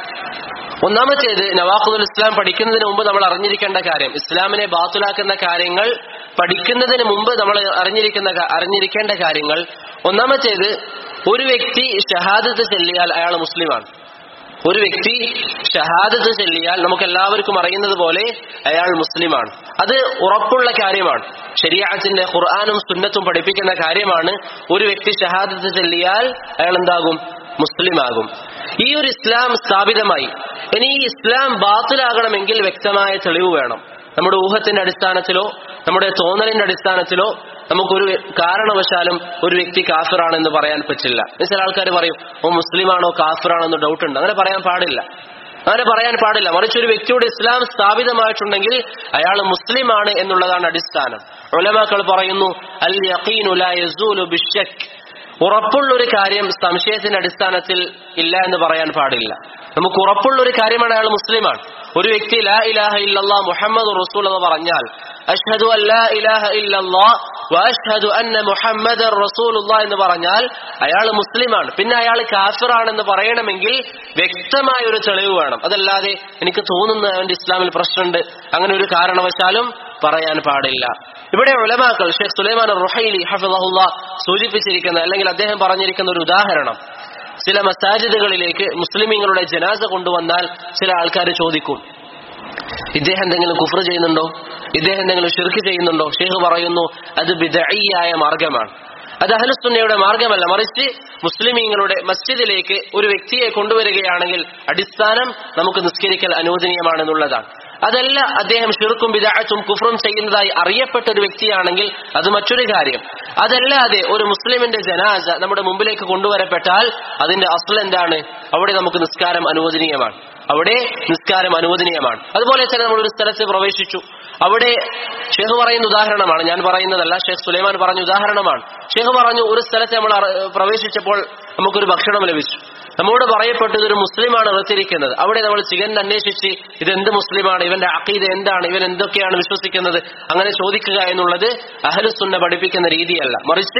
ഒന്നാമത്തേത് നവാഖുദുൽ ഇസ്ലാം പഠിക്കുന്നതിന് മുമ്പ് നമ്മൾ അറിഞ്ഞിരിക്കേണ്ട കാര്യം ഇസ്ലാമിനെ ബാത്തുലാക്കുന്ന കാര്യങ്ങൾ പഠിക്കുന്നതിന് മുമ്പ് നമ്മൾ അറിഞ്ഞിരിക്കുന്ന അറിഞ്ഞിരിക്കേണ്ട കാര്യങ്ങൾ ഒന്നാമത്തേത് ഒരു വ്യക്തി ഷഹാദത്ത് ചെല്ലിയാൽ അയാൾ മുസ്ലിമാണ് ഒരു വ്യക്തി ഷഹാദത്ത് ചെല്ലിയാൽ നമുക്ക് എല്ലാവർക്കും അറിയുന്നത് പോലെ അയാൾ മുസ്ലിമാണ് അത് ഉറപ്പുള്ള കാര്യമാണ് ശരിയാത്തിന്റെ ഖുർആാനും സുന്നത്തും പഠിപ്പിക്കുന്ന കാര്യമാണ് ഒരു വ്യക്തി ഷഹാദത്ത് ചെല്ലിയാൽ അയാൾ എന്താകും മുസ്ലിമാകും ഈ ഒരു ഇസ്ലാം സ്ഥാപിതമായി ഇനി ഈ ഇസ്ലാം ബാത്തിലാകണമെങ്കിൽ വ്യക്തമായ തെളിവ് വേണം നമ്മുടെ ഊഹത്തിന്റെ അടിസ്ഥാനത്തിലോ നമ്മുടെ തോന്നലിന്റെ അടിസ്ഥാനത്തിലോ നമുക്കൊരു കാരണവശാലും ഒരു വ്യക്തി കാഫിറാണെന്ന് പറയാൻ പറ്റില്ല ചില ആൾക്കാർ പറയും ഓ മുസ്ലിമാണോ കാഫിറാണോ എന്ന് ഡൗട്ട് ഉണ്ട് അങ്ങനെ പറയാൻ പാടില്ല അങ്ങനെ പറയാൻ പാടില്ല മറിച്ച് ഒരു വ്യക്തിയുടെ ഇസ്ലാം സ്ഥാപിതമായിട്ടുണ്ടെങ്കിൽ അയാൾ മുസ്ലിമാണ് എന്നുള്ളതാണ് അടിസ്ഥാനം ഉലമാക്കൾ പറയുന്നു അൽ യഖീനു ലാ യസൂലു ബിശ്ശക് ഉറപ്പുള്ള ഒരു കാര്യം സംശയത്തിന്റെ അടിസ്ഥാനത്തിൽ ഇല്ല എന്ന് പറയാൻ പാടില്ല നമുക്ക് ഉറപ്പുള്ള ഒരു കാര്യമാണ് അയാൾ മുസ്ലിമാണ് ഒരു വ്യക്തി ലാ ഇലാഹ ഇല്ലല്ലാ മുഹമ്മദ് റസൂൽ എന്ന് പറഞ്ഞാൽ അഷ്ഹദു അല്ലാ ഇലാഹ ഇല്ലല്ലാ വഅഷ്ഹദു അന്ന മുഹമ്മദർ റസൂലുള്ളാ എന്ന് പറഞ്ഞാൽ അയാൾ മുസ്ലിമാണ് പിന്നെ അയാൾ കാഫിറാണെന്ന് പറയണമെങ്കിൽ വ്യക്തമായ ഒരു തെളിവ് വേണം അതല്ലാതെ എനിക്ക് തോന്നുന്ന അവന്റെ ഇസ്ലാമിൽ പ്രശ്നമുണ്ട് അങ്ങനെ ഒരു കാരണവശാലും പറയാൻ പാടില്ല ഇവിടെ ഉലമാക്കൾ ഷെയ്ഖ് സുലൈമാൻ റുഹൈലി ഹഫിദഹുല്ല സൂചിപ്പിച്ചിരിക്കുന്ന അല്ലെങ്കിൽ അദ്ദേഹം പറഞ്ഞിരിക്കുന്ന ഒരു ഉദാഹരണം ചില മസാജിദുകളിലേക്ക് മുസ്ലിമീങ്ങളുടെ ജനാസ കൊണ്ടുവന്നാൽ ചില ആൾക്കാർ ചോദിക്കും ഇദ്ദേഹം എന്തെങ്കിലും കുഫർ ചെയ്യുന്നുണ്ടോ ഇദ്ദേഹം എന്തെങ്കിലും ഷിർക്ക് ചെയ്യുന്നുണ്ടോ ഷെയ്ഖ് പറയുന്നു അത് ബിദഈയായ മാർഗമാണ് അത് അഹലുസുന്നയുടെ മാർഗമല്ല മറിച്ച് മുസ്ലിമീങ്ങളുടെ മസ്ജിദിലേക്ക് ഒരു വ്യക്തിയെ കൊണ്ടുവരികയാണെങ്കിൽ അടിസ്ഥാനം നമുക്ക് നിസ്കരിക്കൽ അനുവദനീയമാണെന്നുള്ളതാണ് അതല്ല അദ്ദേഹം ഷിർക്കും വിദാഴത്തും കുഫറും ചെയ്യുന്നതായി അറിയപ്പെട്ട ഒരു വ്യക്തിയാണെങ്കിൽ അത് മറ്റൊരു കാര്യം അതല്ലാതെ ഒരു മുസ്ലിമിന്റെ ജനാസ നമ്മുടെ മുമ്പിലേക്ക് കൊണ്ടുവരപ്പെട്ടാൽ അതിന്റെ അസ്ൽ എന്താണ് അവിടെ നമുക്ക് നിസ്കാരം അനുവദനീയമാണ് അവിടെ നിസ്കാരം അനുവദനീയമാണ് അതുപോലെ തന്നെ നമ്മൾ ഒരു സ്ഥലത്ത് പ്രവേശിച്ചു അവിടെ ഷെയ്ഖ് പറയുന്ന ഉദാഹരണമാണ് ഞാൻ പറയുന്നതല്ല ഷെയ്ഖ് സുലൈമാൻ പറഞ്ഞ ഉദാഹരണമാണ് ഷെയ്ഖ് പറഞ്ഞു ഒരു സ്ഥലത്ത് നമ്മൾ പ്രവേശിച്ചപ്പോൾ നമുക്കൊരു ഭക്ഷണം ലഭിച്ചു നമ്മോട് പറയപ്പെട്ടു ഇതൊരു മുസ്ലിമാണ് എത്തിരിക്കുന്നത് അവിടെ നമ്മൾ ചികൻ അന്വേഷിച്ച് ഇതെന്ത് മുസ്ലിമാണ് ഇവന്റെ അക്കീദ എന്താണ് ഇവൻ എന്തൊക്കെയാണ് വിശ്വസിക്കുന്നത് അങ്ങനെ ചോദിക്കുക എന്നുള്ളത് അഹലുസുന്ന പഠിപ്പിക്കുന്ന രീതിയല്ല മറിച്ച്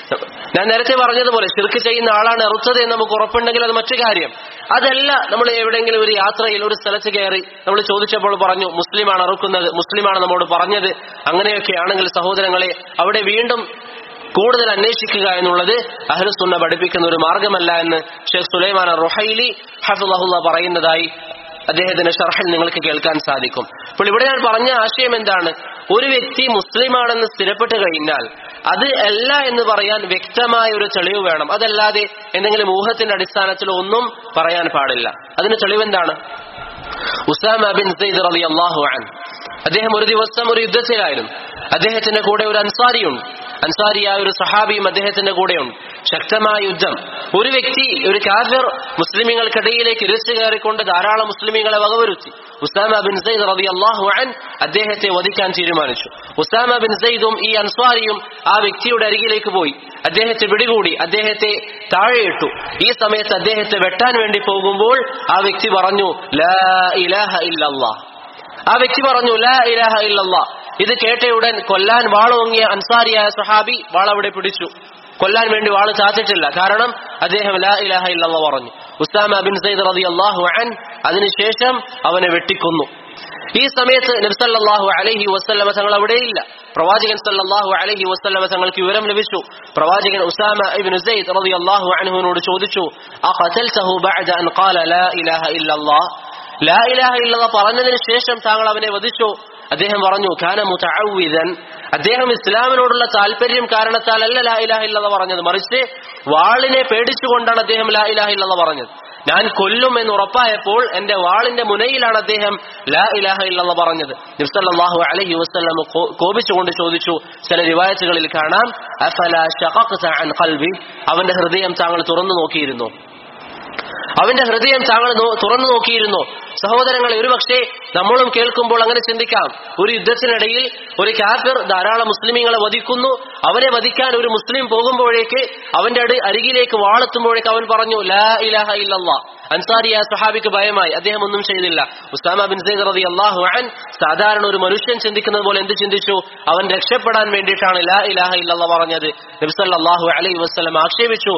ഞാൻ നേരത്തെ പറഞ്ഞതുപോലെ ശിർക്ക് ചെയ്യുന്ന ആളാണ് എറുത്തത് എന്ന് നമുക്ക് ഉറപ്പുണ്ടെങ്കിൽ അത് മറ്റു കാര്യം അതല്ല നമ്മൾ എവിടെയെങ്കിലും ഒരു യാത്രയിൽ ഒരു സ്ഥലത്ത് കയറി നമ്മൾ ചോദിച്ചപ്പോൾ പറഞ്ഞു മുസ്ലിമാണ് അറുക്കുന്നത് മുസ്ലിമാണ് നമ്മോട് പറഞ്ഞത് അങ്ങനെയൊക്കെയാണെങ്കിൽ സഹോദരങ്ങളെ അവിടെ വീണ്ടും കൂടുതൽ അന്വേഷിക്കുക എന്നുള്ളത് അഹ്ലുസുന്ന പഠിപ്പിക്കുന്ന ഒരു മാർഗമല്ല എന്ന് ഷെയ്ഖ് സുലൈമാൻ റുഹൈലി ഹഫുല്ല പറയുന്നതായി അദ്ദേഹത്തിന്റെ ഷർഹിൽ നിങ്ങൾക്ക് കേൾക്കാൻ സാധിക്കും അപ്പോൾ ഇവിടെ ഞാൻ പറഞ്ഞ ആശയം എന്താണ് ഒരു വ്യക്തി മുസ്ലിമാണെന്ന് സ്ഥിരപ്പെട്ട് കഴിഞ്ഞാൽ അത് അല്ല എന്ന് പറയാൻ വ്യക്തമായ ഒരു തെളിവ് വേണം അതല്ലാതെ എന്തെങ്കിലും ഊഹത്തിന്റെ അടിസ്ഥാനത്തിൽ ഒന്നും പറയാൻ പാടില്ല അതിന് തെളിവെന്താണ് ഉസാമ ബിൻ സെയ്ദ് റളി അള്ളാഹു അൻ അദ്ദേഹം ഒരു ദിവസം ഒരു യുദ്ധത്തിലായിരുന്നു അദ്ദേഹത്തിന്റെ കൂടെ ഒരു അൻസാരിയുണ്ട് അൻസാരിയായ ഒരു സഹാബിയും അദ്ദേഹത്തിന്റെ കൂടെയുണ്ട് ശക്തമായ യുദ്ധം ഒരു വ്യക്തി ഒരു കാഫിർ മുസ്ലിമീങ്ങൾക്കിടയിലേക്ക് ഇരച്ചു കയറിക്കൊണ്ട് ധാരാളം മുസ്ലിമീങ്ങളെ വകവരുത്തി ഉസാമ ബിൻ സെയ്ദ് റബി അള്ളാഹു അൻ അദ്ദേഹത്തെ വധിക്കാൻ തീരുമാനിച്ചു ഉസാമ ബിൻ സെയ്ദും ഈ അൻസ്വാരിയും ആ വ്യക്തിയുടെ അരികിലേക്ക് പോയി അദ്ദേഹത്തെ പിടികൂടി അദ്ദേഹത്തെ താഴെയിട്ടു ഈ സമയത്ത് അദ്ദേഹത്തെ വെട്ടാൻ വേണ്ടി പോകുമ്പോൾ ആ വ്യക്തി പറഞ്ഞു ലാ ഇലാഹ ഇല്ലല്ലാ ആ വ്യക്തി പറഞ്ഞു ലാ ഇലാഹ ഇല്ലല്ലാ ഇത് കേട്ടയുടൻ കൊല്ലാൻ വാളോങ്ങിയ അൻസാരിയായ സഹാബി വാളവിടെ പിടിച്ചു കൊല്ലാൻ വേണ്ടി വാള് ചാച്ചിട്ടില്ല കാരണം അദ്ദേഹം ലാ ഇലാഹ ഇല്ലല്ലാ പറഞ്ഞു ഉസ്താമ ബിൻ സൈദ് റതി അള്ളാഹു അൻ അതിനുശേഷം അവനെ വെട്ടിക്കൊന്നു ഈ സമയത്ത് നബ്സല്ലാഹു അലഹി വസ്ല്ലമ തങ്ങൾ അവിടെയില്ല പ്രവാചകൻ സല്ലല്ലാഹു അലൈഹി വസല്ലമ തങ്ങൾക്ക് വിവരം ലഭിച്ചു പ്രവാചകൻ ഉസാമ ഇബ്നു സൈദ് റളിയല്ലാഹു അൻഹുവിനോട് ചോദിച്ചു അഖതൽതഹു ബഅദ അൻ ഖാല ലാ ഇലാഹ ഇല്ലല്ലാഹ് ലാ ഇലാഹ ഇല്ലല്ലാഹ് പറഞ്ഞതിന് ശേഷം താങ്കൾ അവനെ വധിച്ചു അദ്ദേഹം പറഞ്ഞു ഖാന മുതഅവ്വിദൻ അദ്ദേഹം ഇസ്ലാമിനോടുള്ള താല്പര്യം കാരണത്താൽ അല്ല ലാ ഇലാഹ ഇല്ലല്ലാഹ് പറഞ്ഞത് മറിച്ച് വാളിനെ പേടിച്ചുകൊണ്ടാണ് അദ്ദേഹം ലാ ഇലാഹ ഇല്ലല്ലാഹ് പറഞ്ഞത് ഞാൻ കൊല്ലും എന്ന് ഉറപ്പായപ്പോൾ എന്റെ വാളിന്റെ മുനയിലാണ് അദ്ദേഹം ലാ ഇലാഹ ഇല്ലെന്ന് പറഞ്ഞത് നിബ്സല്ലാഹു അലൈഹി വസ്ലം കോപിച്ചുകൊണ്ട് ചോദിച്ചു ചില റിവായത്തുകളിൽ കാണാം അഫല ശഖഖ്ത അൻ ഖൽബി അവന്റെ ഹൃദയം താങ്കൾ തുറന്നു നോക്കിയിരുന്നു അവന്റെ ഹൃദയം താങ്കൾ നോ- തുറന്നു നോക്കിയിരുന്നു സഹോദരങ്ങളെ ഒരുപക്ഷെ നമ്മളും കേൾക്കുമ്പോൾ അങ്ങനെ ചിന്തിക്കാം ഒരു യുദ്ധത്തിനിടയിൽ ഒരു കാഫിർ ധാരാളം മുസ്ലിമീങ്ങളെ വധിക്കുന്നു അവനെ വധിക്കാൻ ഒരു മുസ്ലിം പോകുമ്പോഴേക്ക് അവന്റെ അടി അരികിലേക്ക് വാളെത്തുമ്പോഴേക്ക് അവൻ പറഞ്ഞു ലാ ഇലാഹ ഇല്ലല്ലാ അൻസാരിയ സഹാബിക്ക് ഭയമായി അദ്ദേഹം ഒന്നും ചെയ്തില്ല ഉസ്താമ ബിൻ സൈദ് റതി അള്ളാഹു അൻ സാധാരണ ഒരു മനുഷ്യൻ ചിന്തിക്കുന്നത് പോലെ എന്ത് ചിന്തിച്ചു അവൻ രക്ഷപ്പെടാൻ വേണ്ടിയിട്ടാണ് ലാ ഇലാഹ ഇല്ലല്ലാ പറഞ്ഞത് നബിസല്ലാഹു അലൈഹി വസ്ലം ആക്ഷേപിച്ചു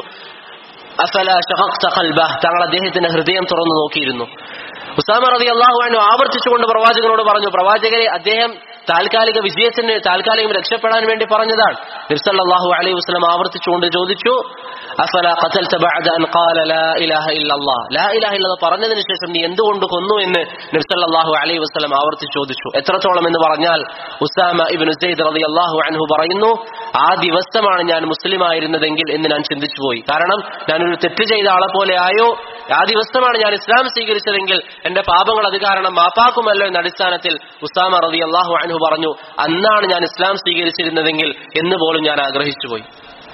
അഫല ഷഖഖ്ത ഖൽബഹ് താങ്കൾ അദ്ദേഹത്തിന്റെ ഹൃദയം തുറന്നു നോക്കിയിരുന്നു ഉസാമ റതി അള്ളാഹു അനു ആവർത്തിച്ചുകൊണ്ട് പ്രവാചകനോട് പറഞ്ഞു പ്രവാചകരെ അദ്ദേഹം താൽക്കാലിക വിജയത്തിന് താൽക്കാലികം രക്ഷപ്പെടാൻ വേണ്ടി പറഞ്ഞതാണ് നിർസല്ലാഹു അലൈഹി വസ്ലം ആവർത്തിച്ചുകൊണ്ട് ചോദിച്ചു അഫല ഖതൽത ബഅദ അൻ ഖാല ലാ ഇലാഹ ഇല്ലല്ലാഹ് ലാ ഇലാഹ ഇല്ലല്ലാഹ് പറഞ്ഞതിന് ശേഷം നീ എന്തുകൊണ്ട് കൊന്നു എന്ന് നിർസല്ലാഹു അലൈഹി വസ്ലം ആവർത്തിച്ച് ചോദിച്ചു എത്രത്തോളം എന്ന് പറഞ്ഞാൽ ഉസാമ ഇബ്നു സെയ്ദ് റളിയല്ലാഹു അൻഹു പറയുന്നു ആ ദിവസമാണ് ഞാൻ മുസ്ലിം ആയിരുന്നതെങ്കിൽ എന്ന് ഞാൻ ചിന്തിച്ചു പോയി കാരണം ഞാനൊരു തെറ്റ് ചെയ്ത ആളെ പോലെ ആയോ ആ ദിവസമാണ് ഞാൻ ഇസ്ലാം സ്വീകരിച്ചതെങ്കിൽ എന്റെ പാപങ്ങൾ അത് കാരണം മാപ്പാക്കുമല്ലോ എന്ന അടിസ്ഥാനത്തിൽ ഉസാമ റതി അള്ളാഹു അൻഹു പറഞ്ഞു അന്നാണ് ഞാൻ ഇസ്ലാം സ്വീകരിച്ചിരുന്നതെങ്കിൽ എന്ന് പോലും ഞാൻ ആഗ്രഹിച്ചു പോയി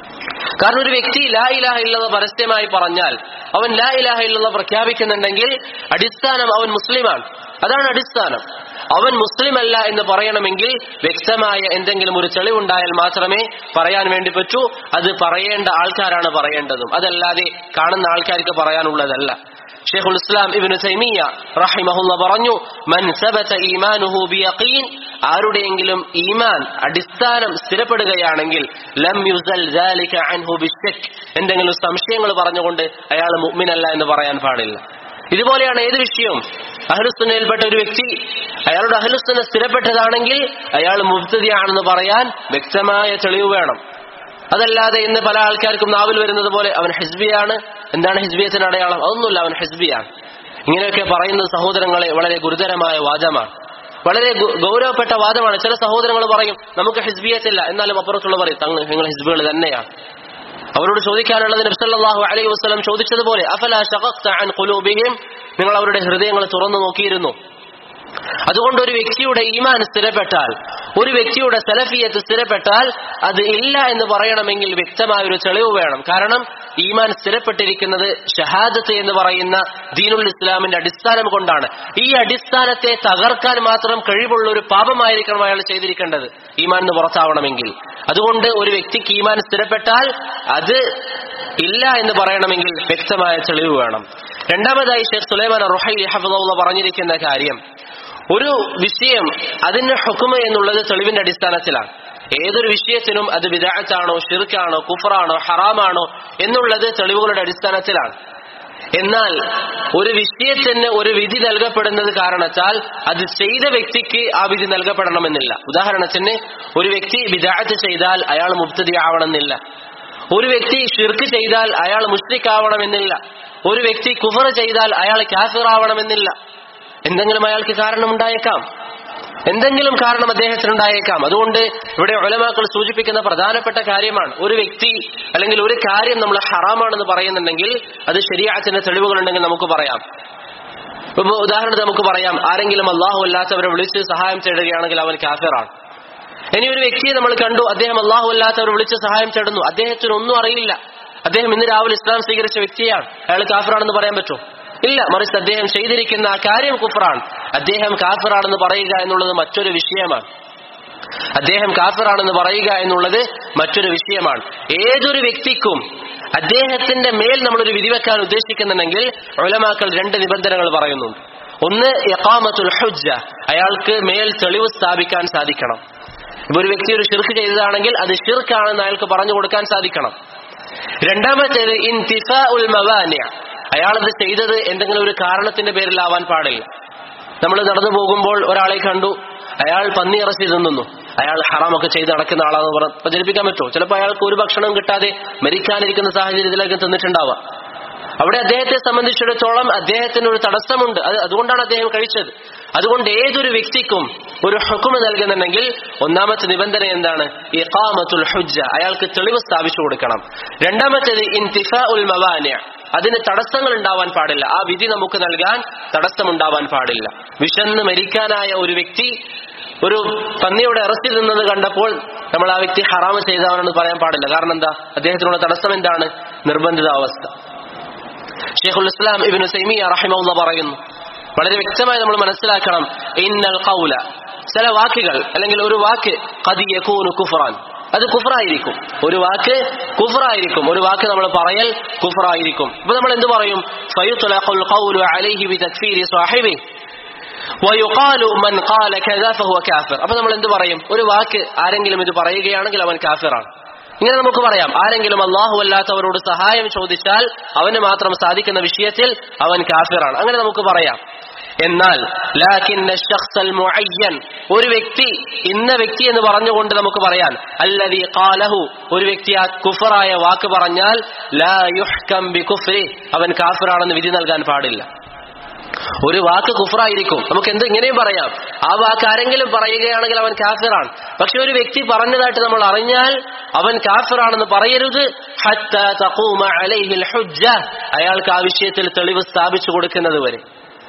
കാരണം ഒരു വ്യക്തി ലാ ഇലാഹ ഇല്ലെന്ന് പരസ്യമായി പറഞ്ഞാൽ അവൻ ലാ ഇലാഹ ഇല്ലെന്ന് പ്രഖ്യാപിക്കുന്നുണ്ടെങ്കിൽ അടിസ്ഥാനം അവൻ മുസ്ലിമാണ് അതാണ് അടിസ്ഥാനം അവൻ മുസ്ലിം അല്ല എന്ന് പറയണമെങ്കിൽ വ്യക്തമായ എന്തെങ്കിലും ഒരു തെളിവുണ്ടായാൽ മാത്രമേ പറയാൻ വേണ്ടി പറ്റൂ അത് പറയേണ്ട ആൾക്കാരാണ് പറയേണ്ടതും അതല്ലാതെ കാണുന്ന ആൾക്കാർക്ക് പറയാനുള്ളതല്ല ഷെയ്ഖുൽ ഇസ്ലാം ഇബ്നു തൈമിയ റഹിമഹുല്ല പറഞ്ഞു മൻ സബത ഈമാനുഹു ബിയഖീൻ ആരുടെയെങ്കിലും ഈമാൻ അടിസ്ഥാനം സ്ഥിരപ്പെടുകയാണെങ്കിൽ ലം യുസൽ ദാലിക അൻഹു ബിശക് എന്തെങ്കിലും സംശയങ്ങൾ പറഞ്ഞുകൊണ്ട് അയാൾ മുഅ്മിനല്ല എന്ന് പറയാൻ പാടില്ല ഇതുപോലെയാണ് ഏത് വിഷയവും അഹ്ലുസുന്നയിൽപ്പെട്ട ഒരു വ്യക്തി അയാളുടെ അഹ്ലുസുന്ന സ്ഥിരപ്പെട്ടതാണെങ്കിൽ അയാൾ മുബ്തദിയാണെന്ന് പറയാൻ വ്യക്തമായ തെളിവ് വേണം അതല്ലാതെ ഇന്ന് പല ആൾക്കാർക്കും നാവിൽ വരുന്നത് പോലെ അവൻ ഹിസ്ബിയാണ് എന്താണ് ഹിസ്ബിയത്തിന് അടയാളം അതൊന്നുമില്ല അവൻ ഹിസ്ബിയാണ് ഇങ്ങനെയൊക്കെ പറയുന്ന സഹോദരങ്ങളെ വളരെ ഗുരുതരമായ വാദമാണ് വളരെ ഗു- ഗൗരവപ്പെട്ട വാദമാണ് ചില സഹോദരങ്ങൾ പറയും നമുക്ക് ഹിസ്ബിയത്തില്ല എന്നാലും അപ്പുറത്തുള്ള പറയും തങ്ങൾ നിങ്ങൾ ഹിസ്ബുകൾ തന്നെയാണ് അവരോട് ചോദിക്കാനുള്ളത് നബ്സല്ലാഹു അലൈഹി വസ്ലം ചോദിച്ചതുപോലെ അഫല ശഖഖ്ത അൻ ഖുലൂബിഹിം നിങ്ങൾ അവരുടെ ഹൃദയങ്ങൾ തുറന്നു നോക്കിയിരുന്നു അതുകൊണ്ട് ഒരു വ്യക്തിയുടെ ഈമാൻ സ്ഥിരപ്പെട്ടാൽ ഒരു വ്യക്തിയുടെ സലഫിയത്ത് സ്ഥിരപ്പെട്ടാൽ അത് ഇല്ല എന്ന് പറയണമെങ്കിൽ വ്യക്തമായ ഒരു തെളിവ് വേണം കാരണം ഈമാൻ സ്ഥിരപ്പെട്ടിരിക്കുന്നത് ഷഹാദത്ത് എന്ന് പറയുന്ന ദീനുൽ ഇസ്ലാമിന്റെ അടിസ്ഥാനം കൊണ്ടാണ് ഈ അടിസ്ഥാനത്തെ തകർക്കാൻ മാത്രം കഴിവുള്ള ഒരു പാപമായിരിക്കണം അയാൾ ചെയ്തിരിക്കേണ്ടത് ഈമാൻ എന്ന് പുറത്താവണമെങ്കിൽ അതുകൊണ്ട് ഒരു വ്യക്തിക്ക് ഈമാൻ സ്ഥിരപ്പെട്ടാൽ അത് ഇല്ല എന്ന് പറയണമെങ്കിൽ വ്യക്തമായ തെളിവ് വേണം രണ്ടാമതായി ഷെയ്ഖ് സുലൈമാൻ റുഹൈ ഹഫദുള്ള പറഞ്ഞിരിക്കുന്ന കാര്യം ഒരു വിഷയം അതിന്റെ ഹുക്കുമ എന്നുള്ളത് തെളിവിന്റെ അടിസ്ഥാനത്തിലാണ് ഏതൊരു വിഷയത്തിനും അത് വിദാഴത്താണോ ഷിർക്കാണോ കുഫറാണോ ഹറാമാണോ എന്നുള്ളത് തെളിവുകളുടെ അടിസ്ഥാനത്തിലാണ് എന്നാൽ ഒരു വിഷയത്തിന് ഒരു വിധി നൽകപ്പെടുന്നത് കാരണത്താൽ അത് ചെയ്ത വ്യക്തിക്ക് ആ വിധി നൽകപ്പെടണമെന്നില്ല ഉദാഹരണത്തിന് ഒരു വ്യക്തി വിദാഴത്ത് ചെയ്താൽ അയാൾ മുബ്തദി ആവണമെന്നില്ല ഒരു വ്യക്തി ഷിർക്ക് ചെയ്താൽ അയാൾ മുഷ്രിക്കാവണമെന്നില്ല ഒരു വ്യക്തി കുഫർ ചെയ്താൽ അയാൾ കാഫിറാവണമെന്നില്ല എന്തെങ്കിലും അയാൾക്ക് കാരണമുണ്ടായേക്കാം എന്തെങ്കിലും കാരണം അദ്ദേഹത്തിനുണ്ടായേക്കാം അതുകൊണ്ട് ഇവിടെ ഒലമാക്കൾ സൂചിപ്പിക്കുന്ന പ്രധാനപ്പെട്ട കാര്യമാണ് ഒരു വ്യക്തി അല്ലെങ്കിൽ ഒരു കാര്യം നമ്മൾ ഹറാമാണെന്ന് പറയുന്നുണ്ടെങ്കിൽ അത് ശരിയാത്തിന്റെ തെളിവുകളുണ്ടെങ്കിൽ നമുക്ക് പറയാം ഇപ്പൊ ഉദാഹരണത്തിന് നമുക്ക് പറയാം ആരെങ്കിലും അള്ളാഹു അല്ലാത്തവരെ വിളിച്ച് സഹായം തേടുകയാണെങ്കിൽ അവൻ കാഫിറാണ് ഇനി ഒരു വ്യക്തിയെ നമ്മൾ കണ്ടു അദ്ദേഹം അള്ളാഹു അല്ലാത്തവരെ വിളിച്ച് സഹായം തേടുന്നു അദ്ദേഹത്തിന് ഒന്നും അറിയില്ല അദ്ദേഹം ഇന്ന് രാവിലെ ഇസ്ലാം സ്വീകരിച്ച വ്യക്തിയാണ് അയാൾ കാഫിറാണെന്ന് പറയാൻ പറ്റുമോ ഇല്ല മറിച്ച് അദ്ദേഹം ചെയ്തിരിക്കുന്ന ആ കാര്യം കുഫറാണ് അദ്ദേഹം കാഫിറാണെന്ന് പറയുക എന്നുള്ളത് മറ്റൊരു വിഷയമാണ് അദ്ദേഹം കാഫിറാണെന്ന് പറയുക എന്നുള്ളത് മറ്റൊരു വിഷയമാണ് ഏതൊരു വ്യക്തിക്കും അദ്ദേഹത്തിന്റെ മേൽ നമ്മളൊരു വിധി വെക്കാൻ ഉദ്ദേശിക്കുന്നുണ്ടെങ്കിൽ ഉലമാക്കൾ രണ്ട് നിബന്ധനകൾ പറയുന്നുണ്ട് ഒന്ന് യഖാമത്തുൽ ഹുജ്ജ അയാൾക്ക് മേൽ തെളിവ് സ്ഥാപിക്കാൻ സാധിക്കണം ഇപ്പൊ ഒരു വ്യക്തി ഒരു ഷിർക്ക് ചെയ്തതാണെങ്കിൽ അത് ഷിർക്കാണെന്ന് അയാൾക്ക് പറഞ്ഞു കൊടുക്കാൻ സാധിക്കണം രണ്ടാമത്തേത് ഇൻതിഫാ ഉൽ മവാനിയ അയാളത് ചെയ്തത് എന്തെങ്കിലും ഒരു കാരണത്തിന്റെ പേരിലാവാൻ പാടില്ല നമ്മൾ നടന്നു പോകുമ്പോൾ ഒരാളെ കണ്ടു അയാൾ പന്നി ഇറച്ചി തിന്നുന്നു അയാൾ ഹറാമൊക്കെ ചെയ്ത് നടക്കുന്ന ആളാന്ന് പറഞ്ഞ് പ്രചരിപ്പിക്കാൻ പറ്റുമോ ചിലപ്പോൾ അയാൾക്ക് ഒരു ഭക്ഷണം കിട്ടാതെ മരിക്കാനിരിക്കുന്ന സാഹചര്യത്തിലേക്ക് തിന്നിട്ടുണ്ടാവുക അവിടെ അദ്ദേഹത്തെ സംബന്ധിച്ചിടത്തോളം അദ്ദേഹത്തിന് ഒരു തടസ്സമുണ്ട് അത് അതുകൊണ്ടാണ് അദ്ദേഹം കഴിച്ചത് അതുകൊണ്ട് ഏതൊരു വ്യക്തിക്കും ഒരു ഹുക്കും നൽകുന്നുണ്ടെങ്കിൽ ഒന്നാമത്തെ നിബന്ധന എന്താണ് ഇഖാമത്തുൽ ഹുജ്ജ അയാൾക്ക് തെളിവ് സ്ഥാപിച്ചു കൊടുക്കണം രണ്ടാമത്തേത് ഇൻതിഫാ ഉൽ മവാനിയ അതിന് തടസ്സങ്ങൾ ഉണ്ടാവാൻ പാടില്ല ആ വിധി നമുക്ക് നൽകാൻ തടസ്സമുണ്ടാവാൻ പാടില്ല വിശന്ന് മരിക്കാനായ ഒരു വ്യക്തി ഒരു പന്നിയുടെ ഇറച്ചി തിന്നത് കണ്ടപ്പോൾ നമ്മൾ ആ വ്യക്തി ഹറാമ് ചെയ്തവനെന്ന് പറയാൻ പാടില്ല കാരണം എന്താ അദ്ദേഹത്തിനുള്ള തടസ്സം എന്താണ് നിർബന്ധിത അവസ്ഥ ഷെയ്ഖുൽ ഇസ്ലാം ഇബിന് സൈമിയ റഹിമുള്ള പറയുന്നു വളരെ വ്യക്തമായി നമ്മൾ മനസ്സിലാക്കണം ഇന്നൽ ഖൗല ചില വാക്കുകൾ അല്ലെങ്കിൽ ഒരു വാക്ക് ഖദ് യകൂനു കുഫ്റാൻ അത് കുഫറായിരിക്കും ഒരു വാക്ക് കുഫറായിരിക്കും ഒരു വാക്ക് നമ്മൾ പറയൽ കുഫറായിരിക്കും ഇപ്പൊ നമ്മൾ എന്ത് പറയും ഫയുത്ലഖുൽ ഖൗലു അലൈഹി ബിതക്ഫീരി സാഹിബി വയുഖാലു മൻ ഖാല കദാ ഫഹുവ കാഫിർ അപ്പൊ നമ്മൾ എന്ത് പറയും ഒരു വാക്ക് ആരെങ്കിലും ഇത് പറയുകയാണെങ്കിൽ അവൻ കാഫിറാണ് ഇങ്ങനെ നമുക്ക് പറയാം ആരെങ്കിലും അള്ളാഹു അല്ലാത്തവരോട് സഹായം ചോദിച്ചാൽ അവന് മാത്രം സാധിക്കുന്ന വിഷയത്തിൽ അവൻ കാഫിറാണ് അങ്ങനെ നമുക്ക് പറയാം എന്നാൽ ലാകിന്ന ശഖ്സൽ മുഅയ്യൻ ഒരു വ്യക്തി ഇന്ന വ്യക്തി എന്ന് പറഞ്ഞുകൊണ്ട് നമുക്ക് പറയാൻ അല്ലദീ ഖാലഹു ഒരു വ്യക്തി ആ കുഫറായ വാക്ക് പറഞ്ഞാൽ ലാ യുഹ്കം ബി കുഫ്രി അവൻ കാഫിറാണെന്ന് വിധി നൽകാൻ പാടില്ല ഒരു വാക്ക് കുഫറായിരിക്കും നമുക്ക് എന്ത് ഇങ്ങനെയും പറയാം ആ വാക്ക് ആരെങ്കിലും പറയുകയാണെങ്കിൽ അവൻ കാഫിറാണ് പക്ഷെ ഒരു വ്യക്തി പറഞ്ഞതായിട്ട് നമ്മൾ അറിഞ്ഞാൽ അവൻ കാഫിറാണെന്ന് പറയരുത് ഹത്താ തഖൂമ അലൈഹിൽ ഹുജ്ജ അയാൾക്ക് ആ വിഷയത്തിൽ തെളിവ് സ്ഥാപിച്ചു കൊടുക്കുന്നത് വരെ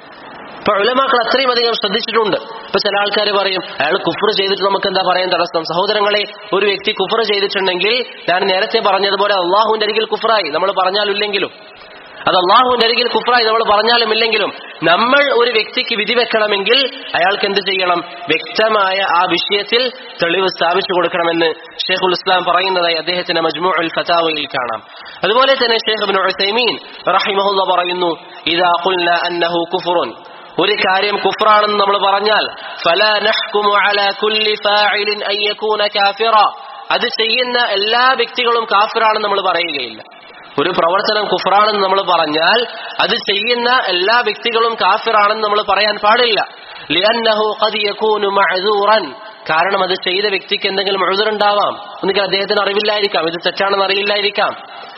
ഇപ്പൊ ഉലമാക്കൾ അത്രയും അധികം ശ്രദ്ധിച്ചിട്ടുണ്ട് ഇപ്പൊ ചില ആൾക്കാർ പറയും അയാൾ കുഫർ ചെയ്തിട്ട് നമുക്ക് എന്താ പറയാൻ തടസ്സം സഹോദരങ്ങളെ ഒരു വ്യക്തി കുഫർ ചെയ്തിട്ടുണ്ടെങ്കിൽ ഞാൻ നേരത്തെ പറഞ്ഞതുപോലെ അള്ളാഹുവിന്റെ അരികിൽ കുഫറായി നമ്മൾ പറഞ്ഞാലില്ലെങ്കിലും അത് അള്ളാഹുവിന്റെ അരികിൽ കുഫറായി നമ്മൾ പറഞ്ഞാലും ഇല്ലെങ്കിലും നമ്മൾ ഒരു വ്യക്തിക്ക് വിധി വെക്കണമെങ്കിൽ അയാൾക്ക് എന്ത് ചെയ്യണം വ്യക്തമായ ആ വിഷയത്തിൽ തെളിവ് സ്ഥാപിച്ചു കൊടുക്കണമെന്ന് ഷെയ്ഖുൽ ഇസ്ലാം പറയുന്നതായി അദ്ദേഹത്തിന്റെ മജ്മു അൽ ഫതാവയിൽ കാണാം അതുപോലെ തന്നെ ഷെയ്ഖ് ഇബ്നു ഉസൈമീൻ റഹിമഹുല്ല പറയുന്നു ഇദാ ഖുൽന അന്നഹു കുഫറുൻ ഒരു കാര്യം കുഫറാണെന്ന് നമ്മൾ പറഞ്ഞാൽ ഫലാ നഹ്കുമു അലാ കുല്ലി ഫാഇലിൻ അൻ യകൂന കാഫിറ അത് ചെയ്യുന്ന എല്ലാ വ്യക്തികളും കാഫിറാണെന്ന് നമ്മൾ പറയുകയില്ല ഒരു പ്രവർത്തനം കുഫറാണെന്ന് നമ്മൾ പറഞ്ഞാൽ അത് ചെയ്യുന്ന എല്ലാ വ്യക്തികളും കാഫിറാണെന്ന് നമ്മൾ പറയാൻ പാടില്ല ലിഅന്നഹു ഖദ് യകൂനു മഅ്ദൂറൻ കാരണം അത് ചെയ്ത വ്യക്തിക്ക് എന്തെങ്കിലും ഉഴുതുണ്ടാവാം ഒന്നുകിൽ അദ്ദേഹത്തിന് അറിവില്ലായിരിക്കാം ഇത് തെറ്റാണെന്ന് അറിയില്ലായിരിക്കാം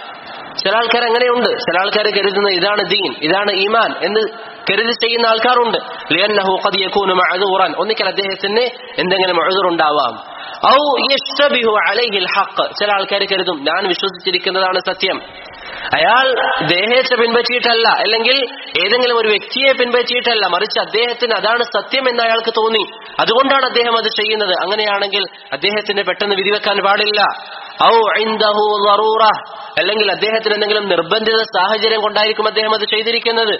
ചില ആൾക്കാർ അങ്ങനെയുണ്ട് ചില ആൾക്കാർ കരുതുന്നത് ഇതാണ് ദീൻ ഇതാണ് ഈമാൻ എന്ന് കരുതി ചെയ്യുന്ന ആൾക്കാരുണ്ട് ലിയന്നഹു ഖദ് യകൂനു മഅ്ദൂറൻ ഒന്നിക്കൽ അദ്ദേഹത്തിന് എന്തെങ്കിലും ഉഴുതുണ്ടാവാം ഔ യഷ്തബിഹു അലൈഹിൽ ഹഖ് ചില ആൾക്കാർ കരുതും ഞാൻ വിശ്വസിച്ചിരിക്കുന്നതാണ് സത്യം അയാൾ ദേഹത്തെ പിൻപറ്റിയിട്ടല്ല അല്ലെങ്കിൽ ഏതെങ്കിലും ഒരു വ്യക്തിയെ പിൻപറ്റിയിട്ടല്ല മറിച്ച് അദ്ദേഹത്തിന് അതാണ് സത്യം എന്ന് അയാൾക്ക് തോന്നി അതുകൊണ്ടാണ് അദ്ദേഹം അത് ചെയ്യുന്നത് അങ്ങനെയാണെങ്കിൽ അദ്ദേഹത്തിന് പെട്ടെന്ന് വിധിവെക്കാൻ പാടില്ല ഔ ഇൻദഹു ളറൂറ അല്ലെങ്കിൽ അദ്ദേഹത്തിന് എന്തെങ്കിലും നിർബന്ധിത സാഹചര്യം കൊണ്ടായിരിക്കും അദ്ദേഹം അത് ചെയ്തിരിക്കുന്നത്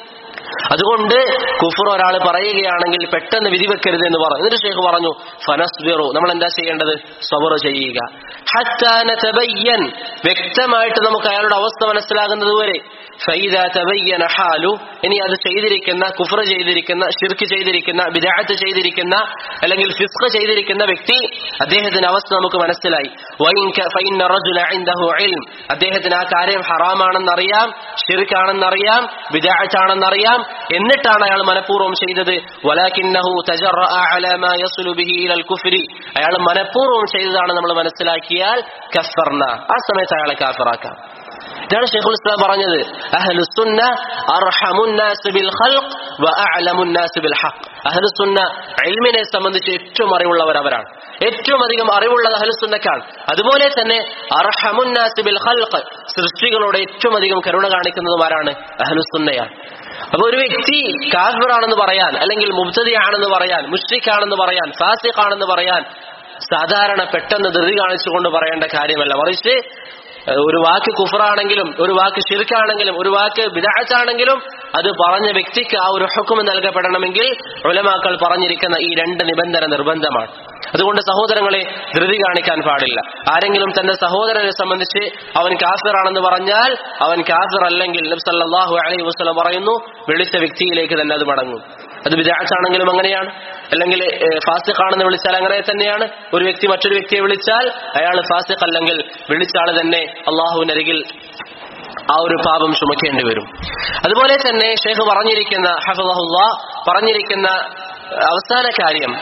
അതുകൊണ്ട് കുഫർ ഒരാൾ പറയുകയാണെങ്കിൽ പെട്ടെന്ന് വിധിവെക്കരുത് എന്ന് പറഞ്ഞു എന്നിട്ട് ഷേഖ് പറഞ്ഞു ഫനസ്ബിറു നമ്മൾ എന്താ ചെയ്യേണ്ടത് സബർ ചെയ്യുക ഹത്താ നതബയ്യൻ വ്യക്തമായിട്ട് നമുക്ക് അയാളുടെ അവസ്ഥ മനസ്സിലാകുന്നത് വരെ ഫൈദ തബയ്യന ഹാലു ഇനി അത് ചെയ്തിരിക്കുന്ന കുഫർ ചെയ്തിരിക്കുന്ന ഷിർക്ക് ചെയ്തിരിക്കുന്ന ബിദഅത്ത് ചെയ്തിരിക്കുന്ന അല്ലെങ്കിൽ ഫിസ്ഖ് ചെയ്തിരിക്കുന്ന വ്യക്തി അദ്ദേഹത്തിന്റെ അവസ്ഥ നമുക്ക് മനസ്സിലായി വൈൻ ക- ഫൈന്ന റജുല ഇൻദഹു ഇൽം അദ്ദേഹത്തിന് ആ കാര്യം ഹറാമാണെന്നറിയാം ഷിർക്കാണെന്നറിയാം ബിദഅത്താണെന്നറിയാം എന്നിട്ടാണ് അയാൾ മനഃപൂർവ്വം ചെയ്തത് വലാകിന്നഹു തജറഅ അലാ മാ യസ്ലു ബിഹി ഇലൽ കുഫ്രി അയാൾ മനഃപൂർവ്വം ചെയ്തതാണ് നമ്മൾ മനസ്സിലാക്കിയാൽ കഫർന ആ സമയത്ത് അയാളെ കാഫിറാക്കാം ഇതാണ് ഷെയ്ഖുൽ ഇസ്ലാം പറഞ്ഞത് അഹ്ലുസുന്ന അർഹമുന്നാസ് ബിൽ ഖൽഖ് വഅഅലമുന്നാസ് ബിൽ ഹഖ് അഹ്ലുസുന്ന ഇൽമിനെ സംബന്ധിച്ച് ഏറ്റവും അറിവുള്ളവർ അവരാണ് ഏറ്റവും അധികം അറിവുള്ളത് അഹ്ലുസുന്നക്കാണ് അതുപോലെ തന്നെ അർഹമുന്നാസ് ബിൽ ഖൽഖ് സൃഷ്ടികളോട് ഏറ്റവും അധികം കരുണ കാണിക്കുന്നതുമാരാണ് അഹ്ലുസുന്നയാണ് അപ്പൊ ഒരു വ്യക്തി കാഫിറാണെന്ന് പറയാൻ അല്ലെങ്കിൽ മുബ്തദിയാണെന്ന് പറയാൻ മുഷ്രിഖാണെന്ന് പറയാൻ ഫാസിഖാണെന്ന് പറയാൻ സാധാരണ പെട്ടെന്ന് ധൃതി കാണിച്ചുകൊണ്ട് പറയേണ്ട കാര്യമല്ല മറിച്ച് ഏഹ് ഒരു വാക്ക് കുഫറാണെങ്കിലും ഒരു വാക്ക് ഷിർക്കാണെങ്കിലും ഒരു വാക്ക് ബിദാച്ചാണെങ്കിലും അത് പറഞ്ഞ വ്യക്തിക്ക് ആ ഒരു ഹുക്കും നൽകപ്പെടണമെങ്കിൽ ഉലമാക്കൾ പറഞ്ഞിരിക്കുന്ന ഈ രണ്ട് നിബന്ധന നിർബന്ധമാണ് അതുകൊണ്ട് സഹോദരങ്ങളെ ധൃതി കാണിക്കാൻ പാടില്ല ആരെങ്കിലും തന്റെ സഹോദരനെ സംബന്ധിച്ച് അവൻ കാഫിറാണെന്ന് പറഞ്ഞാൽ അവൻ കാഫിർ അല്ലെങ്കിൽ നബി സല്ലല്ലാഹു അലൈഹി വസല്ലം പറയുന്നു വിളിച്ച വ്യക്തിയിലേക്ക് തന്നെ അത് മടങ്ങും അത് വിദാച്ചാണെങ്കിലും അങ്ങനെയാണ് അല്ലെങ്കിൽ ഫാസിഖാണെന്ന് വിളിച്ചാൽ അങ്ങനെ തന്നെയാണ് ഒരു വ്യക്തി മറ്റൊരു വ്യക്തിയെ വിളിച്ചാൽ അയാൾ ഫാസിഖ് അല്ലെങ്കിൽ വിളിച്ച ആൾ തന്നെ അള്ളാഹുവിനരികിൽ ആ ഒരു പാപം ചുമക്കേണ്ടി വരും അതുപോലെ തന്നെ ഷെയ്ഖ് പറഞ്ഞിരിക്കുന്ന ഹഫദഹുല്ല പറഞ്ഞിരിക്കുന്ന അവസാന കാര്യം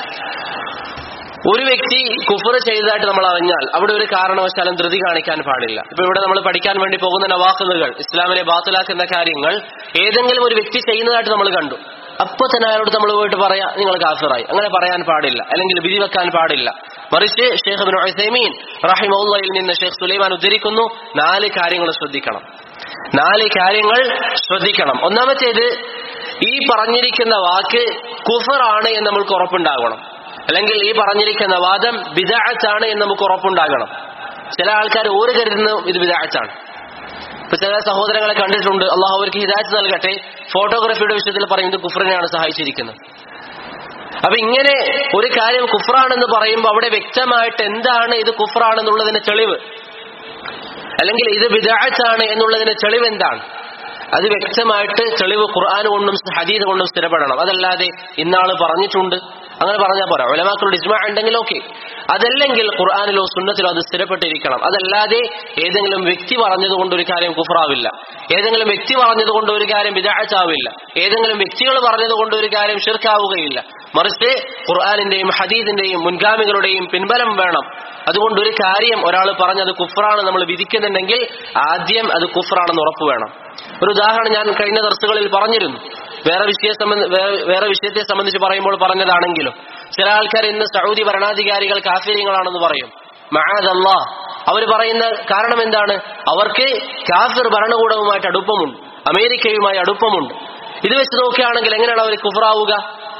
ഒരു വ്യക്തി കുഫർ ചെയ്തതായിട്ട് നമ്മൾ അറിഞ്ഞാൽ അവിടെ ഒരു കാരണവശാലും ധൃതി കാണിക്കാൻ പാടില്ല ഇപ്പൊ ഇവിടെ നമ്മൾ പഠിക്കാൻ വേണ്ടി പോകുന്ന നവാഖുകൾ ഇസ്ലാമിനെ ബാത്തിലാക്കുന്ന കാര്യങ്ങൾ ഏതെങ്കിലും ഒരു വ്യക്തി ചെയ്യുന്നതായിട്ട് നമ്മൾ കണ്ടു അപ്പൊ തന്നെ അയാളോട് നമ്മൾ പോയിട്ട് പറയാ നിങ്ങൾ കാഫിറായി അങ്ങനെ പറയാൻ പാടില്ല അല്ലെങ്കിൽ വിധി വെക്കാൻ പാടില്ല മറിച്ച് ഷെയ്ഖ് ബിൻ ഉസൈമീൻ റഹിമഉള്ളയിൽ നിന്ന് ഷെയ്ഖ് സുലൈമാൻ ഉദ്ധരിക്കുന്നു നാല് കാര്യങ്ങൾ ശ്രദ്ധിക്കണം നാല് കാര്യങ്ങൾ ശ്രദ്ധിക്കണം ഒന്നാമത്തേത് ഈ പറഞ്ഞിരിക്കുന്ന വാക്ക് കുഫറാണ് എന്ന് നമുക്ക് ഉറപ്പുണ്ടാകണം അല്ലെങ്കിൽ ഈ പറഞ്ഞിരിക്കുന്ന വാദം ബിദാഅത്താണ് എന്ന് നമുക്ക് ഉറപ്പുണ്ടാകണം ചില ആൾക്കാർ ഓര് കരുതുന്നു ഇത് ബിദാഅത്താണ് ഇപ്പൊ ചില സഹോദരങ്ങളെ കണ്ടിട്ടുണ്ട് അള്ളാഹു അവർക്ക് ഹിദായത്ത് നൽകട്ടെ ഫോട്ടോഗ്രാഫിയുടെ വിഷയത്തിൽ പറയുന്നത് കുഫറിനെയാണ് സഹായിച്ചിരിക്കുന്നത് അപ്പൊ ഇങ്ങനെ ഒരു കാര്യം കുഫറാണെന്ന് പറയുമ്പോൾ അവിടെ വ്യക്തമായിട്ട് എന്താണ് ഇത് കുഫറാണെന്നുള്ളതിന്റെ തെളിവ് അല്ലെങ്കിൽ ഇത് വിദാഴത്താണ് എന്നുള്ളതിന്റെ തെളിവ് എന്താണ് അത് വ്യക്തമായിട്ട് തെളിവ് ഖുർആൻ കൊണ്ടും ഹദീദ് കൊണ്ടും സ്ഥിരപ്പെടണം അതല്ലാതെ ഇന്നാള് പറഞ്ഞിട്ടുണ്ട് അങ്ങനെ പറഞ്ഞാൽ പോരാ ഒലമാക്കളുടെ ഇജ്മാ ഉണ്ടെങ്കിൽ ഓക്കെ അതല്ലെങ്കിൽ ഖുർആാനിലോ സുന്നത്തിലോ അത് സ്ഥിരപ്പെട്ടിരിക്കണം അതല്ലാതെ ഏതെങ്കിലും വ്യക്തി പറഞ്ഞതുകൊണ്ട് ഒരു കാര്യം കുഫറാവില്ല ഏതെങ്കിലും വ്യക്തി പറഞ്ഞതുകൊണ്ട് ഒരു കാര്യം വിദാഴത്താവില്ല ഏതെങ്കിലും വ്യക്തികൾ പറഞ്ഞതുകൊണ്ട് ഒരു കാര്യം ഷിർക്കാവുകയില്ല മറിച്ച് ഖുർആാനിന്റെയും ഹദീദിന്റെയും മുൻഗാമികളുടെയും പിൻബലം വേണം അതുകൊണ്ട് ഒരു കാര്യം ഒരാൾ പറഞ്ഞത് കുഫറാണ് നമ്മൾ വിധിക്കുന്നുണ്ടെങ്കിൽ ആദ്യം അത് കുഫറാണെന്ന് ഉറപ്പ് വേണം ഒരു ഉദാഹരണം ഞാൻ കഴിഞ്ഞ ദർസുകളിൽ പറഞ്ഞിരുന്നു വേറെ വിഷയ സംബന്ധ- വേ- വേറെ വിഷയത്തെ സംബന്ധിച്ച് പറയുമ്പോൾ പറഞ്ഞതാണെങ്കിലും ചില ആൾക്കാർ ഇന്ന് സൗദി ഭരണാധികാരികൾ കാഫിര്യങ്ങളാണെന്ന് പറയും മഹാദല്ലാ അവർ പറയുന്ന കാരണം എന്താണ് അവർക്ക് കാഫിർ ഭരണകൂടവുമായിട്ട് അടുപ്പമുണ്ട് അമേരിക്കയുമായി അടുപ്പമുണ്ട് ഇത് വെച്ച് നോക്കുകയാണെങ്കിൽ എങ്ങനെയാണ് അവർ കുഫറാവുക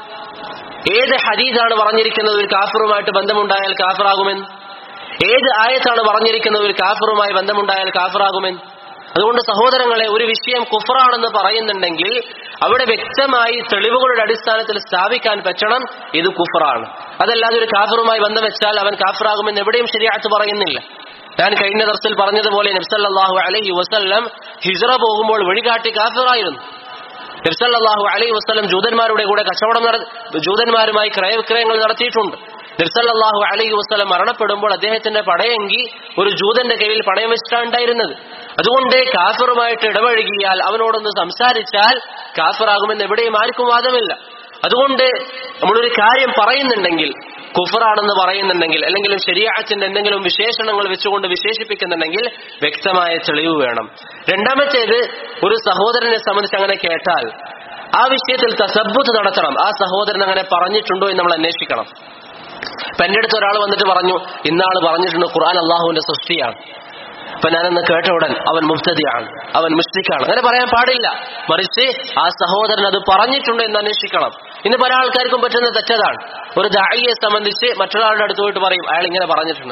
ഏത് ഹദീസാണ് പറഞ്ഞിരിക്കുന്നത് ഒരു കാഫിറുമായിട്ട് ബന്ധമുണ്ടായാൽ കാഫിറാകുമെന്ന് ഏത് ആയത്താണ് പറഞ്ഞിരിക്കുന്നത് ഒരു കാഫിറുമായി ബന്ധമുണ്ടായാൽ കാഫിറാകുമെന്ന് അതുകൊണ്ട് സഹോദരങ്ങളെ ഒരു വിഷയം കുഫറാണെന്ന് പറയുന്നുണ്ടെങ്കിൽ അവിടെ വ്യക്തമായി തെളിവുകളുടെ അടിസ്ഥാനത്തിൽ സ്ഥാപിക്കാൻ പറ്റണം ഇത് കുഫറാണ് അതല്ലാതെ ഒരു കാഫിറുമായി ബന്ധം വെച്ചാൽ അവൻ കാഫിറാകുമെന്ന് എവിടെയും ശരിയാത്ത് പറയുന്നില്ല ഞാൻ കഴിഞ്ഞ ദർസിൽ പറഞ്ഞതുപോലെ നബ്സല്ലാഹു അലൈഹി വസല്ലം ഹിജറ പോകുമ്പോൾ വഴികാട്ടി കാഫിറായിരുന്നു നബ്സല്ലാഹു അലൈഹി വസ്ലം ജൂതന്മാരുടെ കൂടെ കച്ചവടം നട ജൂതന്മാരുമായി ക്രയവിക്രയങ്ങൾ നടത്തിയിട്ടുണ്ട് നബ്സല്ലാഹു അലൈഹി വസ്ലം മരണപ്പെടുമ്പോൾ അദ്ദേഹത്തിന്റെ പടയെങ്കി ഒരു ജൂതന്റെ കയ്യിൽ പണയം വെച്ചിട്ടാണ് ഉണ്ടായിരുന്നത് അതുകൊണ്ട് കാഫറുമായിട്ട് ഇടപഴകിയാൽ അവനോടൊന്ന് സംസാരിച്ചാൽ കാഫറാകുമെന്ന് എവിടെയും ആർക്കും വാദമില്ല അതുകൊണ്ട് നമ്മളൊരു കാര്യം പറയുന്നുണ്ടെങ്കിൽ കുഫറാണെന്ന് പറയുന്നുണ്ടെങ്കിൽ അല്ലെങ്കിൽ ശരിയാച്ചന്റെ എന്തെങ്കിലും വിശേഷണങ്ങൾ വെച്ചുകൊണ്ട് വിശേഷിപ്പിക്കുന്നുണ്ടെങ്കിൽ വ്യക്തമായ തെളിവ് വേണം രണ്ടാമത്തേത് ഒരു സഹോദരനെ സംബന്ധിച്ച് അങ്ങനെ കേട്ടാൽ ആ വിഷയത്തിൽ തസബുത്ത് നടത്തണം ആ സഹോദരൻ അങ്ങനെ പറഞ്ഞിട്ടുണ്ടോ എന്ന് നമ്മൾ അന്വേഷിക്കണം ഇപ്പൊ എന്റെ അടുത്ത് ഒരാൾ വന്നിട്ട് പറഞ്ഞു ഇന്നാള് പറഞ്ഞിട്ടുണ്ട് ഖുർആൻ അള്ളാഹുവിന്റെ സൃഷ്ടിയാണ് അപ്പൊ ഞാനന്ന് കേട്ട ഉടൻ അവൻ മുഫ്തദിയാണ് അവൻ മുസ്ലിക്കാണ് അങ്ങനെ പറയാൻ പാടില്ല മറിച്ച് ആ സഹോദരൻ അത് പറഞ്ഞിട്ടുണ്ട് എന്ന് അന്വേഷിക്കണം ഇന്ന് പല ആൾക്കാർക്കും പറ്റുന്ന തെറ്റതാണ് ഒരു ദായിയെ സംബന്ധിച്ച് മറ്റൊരാളുടെ അടുത്ത് പോയിട്ട് പറയും അയാൾ ഇങ്ങനെ പറഞ്ഞിട്ടുണ്ട്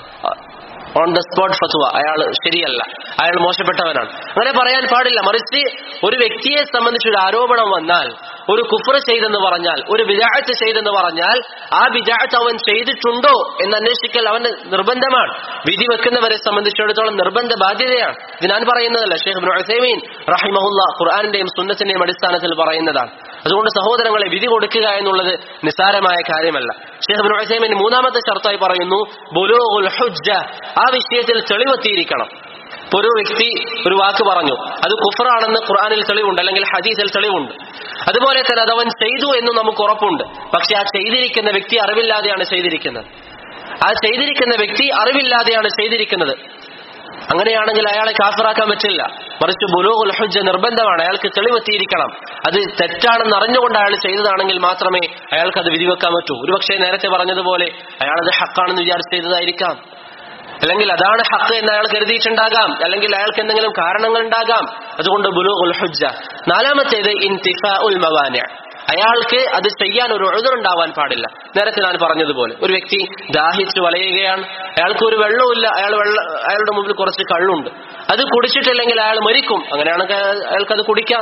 ഓൺ ദ സ്പോട്ട് ഫത്വ അയാൾ ശരിയല്ല അയാൾ മോശപ്പെട്ടവനാണ് അങ്ങനെ പറയാൻ പാടില്ല മറിച്ച് ഒരു വ്യക്തിയെ സംബന്ധിച്ച് ഒരു ആരോപണം വന്നാൽ ഒരു കുഫർ ചെയ്തെന്ന് പറഞ്ഞാൽ ഒരു വിജാഴത്ത് ചെയ്തെന്ന് പറഞ്ഞാൽ ആ വിജാഴത്ത് അവൻ ചെയ്തിട്ടുണ്ടോ എന്ന് അന്വേഷിക്കൽ അവന് നിർബന്ധമാണ് വിധി വെക്കുന്നവരെ സംബന്ധിച്ചിടത്തോളം നിർബന്ധ ബാധ്യതയാണ് ഇത് ഞാൻ പറയുന്നതല്ല ഷെയ്ഖ് ഇബ്നു ഉസൈമീൻ റഹിമഹുല്ല ഖുർആാനിന്റെയും സുന്നത്തിന്റെയും അടിസ്ഥാനത്തിൽ പറയുന്നതാണ് അതുകൊണ്ട് സഹോദരങ്ങളെ വിധി കൊടുക്കുക എന്നുള്ളത് നിസ്സാരമായ കാര്യമല്ല ഷെയ്ഖ് ഇബ്നു ഉസൈമീൻ മൂന്നാമത്തെ ഷർത്തായി പറയുന്നു ബുലൂഗുൽ ഹുജ്ജ ആ വിഷയത്തിൽ തെളിവെത്തിയിരിക്കണം ഇപ്പൊ ഒരു വ്യക്തി ഒരു വാക്ക് പറഞ്ഞു അത് കുഫറാണെന്ന് ഖുർആനിൽ തെളിവുണ്ട് അല്ലെങ്കിൽ ഹദീസിൽ തെളിവുണ്ട് അതുപോലെ തന്നെ അത് അവൻ ചെയ്തു എന്നും നമുക്ക് ഉറപ്പുണ്ട് പക്ഷെ ആ ചെയ്തിരിക്കുന്ന വ്യക്തി അറിവില്ലാതെയാണ് ചെയ്തിരിക്കുന്നത് ആ ചെയ്തിരിക്കുന്ന വ്യക്തി അറിവില്ലാതെയാണ് ചെയ്തിരിക്കുന്നത് അങ്ങനെയാണെങ്കിൽ അയാളെ കാഫിറാക്കാൻ പറ്റില്ല മറിച്ച് ബുലൂഹുൽ ഹുജ്ജ നിർബന്ധമാണ് അയാൾക്ക് തെളിവെത്തിയിരിക്കണം അത് തെറ്റാണെന്ന് അറിഞ്ഞുകൊണ്ട് അയാൾ ചെയ്തതാണെങ്കിൽ മാത്രമേ അയാൾക്ക് അത് വിധിവെക്കാൻ പറ്റൂ ഒരുപക്ഷെ നേരത്തെ പറഞ്ഞതുപോലെ അയാളത് ഹക്കാണെന്ന് വിചാരിച്ച് ചെയ്തതായിരിക്കാം അല്ലെങ്കിൽ അതാണ് ഹക്ക് എന്ന് അയാൾ കരുതിയിട്ടുണ്ടാകാം അല്ലെങ്കിൽ അയാൾക്ക് എന്തെങ്കിലും കാരണങ്ങൾ ഉണ്ടാകാം അതുകൊണ്ട് ബുലൂഹുൽ ഹുജ്ജ നാലാമത്തേത് ഇൻതിഫാ ഉൽ മവാന അയാൾക്ക് അത് ചെയ്യാൻ ഒരു എഴുതുണ്ടാവാൻ പാടില്ല നേരത്തെ ഞാൻ പറഞ്ഞതുപോലെ ഒരു വ്യക്തി ദാഹിച്ച് വലയുകയാണ് അയാൾക്ക് ഒരു വെള്ളമില്ല അയാൾ വെള്ള അയാളുടെ മുമ്പിൽ കുറച്ച് കള്ളുണ്ട് അത് കുടിച്ചിട്ടില്ലെങ്കിൽ അയാൾ മരിക്കും അങ്ങനെയാണെങ്കിൽ അയാൾക്ക് അത് കുടിക്കാം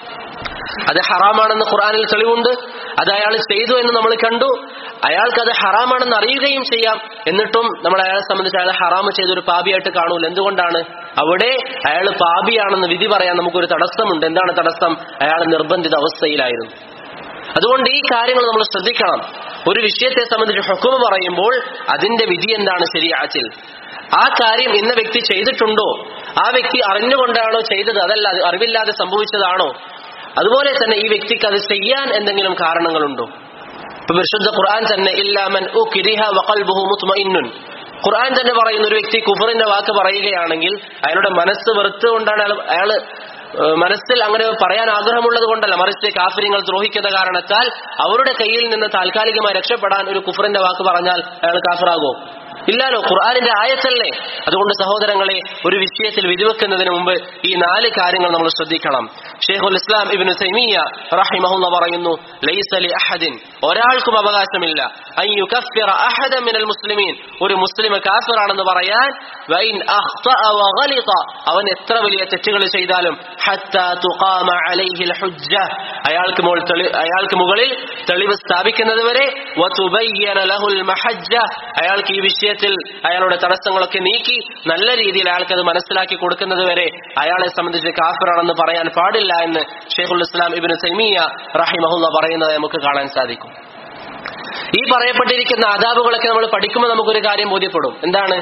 അത് ഹറാമാണെന്ന് ഖുർആനിൽ തെളിവുണ്ട് അത് അയാൾ ചെയ്തു എന്ന് നമ്മൾ കണ്ടു അയാൾക്ക് അത് ഹറാമാണെന്ന് അറിയുകയും ചെയ്യാം എന്നിട്ടും നമ്മൾ അയാളെ സംബന്ധിച്ച് അയാൾ ഹറാമ് ചെയ്ത ഒരു പാപിയായിട്ട് കാണൂല എന്തുകൊണ്ടാണ് അവിടെ അയാൾ പാപിയാണെന്ന് വിധി പറയാൻ നമുക്കൊരു തടസ്സമുണ്ട് എന്താണ് തടസ്സം അയാൾ നിർബന്ധിത അവസ്ഥയിലായിരുന്നു അതുകൊണ്ട് ഈ കാര്യങ്ങൾ നമ്മൾ ശ്രദ്ധിക്കണം ഒരു വിഷയത്തെ സംബന്ധിച്ച് ഹുക്കുമ പറയുമ്പോൾ അതിന്റെ വിധി എന്താണ് ശരിയാച്ചിൽ ആ കാര്യം ഇന്ന വ്യക്തി ചെയ്തിട്ടുണ്ടോ ആ വ്യക്തി അറിഞ്ഞുകൊണ്ടാണോ ചെയ്തത് അതല്ല അത് അറിവില്ലാതെ സംഭവിച്ചതാണോ അതുപോലെ തന്നെ ഈ വ്യക്തിക്ക് അത് ചെയ്യാൻ എന്തെങ്കിലും കാരണങ്ങളുണ്ടോ ഇപ്പൊ പരിശുദ്ധ ഖുർആൻ തന്നെ ഇല്ലാമൻ ഖുർആൻ തന്നെ പറയുന്ന ഒരു വ്യക്തി കുഫറിന്റെ വാക്ക് പറയുകയാണെങ്കിൽ അയാളുടെ മനസ്സ് വെറുത്തുകൊണ്ടാണ് അയാൾ അയാൾ ഏഹ് മനസ്സിൽ അങ്ങനെ പറയാൻ ആഗ്രഹമുള്ളത് കൊണ്ടല്ല മറിച്ച് കാഫര്യങ്ങൾ ദ്രോഹിക്കുന്ന കാരണത്താൽ അവരുടെ കയ്യിൽ നിന്ന് താൽക്കാലികമായി രക്ഷപ്പെടാൻ ഒരു കുഫറിന്റെ വാക്ക് പറഞ്ഞാൽ അയാൾ കാഫറാകോ ഇല്ലാലോ ഖുർആാനിന്റെ ആയത്തല്ലേ അതുകൊണ്ട് സഹോദരങ്ങളെ ഒരു വിഷയത്തിൽ വിധിവെക്കുന്നതിന് മുമ്പ് ഈ നാല് കാര്യങ്ങൾ നമ്മൾ ശ്രദ്ധിക്കണം ഷെയ്ഖുൽ ഇസ്ലാം ഇബ്നു തൈമിയ റഹിമഹുല്ല പറയുന്നു ലൈസ ലി അഹദിൻ ഒരാൾക്കും അവകാശമില്ല അൻ യുകഫിറ അഹദൻ മിനൽ മുസ്ലിമീൻ ഒരു മുസ്ലിം കാഫിറാണെന്ന് പറയാൻ വൈൻ അഖ്തഅ വഗലിത അവൻ എത്ര വലിയ തെറ്റുകൾ ചെയ്താലും ഹത്താ തുഖാമ അലൈഹിൽ ഹുജ്ജ അയാൾക്ക് മുകളിൽ തെളി- അയാൾക്ക് മുകളിൽ തെളിവ് സ്ഥാപിക്കുന്നത് വരെ വതുബയ്യന ലഹുൽ മഹജ്ജ അയാൾക്ക് ഈ വിഷയത്തിൽ അയാളുടെ തടസ്സങ്ങളൊക്കെ നീക്കി നല്ല രീതിയിൽ അയാൾക്ക് അത് മനസ്സിലാക്കി കൊടുക്കുന്നത് വരെ അയാളെ സംബന്ധിച്ച് കാഫിറാണെന്ന് പറയാൻ പാടില്ല എന്ന് ഷെയ്ഖുൽ ഇസ്ലാം ഇബിന് തൈമിയ റഹിമഹുല്ല പറയുന്നത് നമുക്ക് കാണാൻ സാധിക്കും ഈ പറയപ്പെട്ടിരിക്കുന്ന ആദാബുകളൊക്കെ നമ്മൾ പഠിക്കുമ്പോൾ നമുക്കൊരു കാര്യം ബോധ്യപ്പെടും എന്താണ്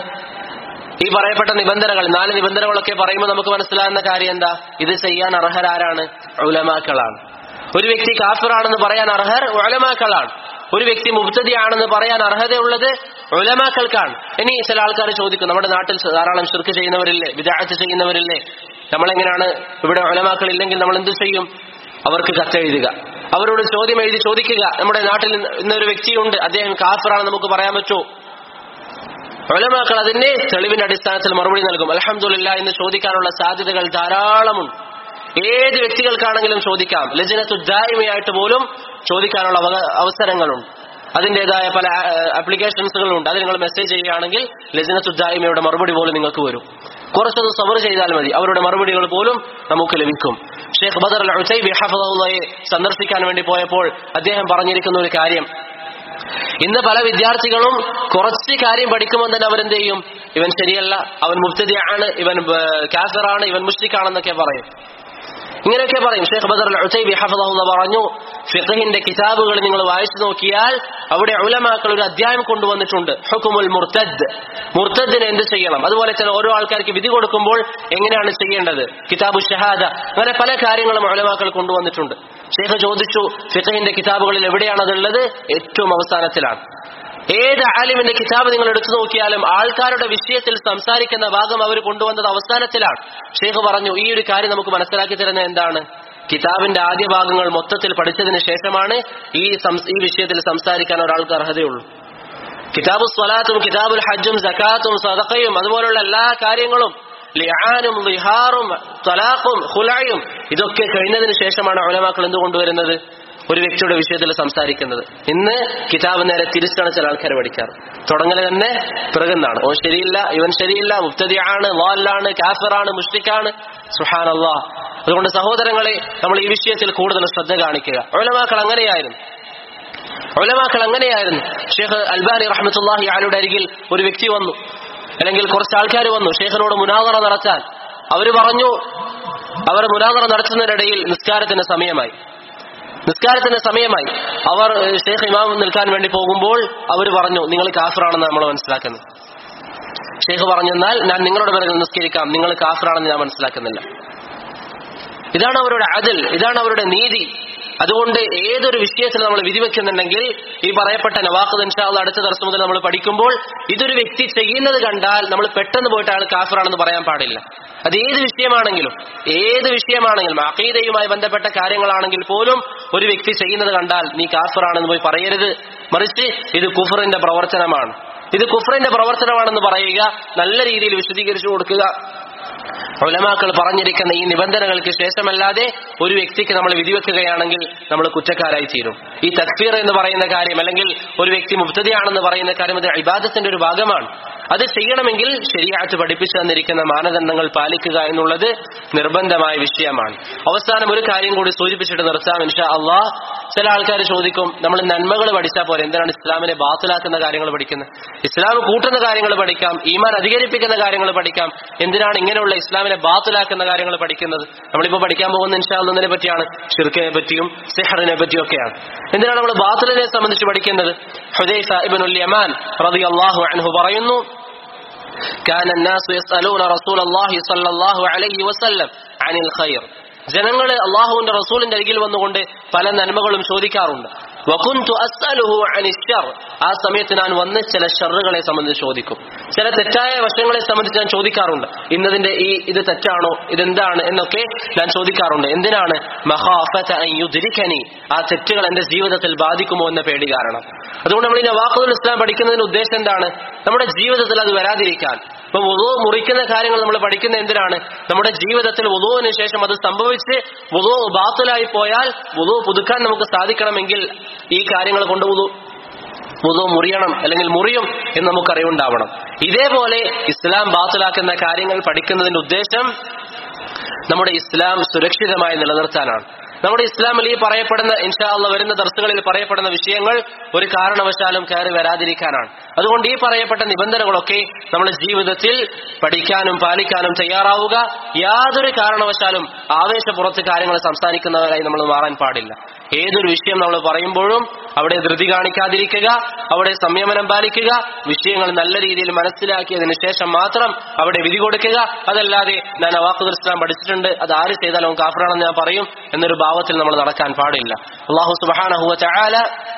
ഈ പറയപ്പെട്ട നിബന്ധനകൾ നാല് നിബന്ധനകളൊക്കെ പറയുമ്പോൾ നമുക്ക് മനസ്സിലാകുന്ന കാര്യം എന്താ ഇത് ചെയ്യാൻ അർഹരാരാണ് ഉലമാക്കളാണ് ഒരു വ്യക്തി കാഫിറാണെന്ന് പറയാൻ അർഹർ ഉലമാക്കളാണ് ഒരു വ്യക്തി മുബ്തദിയാണെന്ന് പറയാൻ അർഹതയുള്ളത് ഉലമാക്കൾക്കാണ് ഇനി ചില ആൾക്കാർ ചോദിക്കും നമ്മുടെ നാട്ടിൽ ധാരാളം ശിർക്ക് ചെയ്യുന്നവരില്ലേ വിദാഴ്ച ചെയ്യുന്നവരില്ലേ നമ്മളെങ്ങനെയാണ് ഇവിടെ ഉലമാക്കൾ ഇല്ലെങ്കിൽ നമ്മൾ എന്ത് ചെയ്യും അവർക്ക് കത്തെഴുതുക അവരോട് ചോദ്യം എഴുതി ചോദിക്കുക നമ്മുടെ നാട്ടിൽ ഇന്ന് ഇന്നൊരു വ്യക്തിയുണ്ട് അദ്ദേഹം കാഫിറാണ് നമുക്ക് പറയാൻ പറ്റുമോ ഉലമാക്കൾ അതിന്റെ തെളിവിന്റെ അടിസ്ഥാനത്തിൽ മറുപടി നൽകും അലഹമുല്ല എന്ന് ചോദിക്കാനുള്ള സാധ്യതകൾ ധാരാളമുണ്ട് ഏത് വ്യക്തികൾക്കാണെങ്കിലും ചോദിക്കാം ലജനത്തു ദായ്മയായിട്ട് പോലും ചോദിക്കാനുള്ള അവക- അവസരങ്ങളുണ്ട് അതിൻ്റെതായ പല ആപ്ലിക്കേഷൻസുകളുണ്ട് അത് നിങ്ങൾ മെസ്സേജ് ചെയ്യുകയാണെങ്കിൽ ലജനത്തു ദായ്മയുടെ മറുപടി പോലും നിങ്ങൾക്ക് വരും കുറച്ചൊന്ന് സബർ ചെയ്താൽ മതി അവരുടെ മറുപടികൾ പോലും നമുക്ക് ലഭിക്കും ഷേഖ് ബദർ അൽ ഉസൈബി ഹഫദുള്ളയെ സന്ദർശിക്കാൻ വേണ്ടി പോയപ്പോൾ അദ്ദേഹം പറഞ്ഞിരിക്കുന്ന ഒരു കാര്യം ഇന്ന് പല വിദ്യാർത്ഥികളും കുറച്ച് കാര്യം പഠിക്കുമ്പോൾ തന്നെ അവരെന്ത് ചെയ്യും ഇവൻ ശരിയല്ല അവൻ മുബ്തദിയാണ് ഇവൻ ഏർ, കാഫിറാണ് ഇവൻ മുഷ്രിഖാണെന്നൊക്കെ പറയും ഇങ്ങനെയൊക്കെ പറയും ഷേഖ് ബദർ അൽ ഉസൈബി ഹഫദുള്ള പറഞ്ഞു ഫിഖഹിന്റെ കിതാബുകൾ നിങ്ങൾ വായിച്ചു നോക്കിയാൽ അവിടെ ഉലമാക്കൾ ഒരു അധ്യായം കൊണ്ടുവന്നിട്ടുണ്ട് ഹുക്കുമുൽ മുർത്തദ് മുർത്തദിനെ എന്ത് ചെയ്യണം അതുപോലെ തന്നെ ഓരോ ആൾക്കാർക്ക് വിധി കൊടുക്കുമ്പോൾ എങ്ങനെയാണ് ചെയ്യേണ്ടത് കിതാബു ഷഹാദ അങ്ങനെ പല കാര്യങ്ങളും ഉലമാക്കൾ കൊണ്ടുവന്നിട്ടുണ്ട് ഷേഖ് ചോദിച്ചു ഫിഖഹിന്റെ കിതാബുകളിൽ എവിടെയാണ് അതുള്ളത് ഏറ്റവും അവസാനത്തിലാണ് ഏത് ആലിമിന്റെ കിതാബ് നിങ്ങൾ എടുത്തു നോക്കിയാലും ആൾക്കാരുടെ വിഷയത്തിൽ സംസാരിക്കുന്ന ഭാഗം അവർ കൊണ്ടുവന്നത് അവസാനത്തിലാണ് ഷേഖ് പറഞ്ഞു ഈ ഒരു കാര്യം നമുക്ക് മനസ്സിലാക്കി തരുന്നത് എന്താണ് കിതാബിന്റെ ആദ്യ ഭാഗങ്ങൾ മൊത്തത്തിൽ പഠിച്ചതിന് ശേഷമാണ് ഈ സം- ഈ വിഷയത്തിൽ സംസാരിക്കാൻ ഒരാൾക്ക് അർഹതയുള്ളൂ കിതാബു സ്വലാത്തും കിതാബുൽ ഹജ്ജും സക്കാത്തും സദഖയും അതുപോലുള്ള എല്ലാ കാര്യങ്ങളും ലിഹാനും ലിഹാറും തലാഖും ഹുലായും ഇതൊക്കെ കഴിഞ്ഞതിന് ശേഷമാണ് ഉലമാക്കൾ എന്ത് കൊണ്ടുവരുന്നത് ഒരു വ്യക്തിയുടെ വിഷയത്തിൽ സംസാരിക്കുന്നത് ഇന്ന് കിതാബ് നേരെ തിരിച്ചാണ് ചില ആൾക്കാർ പഠിക്കാറ് തുടങ്ങല് തന്നെ പിറകുന്നാണ് ഓ ശരിയില്ല ഇവൻ ശരിയില്ല മുബ്തദിയാണ് വാലാണ് കാഫിറാണ് മുഷ്ടിക്കാണ് സുഹാനല്ലാ അതുകൊണ്ട് സഹോദരങ്ങളെ നമ്മൾ ഈ വിഷയത്തിൽ കൂടുതൽ ശ്രദ്ധ കാണിക്കുക ഉലമാക്കൾ അങ്ങനെയായിരുന്നു ഉലമാക്കൾ അങ്ങനെയായിരുന്നു ഷേഖ് അൽബാനി റഹ്മത്തുല്ലാഹി ആലുടെ അരികിൽ ഒരു വ്യക്തി വന്നു അല്ലെങ്കിൽ കുറച്ച് ആൾക്കാർ വന്നു ഷേഖിനോട് മുനാദറ നടത്താൻ അവര് പറഞ്ഞു അവർ മുനാദറ നടത്തുന്നതിനിടയിൽ നിസ്കാരത്തിന്റെ സമയമായി നിസ്കാരത്തിന്റെ സമയമായി അവർ ഏഹ്, ഷേഖ് ഇമാം നിൽക്കാൻ വേണ്ടി പോകുമ്പോൾ അവർ പറഞ്ഞു നിങ്ങൾ കാഫിറാണെന്ന് നമ്മൾ മനസ്സിലാക്കുന്നത് ഷേഖ് പറഞ്ഞു എന്നാൽ ഞാൻ നിങ്ങളുടെ പിറകിൽ നിസ്കരിക്കാം നിങ്ങൾ കാഫിറാണെന്ന് ഞാൻ മനസ്സിലാക്കുന്നില്ല ഇതാണ് അവരുടെ അതിൽ ഇതാണ് അവരുടെ നീതി അതുകൊണ്ട് ഏതൊരു വിഷയത്തിൽ നമ്മൾ വിധിവെക്കുന്നുണ്ടെങ്കിൽ ഈ പറയപ്പെട്ട നവാഖ് ഇൻഷാള്ള അടുത്ത ദിവസം മുതൽ നമ്മൾ പഠിക്കുമ്പോൾ ഇതൊരു വ്യക്തി ചെയ്യുന്നത് കണ്ടാൽ നമ്മൾ പെട്ടെന്ന് പോയിട്ട് അയാൾ കാഫിറാണെന്ന് പറയാൻ പാടില്ല അത് ഏത് വിഷയമാണെങ്കിലും ഏത് വിഷയമാണെങ്കിലും അഖീദയുമായി ബന്ധപ്പെട്ട കാര്യങ്ങളാണെങ്കിൽ പോലും ഒരു വ്യക്തി ചെയ്യുന്നത് കണ്ടാൽ നീ കാഫിറാണെന്ന് പോയി പറയരുത് മറിച്ച് ഇത് കുഫറിന്റെ പ്രവർത്തനമാണ് ഇത് കുഫറിന്റെ പ്രവർത്തനമാണെന്ന് പറയുക നല്ല രീതിയിൽ വിശദീകരിച്ചു കൊടുക്കുക ഉലമാക്കൾ പറഞ്ഞിരിക്കുന്ന ഈ നിബന്ധനകൾക്ക് ശേഷമല്ലാതെ ഒരു വ്യക്തിക്ക് നമ്മൾ വിധിവെക്കുകയാണെങ്കിൽ നമ്മൾ കുറ്റക്കാരായി തീരും ഈ തക്ഫീർ എന്ന് പറയുന്ന കാര്യം അല്ലെങ്കിൽ ഒരു വ്യക്തി മുബ്തദിയാണെന്ന് പറയുന്ന കാര്യം അത് ഇബാദത്തിന്റെ ഒരു ഭാഗമാണ് അത് ചെയ്യണമെങ്കിൽ ശരിയായിട്ട് പഠിപ്പിച്ചു തന്നിരിക്കുന്ന മാനദണ്ഡങ്ങൾ പാലിക്കുക എന്നുള്ളത് നിർബന്ധമായ വിഷയമാണ് അവസാനം ഒരു കാര്യം കൂടി സൂചിപ്പിച്ചിട്ട് നിർത്താം ഇൻഷാ അള്ളാഹ് ചില ആൾക്കാർ ചോദിക്കും നമ്മൾ നന്മകൾ പഠിച്ചാൽ പോലെ എന്തിനാണ് ഇസ്ലാമിനെ ബാത്തിലാക്കുന്ന കാര്യങ്ങൾ പഠിക്കുന്നത് ഇസ്ലാം കൂട്ടുന്ന കാര്യങ്ങൾ പഠിക്കാം ഈമാൻ അധികരിപ്പിക്കുന്ന കാര്യങ്ങൾ പഠിക്കാം എന്തിനാണ് ഇങ്ങനെയുള്ള ഇസ്ലാമിനെ ബാത്തിലാക്കുന്ന കാര്യങ്ങൾ പഠിക്കുന്നത് നമ്മളിപ്പോ പഠിക്കാൻ പോകുന്ന ഇൻഷാല്ലതിനെ പറ്റിയാണ് ഷിർക്കിനെ പറ്റിയും സിഹറിനെ പറ്റിയും ഒക്കെയാണ് എന്തിനാണ് നമ്മൾ ബാത്തിലിനെ സംബന്ധിച്ച് പഠിക്കുന്നത് ഹുദൈഫ ഇബ്നുൽ യമാൻ റളിയല്ലാഹു അൻഹു പറയുന്നു كان الناس يسألون رسول الله صلى الله عليه وسلم عن الخير ജനങ്ങൾ അള്ളാഹുവിന്റെ റസൂലിന്റെ അരികിൽ വന്നുകൊണ്ട് പല നന്മകളും ചോദിക്കാറുണ്ട് വകുന്തു അസ്അലുഹു അനി ശർ ആ സമയത്ത് ഞാൻ വന്ന് ചില ഷറുകളെ സംബന്ധിച്ച് ചോദിക്കും ചില തെറ്റായ വശങ്ങളെ സംബന്ധിച്ച് ഞാൻ ചോദിക്കാറുണ്ട് ഇന്നതിന്റെ ഈ ഇത് തെറ്റാണോ ഇതെന്താണ് എന്നൊക്കെ ഞാൻ ചോദിക്കാറുണ്ട് എന്തിനാണ് മഹാഫത അൻ യുദ്രികനി ആ തെറ്റുകൾ എന്റെ ജീവിതത്തിൽ ബാധിക്കുമോ എന്ന പേടി കാരണം അതുകൊണ്ട് നമ്മൾ ഈ നവാഖുൽ ഇസ്ലാം പഠിക്കുന്നതിന്റെ ഉദ്ദേശം എന്താണ് നമ്മുടെ ജീവിതത്തിൽ അത് വരാതിരിക്കാൻ ഇപ്പൊ വുളു മുറിക്കുന്ന കാര്യങ്ങൾ നമ്മൾ പഠിക്കുന്ന എന്തിനാണ് നമ്മുടെ ജീവിതത്തിൽ വുളുവിന് ശേഷം അത് സംഭവിച്ച് വുളു ബാത്തിലായി പോയാൽ വുളു പുതുക്കാൻ നമുക്ക് സാധിക്കണമെങ്കിൽ ഈ കാര്യങ്ങൾ കൊണ്ട് വുളു വുളു മുറിയണം അല്ലെങ്കിൽ മുറിയും എന്ന് നമുക്ക് അറിവുണ്ടാവണം ഇതേപോലെ ഇസ്ലാം ബാത്തിലാക്കുന്ന കാര്യങ്ങൾ പഠിക്കുന്നതിന്റെ ഉദ്ദേശം നമ്മുടെ ഇസ്ലാം സുരക്ഷിതമായി നിലനിർത്താനാണ് നമ്മുടെ ഇസ്ലാമിൽ ഈ പറയപ്പെടുന്ന ഇൻഷാ അള്ള വരുന്ന ദർസുകളിൽ പറയപ്പെടുന്ന വിഷയങ്ങൾ ഒരു കാരണവശാലും കയറി വരാതിരിക്കാനാണ് അതുകൊണ്ട് ഈ പറയപ്പെട്ട നിബന്ധനകളൊക്കെ നമ്മുടെ ജീവിതത്തിൽ പഠിക്കാനും പാലിക്കാനും തയ്യാറാവുക യാതൊരു കാരണവശാലും ആവേശപ്പുറത്ത് കാര്യങ്ങൾ സംസാരിക്കുന്നവരായി നമ്മൾ മാറാൻ പാടില്ല ഏതൊരു വിഷയം നമ്മൾ പറയുമ്പോഴും അവിടെ ധൃതി കാണിക്കാതിരിക്കുക അവിടെ സംയമനം പാലിക്കുക വിഷയങ്ങൾ നല്ല രീതിയിൽ മനസ്സിലാക്കിയതിനു ശേഷം മാത്രം അവിടെ വിധി കൊടുക്കുക അതല്ലാതെ ഞാൻ അവാഖുദ് ഇസ്ലാം പഠിച്ചിട്ടുണ്ട് അത് ആര് ചെയ്താലും കാഫറാണെന്ന് ഞാൻ പറയും എന്നൊരു ഭാവത്തിൽ നമ്മൾ നടക്കാൻ പാടില്ല അള്ളാഹു സുബാനഹുവ ചാല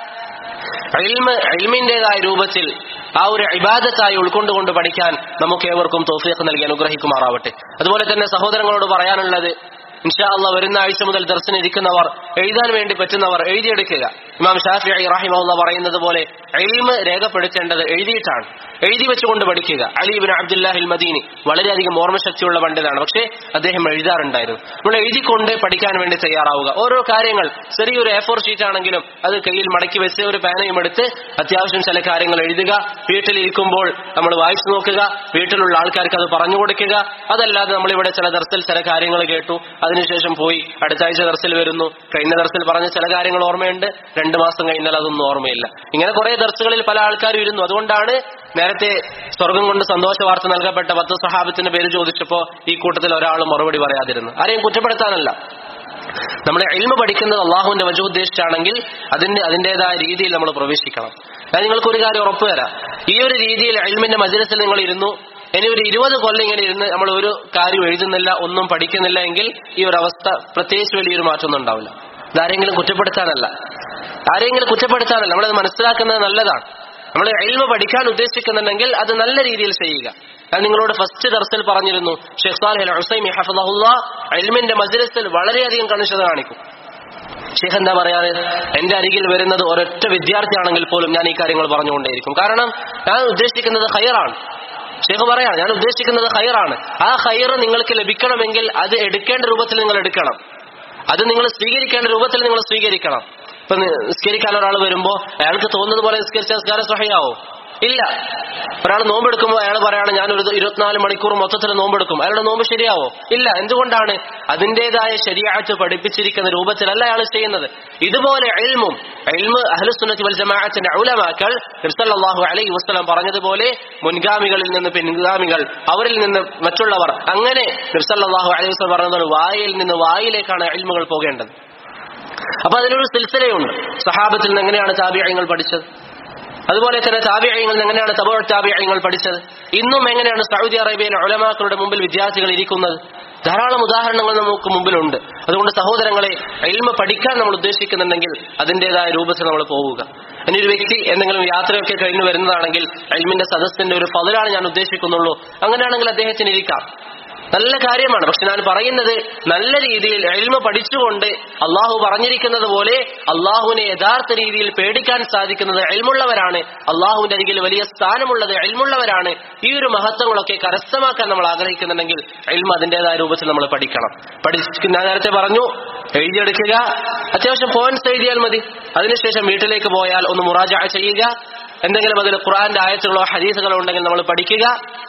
ഇൽമിന്റേതായ രൂപത്തിൽ ആ ഒരു ഇബാദത്തായി ഉൾക്കൊണ്ടുകൊണ്ട് പഠിക്കാൻ നമുക്ക് ഏവർക്കും തോഫിയൊക്കെ നൽകി അനുഗ്രഹിക്കുമാറാവട്ടെ അതുപോലെ തന്നെ സഹോദരങ്ങളോട് പറയാനുള്ളത് ഇൻഷാ അള്ള വരുന്ന ആഴ്ച മുതൽ ദർശനം ഇരിക്കുന്നവർ എഴുതാൻ വേണ്ടി പറ്റുന്നവർ എഴുതിയെടുക്കുക ഇമാം ഷാഫി റഹിമുള്ള പറയുന്നത് പോലെ എൽമ് രേഖപ്പെടുത്തേണ്ടത് എഴുതിയിട്ടാണ് എഴുതി വെച്ചുകൊണ്ട് പഠിക്കുക അലീബിൻ അബ്ദുല്ലാഹിൽ മദീനി വളരെയധികം ഓർമ്മശക്തിയുള്ള പണ്ഡിതാണ് പക്ഷേ അദ്ദേഹം എഴുതാറുണ്ടായിരുന്നു നമ്മൾ എഴുതിക്കൊണ്ട് പഠിക്കാൻ വേണ്ടി തയ്യാറാവുക ഓരോ കാര്യങ്ങൾ ചെറിയൊരു എ ഫോർ ഷീറ്റ് ആണെങ്കിലും അത് കയ്യിൽ മടക്കി വെച്ച് ഒരു പേനയും എടുത്ത് അത്യാവശ്യം ചില കാര്യങ്ങൾ എഴുതുക വീട്ടിലിരിക്കുമ്പോൾ നമ്മൾ വായിച്ചു നോക്കുക വീട്ടിലുള്ള ആൾക്കാർക്ക് അത് പറഞ്ഞു കൊടുക്കുക അതല്ലാതെ നമ്മളിവിടെ ചില ദർസിൽ ചില കാര്യങ്ങൾ കേട്ടു അതിനുശേഷം പോയി അടുത്ത ആഴ്ച ദർസിൽ വരുന്നു കഴിഞ്ഞ ദർസിൽ പറഞ്ഞ ചില കാര്യങ്ങൾ ഓർമ്മയുണ്ട് രണ്ടു മാസം കഴിഞ്ഞാൽ അതൊന്നും ഓർമ്മയില്ല ഇങ്ങനെ കുറെ ദർസുകളിൽ പല ആൾക്കാരും ഇരുന്നു അതുകൊണ്ടാണ് നേരത്തെ സ്വർഗം കൊണ്ട് സന്തോഷ വാർത്ത നൽകപ്പെട്ട പത്ത് സഹാബത്തിന്റെ പേര് ചോദിച്ചപ്പോ ഈ കൂട്ടത്തിൽ ഒരാൾ മറുപടി പറയാതിരുന്നു ആരെയും കുറ്റപ്പെടുത്താനല്ല നമ്മളെ എൽമ പഠിക്കുന്നത് അള്ളാഹുവിന്റെ വജു ഉദ്ദേശിച്ചാണെങ്കിൽ അതിന്റെ അതിന്റേതായ രീതിയിൽ നമ്മൾ പ്രവേശിക്കണം ഞാൻ നിങ്ങൾക്ക് ഒരു കാര്യം ഉറപ്പുതരാം ഈ ഒരു രീതിയിൽ എൽമിന്റെ മജലസിൽ നിങ്ങൾ ഇരുന്നു ഇനി ഒരു ഇരുപത് കൊല്ലം ഇങ്ങനെ ഇരുന്ന് നമ്മൾ ഒരു കാര്യം എഴുതുന്നില്ല ഒന്നും പഠിക്കുന്നില്ല എങ്കിൽ ഈ ഒരു അവസ്ഥ പ്രത്യേകിച്ച് വലിയൊരു മാറ്റമൊന്നും ഉണ്ടാവില്ല ഇതാരെങ്കിലും കുറ്റപ്പെടുത്താനല്ല ആരെങ്കിലും കുറ്റപ്പെടുത്താനല്ല നമ്മളത് മനസ്സിലാക്കുന്നത് നല്ലതാണ് നമ്മൾ എൽമ പഠിക്കാൻ ഉദ്ദേശിക്കുന്നുണ്ടെങ്കിൽ അത് നല്ല രീതിയിൽ ചെയ്യുക ഞാൻ നിങ്ങളോട് ഫസ്റ്റ് ദർസിൽ പറഞ്ഞിരുന്നു ഷെഖ് സാലിഹ് ഹുസൈമി ഹഫദഹുല്ല എൽമിന്റെ മജ്ലിസിൽ വളരെയധികം കണിശത കാണിക്കും ഷെയ്ഖ് എന്താ പറയാറ് എന്റെ അരികിൽ വരുന്നത് ഒരൊറ്റ വിദ്യാർത്ഥിയാണെങ്കിൽ പോലും ഞാൻ ഈ കാര്യങ്ങൾ പറഞ്ഞുകൊണ്ടേയിരിക്കും കാരണം ഞാൻ ഉദ്ദേശിക്കുന്നത് ഹയറാണ് ഷെയ്ഖ് പറയാണ് ഞാൻ ഉദ്ദേശിക്കുന്നത് ഹയറാണ് ആ ഹയർ നിങ്ങൾക്ക് ലഭിക്കണമെങ്കിൽ അത് എടുക്കേണ്ട രൂപത്തിൽ നിങ്ങൾ എടുക്കണം അത് നിങ്ങൾ സ്വീകരിക്കേണ്ട രൂപത്തിൽ നിങ്ങൾ സ്വീകരിക്കണം ഇപ്പൊ നിസ്കരിക്കാൻ ഒരാൾ വരുമ്പോ അയാൾക്ക് തോന്നുന്നത് പോലെ നിസ്കരിച്ച നിസ്കാരം സഹയാവോ ഇല്ല ഒരാൾ നോമ്പെടുക്കുമ്പോൾ അയാൾ പറയാണ് ഞാൻ ഒരു ഇരുപത്തിനാല് മണിക്കൂർ മൊത്തത്തിൽ നോമ്പെടുക്കും അയാളുടെ നോമ്പ് ശരിയാവോ ഇല്ല എന്തുകൊണ്ടാണ് അതിന്റേതായ ശരിയാഴ്ച പഠിപ്പിച്ചിരിക്കുന്ന രൂപത്തിലല്ല അയാൾ ചെയ്യുന്നത് ഇതുപോലെ എൽമും എൽമ് അഹ്ലുസുന്നത്തി വൽ ജമാഅത്തിന്റെ ഔലമാക്കൾ നിർസല്ലാഹു അലൈഹി വസ്ലം പറഞ്ഞതുപോലെ മുൻഗാമികളിൽ നിന്ന് പിൻഗാമികൾ അവരിൽ നിന്ന് മറ്റുള്ളവർ അങ്ങനെ നിർസല്ലാഹു അലൈഹി വസ്ലം പറഞ്ഞതുപോലെ വായിൽ നിന്ന് വായിലേക്കാണ് എൽമുകൾ പോകേണ്ടത് അപ്പൊ അതിനൊരു സിൽസിലയുണ്ട് സഹാബത്തിൽ നിന്ന് എങ്ങനെയാണ് താബിയങ്ങൾ പഠിച്ചത് അതുപോലെ തന്നെ താബിയങ്ങൾ എങ്ങനെയാണ് തബോ താബിയങ്ങൾ പഠിച്ചത് ഇന്നും എങ്ങനെയാണ് സൗദി അറേബ്യയിലെ ഒലമാക്കളുടെ മുമ്പിൽ വിദ്യാർത്ഥികൾ ഇരിക്കുന്നത് ധാരാളം ഉദാഹരണങ്ങൾ നമുക്ക് മുമ്പിലുണ്ട് അതുകൊണ്ട് സഹോദരങ്ങളെ എൽമ പഠിക്കാൻ നമ്മൾ ഉദ്ദേശിക്കുന്നുണ്ടെങ്കിൽ അതിന്റേതായ രൂപത്തിൽ നമ്മൾ പോവുക ഇനി ഒരു വ്യക്തി എന്തെങ്കിലും യാത്രയൊക്കെ കഴിഞ്ഞു വരുന്നതാണെങ്കിൽ എൽമിന്റെ സദസ്സിന്റെ ഒരു ഫതിലാണ് ഞാൻ ഉദ്ദേശിക്കുന്നുള്ളൂ അങ്ങനെയാണെങ്കിൽ അദ്ദേഹത്തിന് ഇരിക്കാം നല്ല കാര്യമാണ് പക്ഷെ ഞാൻ പറയുന്നത് നല്ല രീതിയിൽ എൽമ പഠിച്ചുകൊണ്ട് അള്ളാഹു പറഞ്ഞിരിക്കുന്നത് പോലെ അള്ളാഹുവിനെ യഥാർത്ഥ രീതിയിൽ പേടിക്കാൻ സാധിക്കുന്നത് എൽമുള്ളവരാണ് അള്ളാഹുവിന്റെ അരികിൽ വലിയ സ്ഥാനമുള്ളത് എൽമുള്ളവരാണ് ഈ ഒരു മഹത്വങ്ങളൊക്കെ കരസ്ഥമാക്കാൻ നമ്മൾ ആഗ്രഹിക്കുന്നുണ്ടെങ്കിൽ എൽമ അതിന്റേതായ രൂപത്തിൽ നമ്മൾ പഠിക്കണം പഠിച്ച് ഞാൻ നേരത്തെ പറഞ്ഞു എഴുതിയെടുക്കുക അത്യാവശ്യം പോയിന്റ്സ് എഴുതിയാൽ മതി അതിനുശേഷം വീട്ടിലേക്ക് പോയാൽ ഒന്ന് മുറാജ ചെയ്യുക എന്തെങ്കിലും അതിൽ ഖുറാന്റെ ആയത്തുകളോ ഹദീസുകളോ ഉണ്ടെങ്കിൽ നമ്മൾ പഠിക്കുക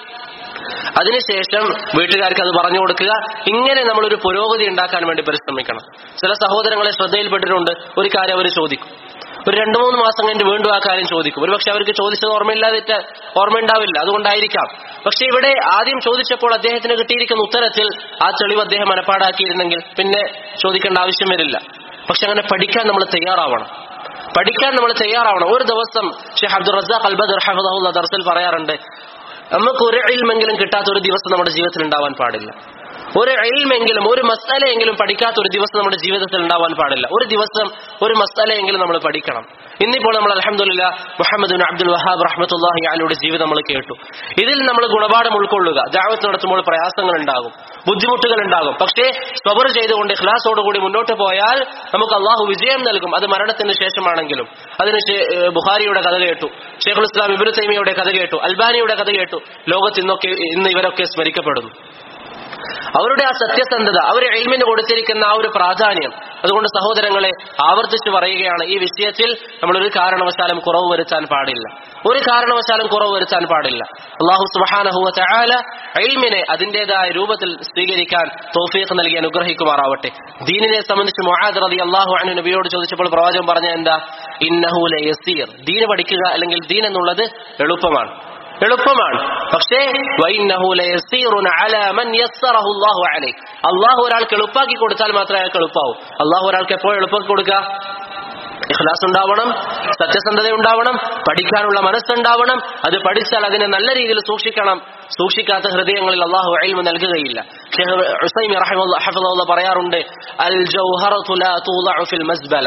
അതിനുശേഷം വീട്ടുകാർക്ക് അത് പറഞ്ഞു കൊടുക്കുക ഇങ്ങനെ നമ്മൾ ഒരു പുരോഗതി ഉണ്ടാക്കാൻ വേണ്ടി പരിശ്രമിക്കണം ചില സഹോദരങ്ങളെ ശ്രദ്ധയിൽപ്പെട്ടിട്ടുണ്ട് ഒരു കാര്യം അവർ ചോദിക്കും ഒരു രണ്ടു മൂന്ന് മാസം കഴിഞ്ഞ് വീണ്ടും ആ കാര്യം ചോദിക്കും ഒരുപക്ഷെ അവർക്ക് ചോദിച്ചത് ഓർമ്മയില്ലാതെ ഓർമ്മയുണ്ടാവില്ല അതുകൊണ്ടായിരിക്കാം പക്ഷെ ഇവിടെ ആദ്യം ചോദിച്ചപ്പോൾ അദ്ദേഹത്തിന് കിട്ടിയിരിക്കുന്ന ഉത്തരത്തിൽ ആ തെളിവ് അദ്ദേഹം മനപ്പാടാക്കിയിരുന്നെങ്കിൽ പിന്നെ ചോദിക്കേണ്ട ആവശ്യം വരില്ല പക്ഷെ അങ്ങനെ പഠിക്കാൻ നമ്മൾ തയ്യാറാവണം പഠിക്കാൻ നമ്മൾ തയ്യാറാവണം ഒരു ദിവസം ഷെയ്ഖ് അബ്ദുൾ റസാഖ് അൽബദ് റഹമുല്ല ദർസിൽ പറയാറുണ്ട് നമുക്ക് ഒരു ഇൽമെങ്കിലും കിട്ടാത്ത ഒരു ദിവസം നമ്മുടെ ജീവിതത്തിൽ ഉണ്ടാവാൻ പാടില്ല ഒരു എൽമെങ്കിലും ഒരു മസാലയെങ്കിലും പഠിക്കാത്ത ഒരു ദിവസം നമ്മുടെ ജീവിതത്തിൽ ഉണ്ടാവാൻ പാടില്ല ഒരു ദിവസം ഒരു മസാലയെങ്കിലും നമ്മൾ പഠിക്കണം ഇന്നിപ്പോൾ നമ്മൾ അലഹമുല്ല മുഹമ്മദ് ബിൻ അബ്ദുൽ വഹാബ് റഹ്മത്തുല്ലാഹി അലയുടെ ജീവിതം നമ്മൾ കേട്ടു ഇതിൽ നമ്മൾ ഗുണപാഠം ഉൾക്കൊള്ളുക ദാവത്ത് നടത്തുമ്പോൾ പ്രയാസങ്ങൾ ഉണ്ടാകും ബുദ്ധിമുട്ടുകൾ ഉണ്ടാകും പക്ഷേ സ്വബർ ചെയ്തുകൊണ്ട് ഖ്ലാസോടുകൂടി മുന്നോട്ട് പോയാൽ നമുക്ക് അള്ളാഹു വിജയം നൽകും അത് മരണത്തിന് ശേഷമാണെങ്കിലും അതിന് ശേ- ഏഹ് ബുഖാരിയുടെ കഥ കേട്ടു ഷെയ്ഖുൽ ഇസ്ലാം ഇബിനു തൈമിയുടെ കഥ കേട്ടു അൽബാനിയുടെ കഥ കേട്ടു ലോകത്ത് ഇന്നൊക്കെ ഇന്ന് ഇവരൊക്കെ സ്മരിക്കപ്പെടുന്നു അവരുടെ ആ സത്യസന്ധത അവർ എൽമിന് കൊടുത്തിരിക്കുന്ന ആ ഒരു പ്രാധാന്യം അതുകൊണ്ട് സഹോദരങ്ങളെ ആവർത്തിച്ച് പറയുകയാണ് ഈ വിഷയത്തിൽ നമ്മൾ ഒരു കാരണവശാലും കുറവ് വരുത്താൻ പാടില്ല ഒരു കാരണവശാലും കുറവ് വരുത്താൻ പാടില്ല അള്ളാഹു സുബാനഹുവ ചായാല എൽമിനെ അതിന്റേതായ രൂപത്തിൽ സ്വീകരിക്കാൻ തോഫീഖ് നൽകി അനുഗ്രഹിക്കുമാറാവട്ടെ ദീനിനെ സംബന്ധിച്ച് മൊഹാദ് റതി അള്ളാഹു അനു നബിയോട് ചോദിച്ചപ്പോൾ പ്രവാചകൻ പറഞ്ഞ എന്താ ഇന്നഹൂല യസീർ ദീന് പഠിക്കുക അല്ലെങ്കിൽ ദീൻ എന്നുള്ളത് എളുപ്പമാണ് എളുപ്പമാണ് പക്ഷേ വൈന്നഹു ലയസീറുൻ അലാ മൻ യസ്സറഹു അല്ലാഹു അലൈഹി അല്ലാഹു ഒരാൾക്ക് എളുപ്പാക്കി കൊടുത്താൽ മാത്രമേ അയാൾക്ക് എളുപ്പാവൂ അല്ലാഹു ഒരാൾക്ക് എപ്പോഴും എളുപ്പാക്കി കൊടുക്കുക ഇഖ്ലാസ് ഉണ്ടാവണം സത്യസന്ധത ഉണ്ടാവണം പഠിക്കാനുള്ള മനസ്സുണ്ടാവണം അത് പഠിച്ചാൽ അതിനെ നല്ല രീതിയിൽ സൂക്ഷിക്കണം സൂക്ഷിക്കാത്ത ഹൃദയങ്ങളിൽ അള്ളാഹു അയിൽമ നൽകുകയില്ല ഷെയ്ഖ് ഉസൈമി റഹിമഹുല്ലാ ഹഫിദുല്ലാ പറയാറുണ്ട് അൽ ജൗഹറതു ലാ തൂളഉ ഫിൽ മസ്ബല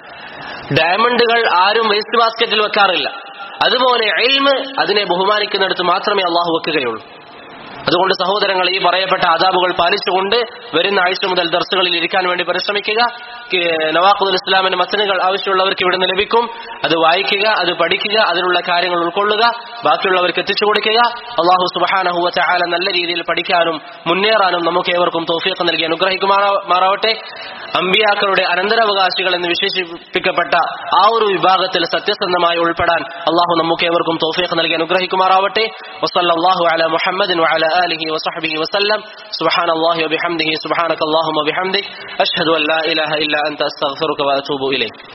ഡയമണ്ടുകൾ ആരും വേസ്റ്റ് ബാസ്ക്കറ്റിൽ വെക്കാറില്ല അതുപോലെ എൽമ് അതിനെ ബഹുമാനിക്കുന്നിടത്ത് മാത്രമേ അള്ളാഹു വെക്കുകയുള്ളൂ അതുകൊണ്ട് സഹോദരങ്ങൾ ഈ പറയപ്പെട്ട ആദാബുകൾ പാലിച്ചുകൊണ്ട് വരുന്ന ആഴ്ച മുതൽ ദർസുകളിൽ ഇരിക്കാൻ വേണ്ടി പരിശ്രമിക്കുക കി- നവാഖുൽ ഇസ്ലാമിന്റെ മത്തനുകൾ ആവശ്യമുള്ളവർക്ക് ഇവിടുന്ന് ലഭിക്കും അത് വായിക്കുക അത് പഠിക്കുക അതിലുള്ള കാര്യങ്ങൾ ഉൾക്കൊള്ളുക ബാക്കിയുള്ളവർക്ക് എത്തിച്ചു കൊടുക്കുക അള്ളാഹു സുബഹാനഹുവ ചാല നല്ല രീതിയിൽ പഠിക്കാനും മുന്നേറാനും നമുക്ക് ഏവർക്കും തോഫിയൊക്കെ നൽകി അനുഗ്രഹിക്കുമാറാവട്ടെ അമ്പിയാക്കളുടെ അനന്തരാവകാശികൾ എന്ന് വിശേഷിപ്പിക്കപ്പെട്ട ആ ഒരു വിഭാഗത്തിൽ സത്യസന്ധമായി ഉൾപ്പെടാൻ അള്ളാഹു നമുക്ക് ഏവർക്കും തോഫിയൊക്കെ നൽകി അനുഗ്രഹിക്കുമാറാവട്ടെ വസല്ലാഹു അല മുഹമ്മദിൻ وعلى آله وصحبه وسلم سبحان الله وبحمده سبحانك اللهم وبحمدك أشهد أن لا إله إلا أنت أستغفرك وأتوب إليك